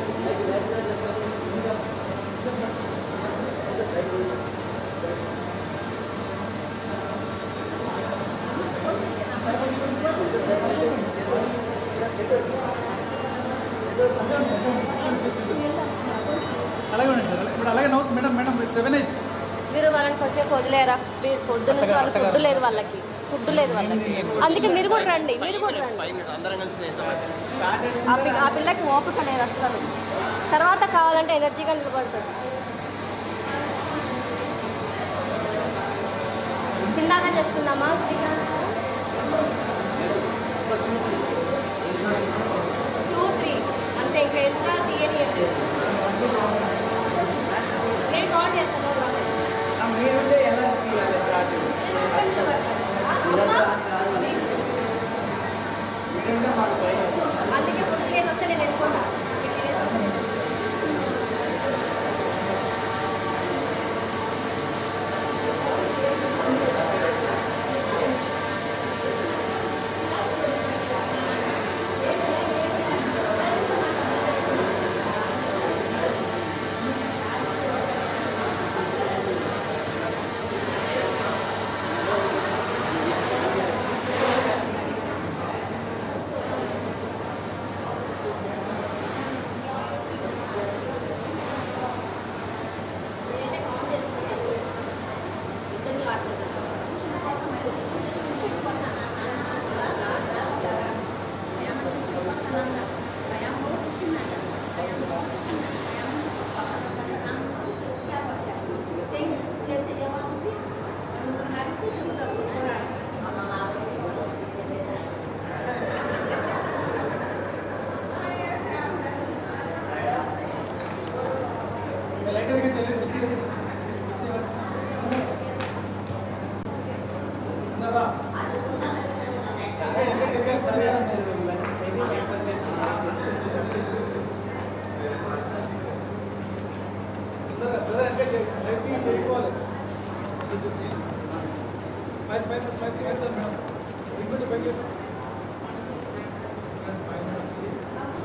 అలాగే ఉండండి సార్ ఇప్పుడు అలాగే నవ్వు మేడం మేడం సెవెన్ ఎయిట్ మీరు వాళ్ళని కొద్దిసేపు వదిలేరా మీరు పొద్దున్న నుంచి వాళ్ళకి ఫుడ్ లేదు వాళ్ళకి ఫుడ్ లేదు వాళ్ళకి అందుకే మీరు కూడా రండి మీరు కూడా రండి అందరం కలిసి చేస్తాం ఆ పి- ఆ పిల్లకి ఓపిక లేదు అసలు తర్వాత కావాలంటే ఎనర్జీగా నిలబడుతుంది చిన్నగా చేసుకుందామా టూ త్రీ అంతే ఇంకా ఎక్స్ట్రా తీయని నేను కాల్ చేస్తాను మీరుంటే ఎలా తీయాలి చార్ట్ మీరుంటే మాకు భయం అందుకే ఫుడ్ తినేసి వస్తే నేను వెళ్ళిపోతా స్మైల్ స్మైల్ స్మైల్ స్మైల్ ఇంకొంచెం పైకి లేపు. స్మైల్ ప్లీజ్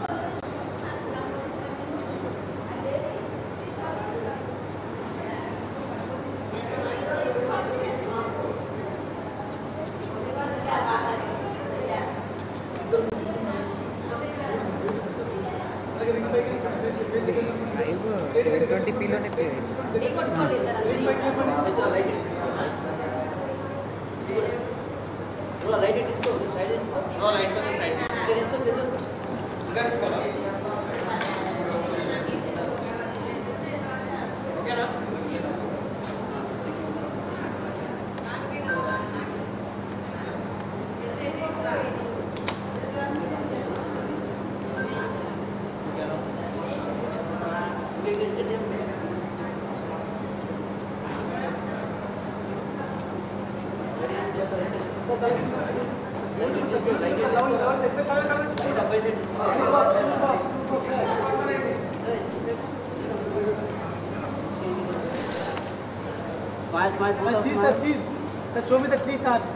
అలాగే రింగ్ పైకి ఫేస్ దగ్గర సెవెన్ ట్వంటీ పీలోనే పే నీ కొట్టుకోండి ఇద్దరు లైట్ తీసుకో సైడ్ తీసుకో ఇంకా తీసుకో చేద్దాం smile smile smile cheese sir cheese sir show me the tea card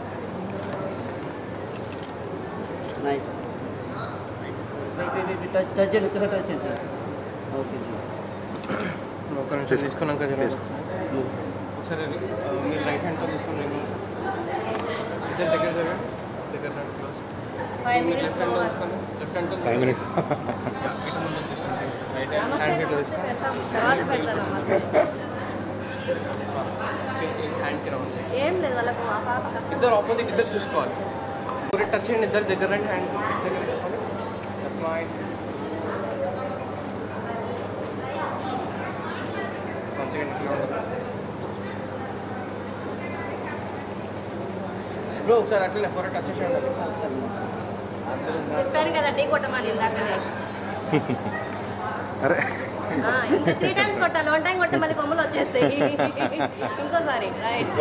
nice touch touch చేయండి ఇక్కడ టచ్ చేయండి సార్ ఓకే ఒక నిమిషం తీసుకున్నాక చేసుకో ఒకసారి మీరు రైట్ హ్యాండ్తో తీసుకుని ఇద్దరు దగ్గర జరగండి దగ్గర క్లోజ్ ఫైవ్ మీరు మినిట్స్ లెఫ్ట్ హ్యాండ్లో తీసుకోండి లెఫ్ట్ హ్యాండ్తో ఫైవ్ మినిట్స్ ఇటు ముందు తీసుకోండి రైట్ హ్యాండ్ హ్యాండ్ సైడ్లో తీసుకోండి తర్వాత పెడతాను హ్యాండ్కి రౌండ్ ఏం లేదు వాళ్ళకు మా పాప కష్టం. ఇద్దరు ఆపోజిట్ ఇద్దరు చూసుకోవాలి ఒకటి టచ్ చేయండి ఇద్దరు దగ్గర రండి హ్యాండ్ దగ్గర తీసుకోండి స్మైల్ బ్రో ఒకసారి అట్లనే ఫోర్ టచ్ చేయండి చెప్పాను కదా టీ కొట్టమని ఇందాకనే అరే ఆ, ఇంకా త్రీ టైమ్స్ కొట్టాలి వన్ టైం కొట్టే మళ్ళీ కొమ్మలు వచ్చేస్తాయి ఇంకోసారి రైట్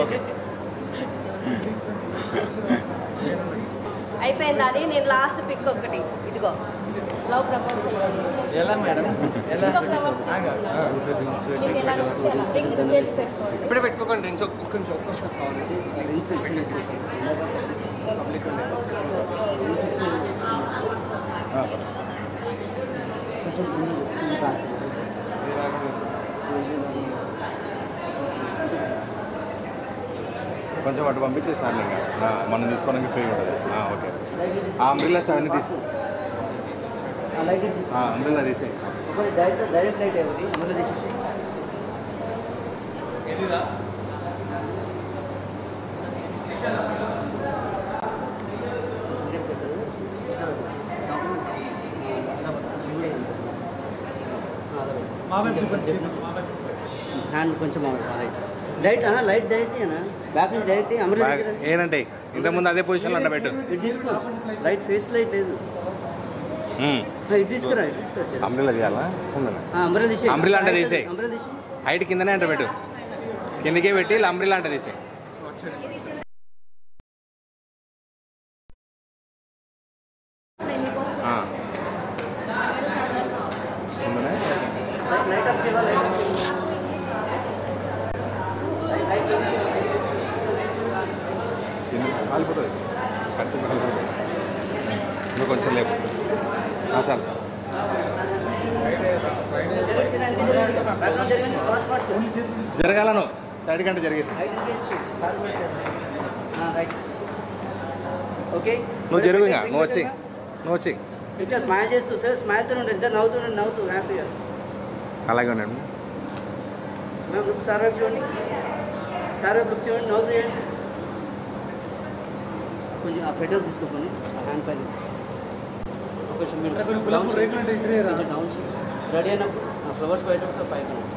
అయిపోయింది అది నేను లాస్ట్ పిక్ ఒకటి ఇదిగో లవ్ ప్రపోజల్ ఎలా మేడం ఎలా ఇంకో ఫ్లవర్స్ మీకు ఎలా రింగ్ చేసి పెట్టుకోండి ఇప్పుడే పెట్టుకోకండి డ్రింక్స్ ఒక్క నిమిషం ఒక్క నిమిషం కావాలి పబ్లిక్ కొంచెం అటు పంపించేసాను ఇంకా ఆ, మనం తీసుకోవడానికి ఫ్రీ ఉంటుంది ఆ, ఓకే ఆ అంబ్రిల్లాస్ అవన్నీ తీసుకో లైట్ ఆ, అంబ్రిల్లా తీసేయి ఒకటి డైరెక్ట్ డైరెక్ట్ లైట్ ఒకటి అందులో తీసేసి మామూలు చూపించి మామూలు హ్యాండ్ కొంచెం లైట్ లైట్ అన్న లైట్ డైరెక్ట్ అన్న బ్యాక్ నుంచి డైరెక్ట్ అమరే బాగా- ఏంటంటే ఇంతకుముందు అదే పొజిషన్లో అంట పెట్టు ఇటు తీసుకో లైట్ ఫేస్ లైట్ లేదు ఉమ్. ఆ, ఇటు తీసుకురా ఇటు తీసుకొచ్చారు అంబ్రిల్లా తీయాలా ఉండండి అంబ్రెలా తీసేయి అంబ్రెల్లా అంటే తీసేయి. అంబ్రెలా తీసి హైట్ కిందనే అంట పెట్టు కిందకే పెట్టి ఇలా అంబ్రిల్లా అంటే తీసే లైట్ ఆఫ్ చేయాలి లైట్ కాలిపోతుంది ఖర్చు కాలిపోతుంది ఇంకా కొంచెం లేపు ఆ, చాలు జరగచ్చిన అంతే జరగండి బ్యాక్ నుంచి జరగండి ఫాస్ట్ ఫాస్ట్ జరగాలను సైడ్ కంటే జరిగేసి రైట్ చేసి సార్ రైట్ ఓకే నువ్వు జరుగు ఇంకా నువ్వు వచ్చి నువ్వు వచ్చి ఇట్లా స్మైల్ చేస్తూ సార్ స్మైల్తో ఉండండి ఇద్దరు నవ్వుతుండండి నవ్వుతూ హ్యాపీగా అలాగే ఉండండి మేము లుక్ సార్ వైపు చూడండి సార్ వైపు లుక్ చూడండి నవ్వుతూ చేయండి కొంచెం ఆ ఫెడల్ తీసుకోకండి ఆ హ్యాండ్ పైన కొంచెం మీరు అక్కడ కొన్ని down గులాబీ చేయండి. రేకులు అంటే ఇసిరేయరా? కొంచెం డౌన్ చేయండి రెడీ అయినప్పుడు ఆ ఫ్లవర్స్ బయట ఒక ఫైవ్ మినిట్స్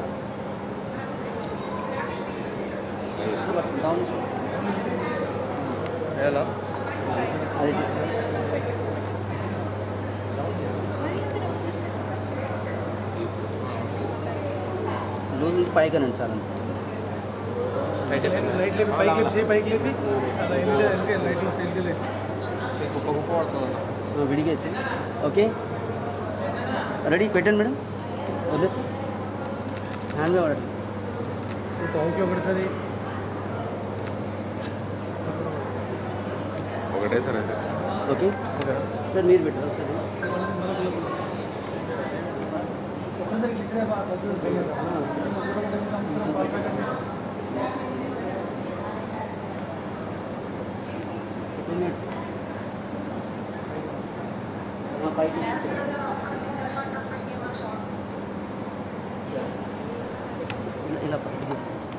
డౌన్ చేయండి ఎలా అది లూజ్ పైగా నుంచాలండి రైట్ లైట్ లేపి పైకి లేపి చేయి పైకి లేపి అలా వెళ్ళి వెళ్ళి లైట్లో సెల్కి లేపి కుప్ప కుప్ప పడుతుంది విడిగేసి ఓకే రెడీ పెట్టండి మేడం వదిలేసి హ్యాండ్ వాడండి ఓకే ఒకటిసారి ఒకటే సార్ అయితే ఓకే సార్ మీరు పెట్టారు ఒకసారి ఒకసారి ఇస్తే బాగా పద్ధతి పర్ఫెక్ట్ టూ మినిట్స్ పైకి ఇలా పక్కకి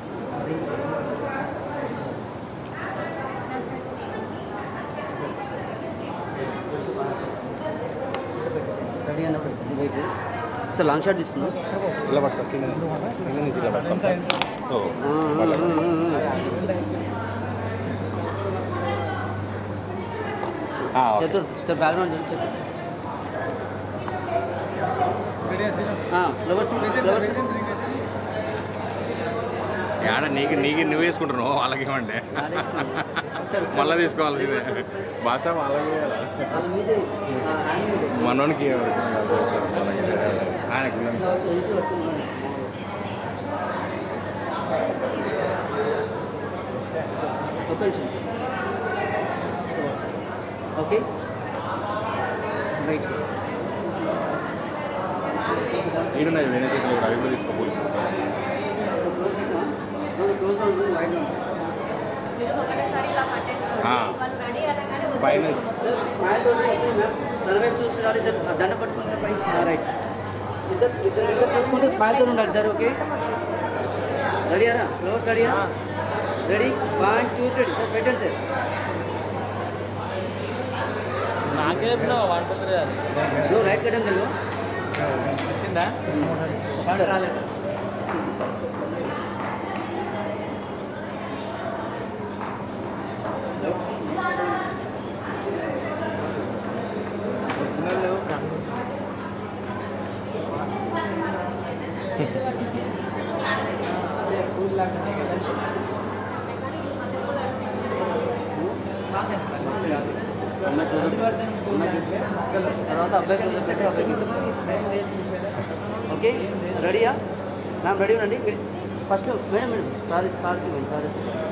రెడీ అన్నప్పుడు వెయిట్ సార్ లాంగ్ షాట్ తీసుకున్నాం ఇలా పట్టుకో కింద కింద నుంచి ఇలా పట్టుకో ఓ ఆ, okay. Chatur sir background Chatur ready flowers flowers ఏడ నీకు నీకు నువ్వు వేసుకుంటున్నావు వాళ్ళకి ఇవ్వండి మళ్ళీ తీసుకోవాల్సిందే భాష వాళ్ళకి ఇవ్వాలా? వాళ్ళ మీదే హ్యాండ్ మీదే మనోనికి ఎవరికి కాదు. ఆయనకు ఉన్నది. తెలిసి పట్టుకున్నాను ఒక నిమిషం ఓకే రైట్ ఈడున్నాయి వేరే చేతులు అవి కూడా తీసుకోవాలి క్లోజ్ ఉంటుంది వైడ్ మీరు ఒకటేసారి ఇలా పట్టేసుకోండి ఆ. వాళ్ళు రెడీ అనగానే పైన సార్ స్మైల్ తోటి అయితే మ్యామ్ తన వైపు చూస్తున్నారు ఇద్దరు ఆ దండ పట్టుకుంటే పై రైట్ ఇద్దరు ఇద్దరు ఇద్దరు చూసుకుంటే స్మైల్ తోటి ఉండాలి ఇద్దరు ఓకే రెడీయారా ఫ్లవర్స్ రెడీయా ready one two three sir పెట్టండి సార్ నాకే వంట నువ్వు రైట్ కట్టం తెలుగు వచ్చిందా షాట్ రాలేదు అమ్మాయి క్లోజ్ అమ్మాయి తర్వాత అబ్బాయి క్లోజ్ పెట్టి అబ్బాయి ఓకే రెడీయా మ్యామ్ రెడీ ఉండండి మీరు first madam madam sorry sorry madam sorry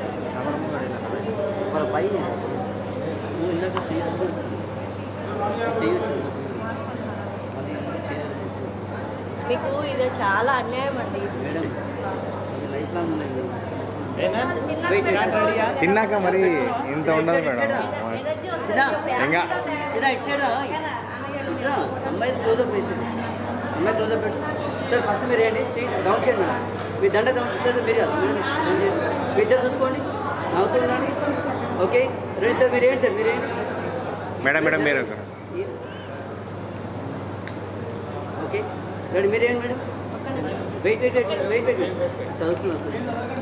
మన పై నువ్వు ఇందాక చేయొచ్చు చేయొచ్చు మీకు ఇది చాలా అన్యాయం అండి మేడం ఇది లైఫ్ లాంగ్ ఉన్నాయి మేడం వెయిట్ షాట్ రెడీయా తిన్నాక మరి ఇంత ఉండదు మేడం ఎనర్జీ చిన్న వస్తుంది ఇంకా చిన్న ఇటు సైడ్ రా. ఇటు రా. అమ్మాయి క్లోజప్ వేసి అమ్మాయి క్లోజప్ పెట్టు సార్ ఫస్ట్ మీరు ఏంటి చేయి డౌన్ చేయండి మేడం మీ దండ డౌన్ సార్ మీరు కాదు మీరు డౌన్ చేయండి మీ ఇద్దరు చూసుకోండి నవ్వుతూ ఉండండి ఓకే రండి సార్ మీరు ఏంటి సార్ మీరు ఏంటి మేడం మేడం మీరు అక్కడ. ఓకే రండి మీరు ఏంటి madam wait wait wait wait wait చదువుతున్నాను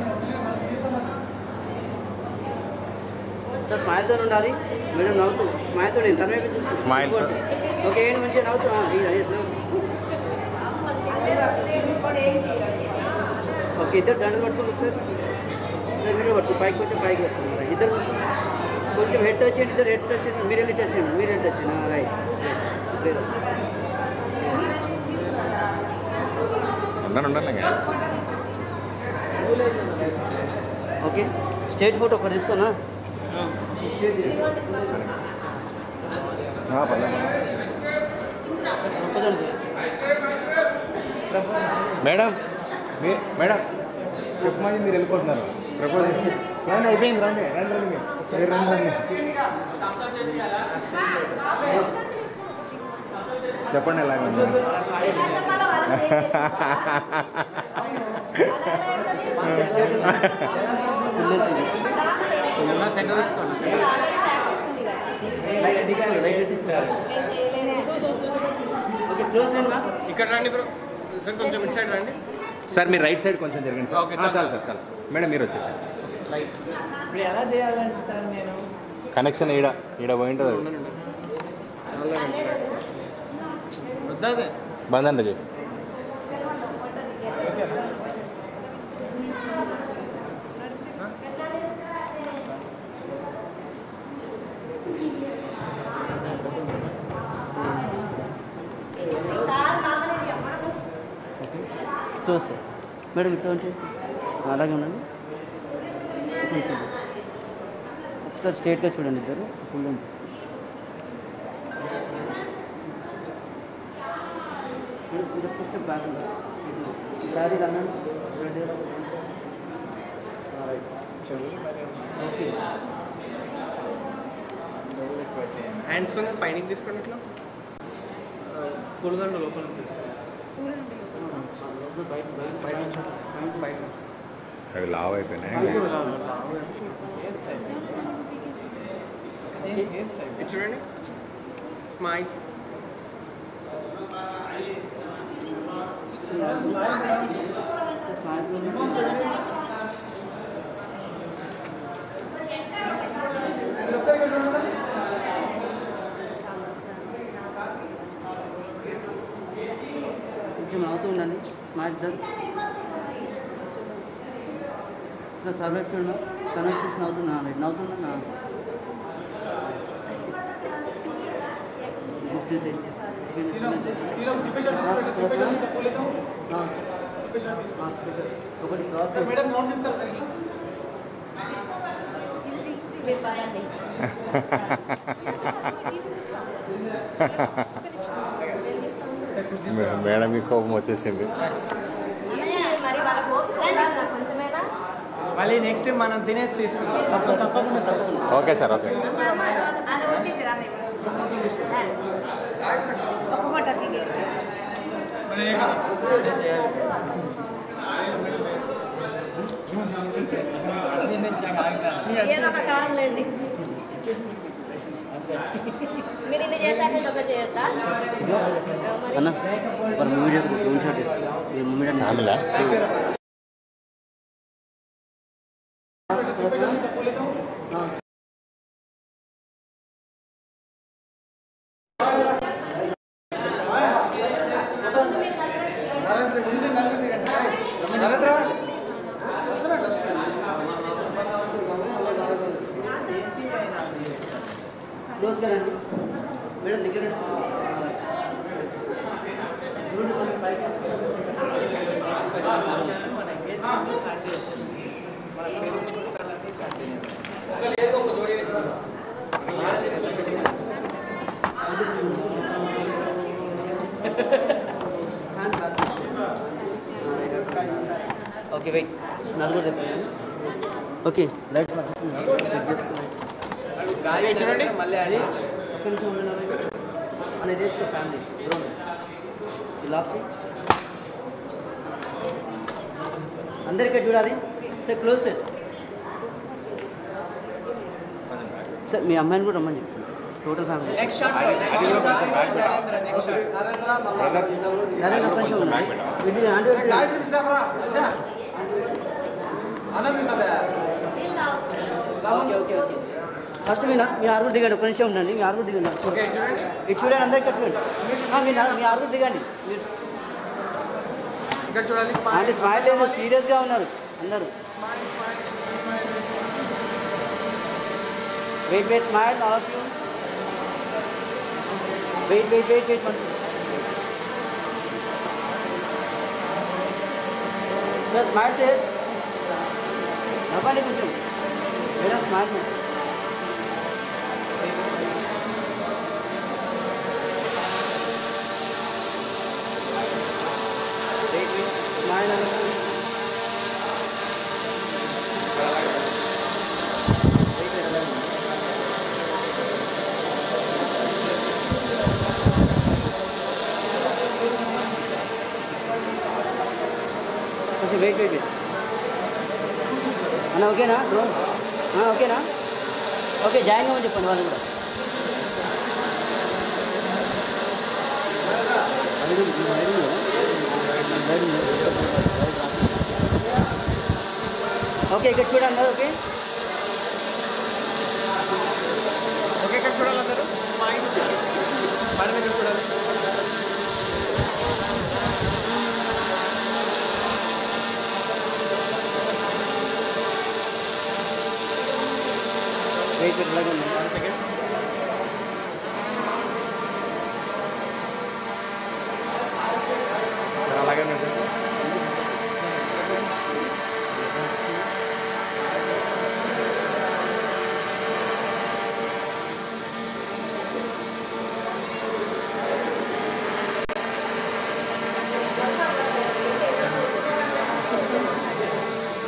సార్ స్మైల్తో ఉండాలి మేడం నవ్వుతూ స్మైల్తో నేను తన వైపు చూస్తూ Smile తో. ఓకే ఏంటి మంచిగా నవ్వుతూ ఆ, ఈ- ఈ- ఓకే ఇద్దరు దండలు పట్టుకోండి ఒకసారి సార్ మీరు పట్టు పైకి కొంచెం పైకి పట్టుకోండి ఇద్దరు చూసుకోండి కొంచెం హెడ్ టచ్ చేయండి ఇద్దరు హెడ్ టచ్ చేయండి మీరు హెడ్ టచ్ చేయండి మీరు హెడ్ టచ్ చేయండి రైట్ ఉండండి ఉండండి ఇంకా. ఓకే స్టేట్ ఫోటో ఒకటి తీసుకోనా ఆ, పర్లేదు. ప్రపోజల్ మేడం మీ- మేడం ఉస్మాని మీరు వెళ్ళిపోతున్నారు ప్రపోజ్ రండి అయిపోయింది రండి రండి రండి మీరు రండి రండి చెప్పండి ఎలా ఉంది సెంటర్ తీసుకోండి ఓకే క్లోజ్ రండి మా ఇక్కడ రండి బ్రో సార్ కొంచెం ఇటు సైడ్ రండి సార్ మీరు రైట్ సైడ్ కొంచెం జరగండి సార్ ఓకే, ఆ, చాలు సార్ చాలు మేడం మీరు వచ్చేసారు ఇప్పుడు ఎలా చేయాలంటాను నేను కనెక్షన్ ఈడ ఈడ పోయింటుంది వద్దాదే బంద్ అండి అది. క్లోజ్ సార్ మేడం ఇట్లా ఉంటే అలాగే ఉండండి సార్ స్ట్రేట్గా చూడండి ఇద్దరు ఫుల్ ఫస్ట్ బ్యాక్ ఈసారి అన్నాను చూడండి ఓకే హ్యాండ్స్ కొంచెం పైనకి తీసుకోండి ఇట్లా పూలదండ లోపల నుంచి బయట బయట బయట నుంచి బయట నుంచి అవి లావ్ అయిపోయినాయి ఇది చూడండి స్మైల్ కొంచెం నవ్వుతూ ఉండండి స్మైల్ ఇద్దరు ఇట్లా సర్వైవ్ చూడండి కనెక్ట్ చేసి నవ్వుతున్నా నవ్వుతున్నా నా సీలో తిప్పేసాడు తిప్పేసాడు ఇట్లా పోలేదాం తిప్పేసాడు తీసుకో ఒకటి క్రాస్ సార్ మేడం నోట్ తిప్పుతారు సార్ ఇట్లా మీరు పదండి మేడంకి కోపం వచ్చేసింది అన్నయ్య, మరి వాళ్ళ కోపం ఉండాలి నాకు కొంచెమైనా మళ్ళీ నెక్స్ట్ మనం తినేసి తీసుకుందాం తప్పకుండా తప్పకుండా ఓకే సార్ ఓకే సార్ ఆయన వచ్చేసాడు అన్నయ్య ఒక్కొక్కటి వచ్చి చేస్తే ఏదో ఒక కారం లేండి మీరు ఇన్ని చేశాక ఇది ఒకటి చేయొద్దా మరి అన్న ఒక మూవీ మూవీ షాట్ తీసుకో ఈ మూవీ ఫ్యామిలా ముందు మీరు కలపండి. క్లోజ్ కరండి మేడం దగ్గర చూడండి కొంచెం పైకి మన ఎంగేజ్మెంట్ స్టార్ట్ చేయొచ్చు మన పెళ్లి ముహూర్తాలన్నీ స్టార్ట్ చేయాలి ఓకే వెయిట్ నలుగురు చెప్పండి ఓకే లైట్ సెట్ చేసుకోండి గాలి చూడండి మళ్ళీ యాడ్ చేయాలి. ఒక్క నిమిషం ఉండండి మన దేశ ఫ్యామిలీ డ్రోన్ ఈ లాక్ చేయి అందరికీ చూడాలి సార్ క్లోజ్ సార్ సార్ మీ అమ్మాయిని కూడా రమ్మని చెప్పండి total family next shot next shot Narendra next shot Narendra ఒక్క నిమిషం ఉండండి. వీళ్ళు ఆంటీ వాళ్ళు- నీళ్ళు తాగు. ఓకే ఓకే ఓకే ఫస్ట్ మీ నా- మీ ఆరుగురు దిగండి ఒక నిమిషం ఉండండి మీ ఆరుగురు దిగండి ఓకే చూడండి ఇటు చూడండి అందరికీ చూడండి ఆ, మీ నా- మీ ఆరుగురు దిగండి మీరు ఇక్కడ చూడాలి అంటే స్మైల్ లేదు సీరియస్గా ఉన్నారు అందరూ wait wait smile all of you wait wait wait wait one sir smile sir నవ్వండి కొంచెం madam smile wait wait smile అనండి వెయిట్ వెయిట్ అలాగే కొంచెం వెయిట్ వెయిట్ వెయిట్ అన్న ఓకేనా డ్రోన్ ఓకేనా ఓకే జాయిన్ అవ్వని చెప్పండి వాళ్ళు కూడా ఓకే ఇక్కడ చూడండి ఓకే ఓకే ఇక్కడ చూడాలి అందరూ స్మైల్ మేడం ఇక్కడ చూడాలి వెయిట్ వెయిట్ అలాగే ఉంది వన్ సెకండ్ అలాగే ఉంది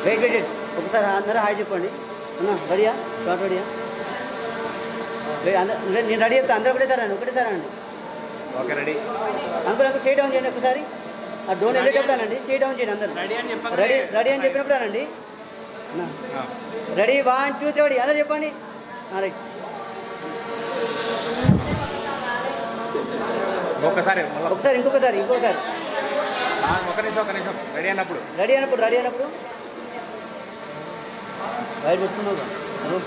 వెయిట్ వెయిట్ వెయిట్. ఒకసారి అందరూ హాయ్ చెప్పండి అన్న రెడీయా షార్ట్ రెడీయా వెయిట్ అందరూ నేను రెడీ చెప్తా అందరూ ఒకటేసారి అండి ఒకటేసారి అండి ఓకే రెడీ అంకుల్ అంకుల్ చేయి డౌన్ చేయండి ఒకసారి ఆ డోన్ ఎందుకు చెప్తానండి చేయి డౌన్ చేయండి అందరూ రెడీ అని చెప్పండి రెడీ రెడీ అని చెప్పినప్పుడు అనండి రెడీ వన్ టూ త్రీ అందరూ చెప్పండి ఆ, రైట్ ఒక్కసారి మళ్ళీ ఒకసారి ఇంకొకసారి ఇంకొకసారి ఒక నిమిషం ఒక నిమిషం రెడీ అన్నప్పుడు రెడీ అయినప్పుడు రెడీ అయినప్పుడు బయట పెట్టుకున్నావు కదా. రూమ్.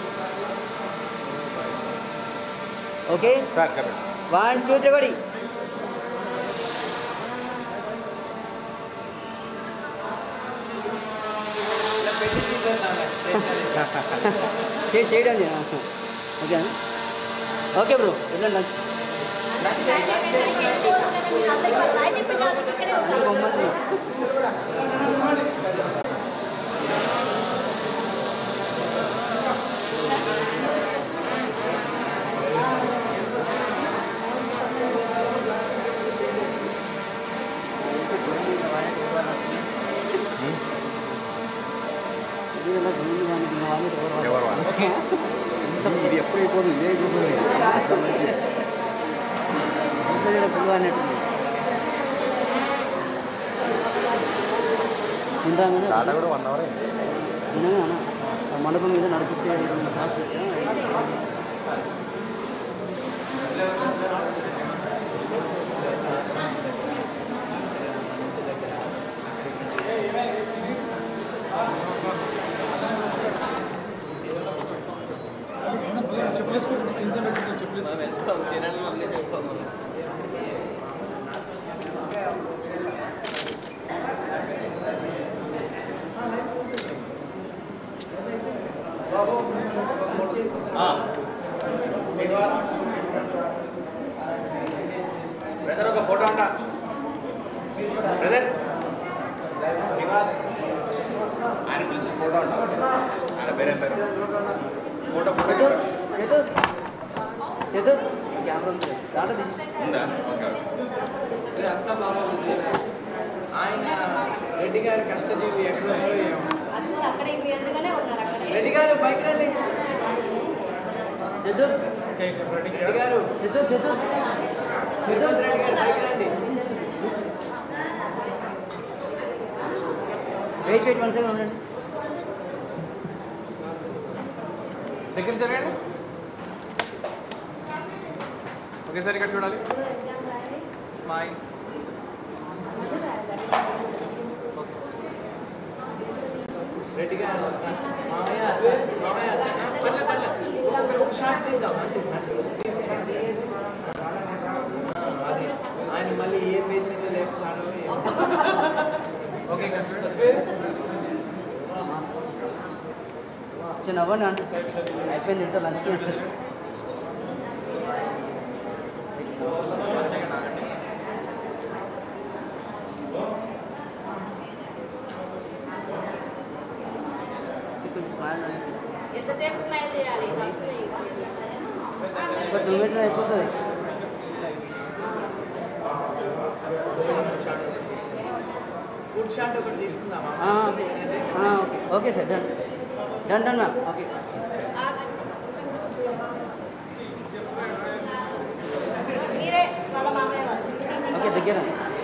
ఓకే సార్ చెప్పండి వన్ టూ త్రీ రెడీ పెళ్లి తీసుకెళ్తాను చేయి చేయడం ఓకే ఓకే బ్రో వెళ్ళండి అందరికీ బయట ఇప్పించాలి ఇక్కడే ఉంటారు బొమ్మలు ఎవరు వాళ్ళు? ఇది ఎప్పుడు అయిపోతుంది ఇదే అయిపోతుంది తింటామని టాటా కూడా వన్ అవర్ తినగా అన్న ఆ మండపం మీద నడిపిస్తే చెప్పలేసుకోండి సింగిల్ పెట్టుకుని చెప్పలేసుకోండి బ్రదర్ ఒక ఫోటో అంట బ్రదర్ శ్రీనివాస్ ఆయన పిలిచి ఫోటో అంట ఆయన పేరే పేరు photo photo Chatur Chatur Chatur camera ఉంది దాంట్లో తీసి ఉందా ఓకే ఇది అంతా బాగుంది ఆయన రెడ్డి గారి కష్టజీవి ఎక్కడ ఉన్నారో ఏమో. అందరూ అక్కడే మీ ఎందుకనే ఉన్నారు అక్కడే రెడ్డి గారు బైక్ రండి చతుర్ రెడ్డి గారు చతుర్ చతుర్ తిరుపతి రెడ్డి గారు బైక్ రండి వెయిట్ వెయిట్ వన్ సెకండ్ ఉండండి దగ్గర జరగండి ఒకేసారి ఇక్కడ చూడాలి మాయ్ రెడ్డి గారు మామయ్య మామయ్య పర్లే పర్లే ఒక- ఒక షాట్ తీద్దాం అంటే తీసుకోండి ఆ, అది ఆయన మళ్ళీ ఏ పేషెంట్ లేపుతాడో ఏమో. ఓకే ఇక్కడ చూడండి చిన్న అవ్వండి అంటే అయిపోయింది ఇంత లంచ్కి అంటే కొంచెం స్మైల్ ఎంతసేపు స్మైల్ చేయాలి ఫస్ట్ ఒక టూ మినిట్స్ అయిపోతుంది షాట్ ఒకటి తీసుకుందాం ఫుడ్ షాట్ ఒకటి తీసుకుందామా ఆ, ఆ, okay okay sir done done done ma'am okay మీరే వాళ్ళ మామయ్య వాళ్ళు ఓకే దగ్గర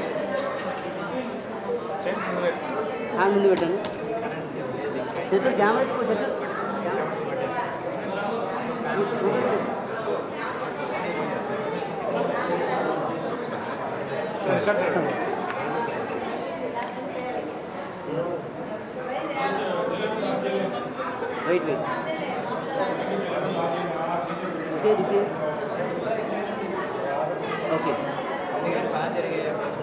హ్యాండ్ ముందు పెట్టండి చెట్టు కెమెరా ఇచ్చుకో చెట్టు wait wait okay okay Reddy గారు బాగా జరిగాయి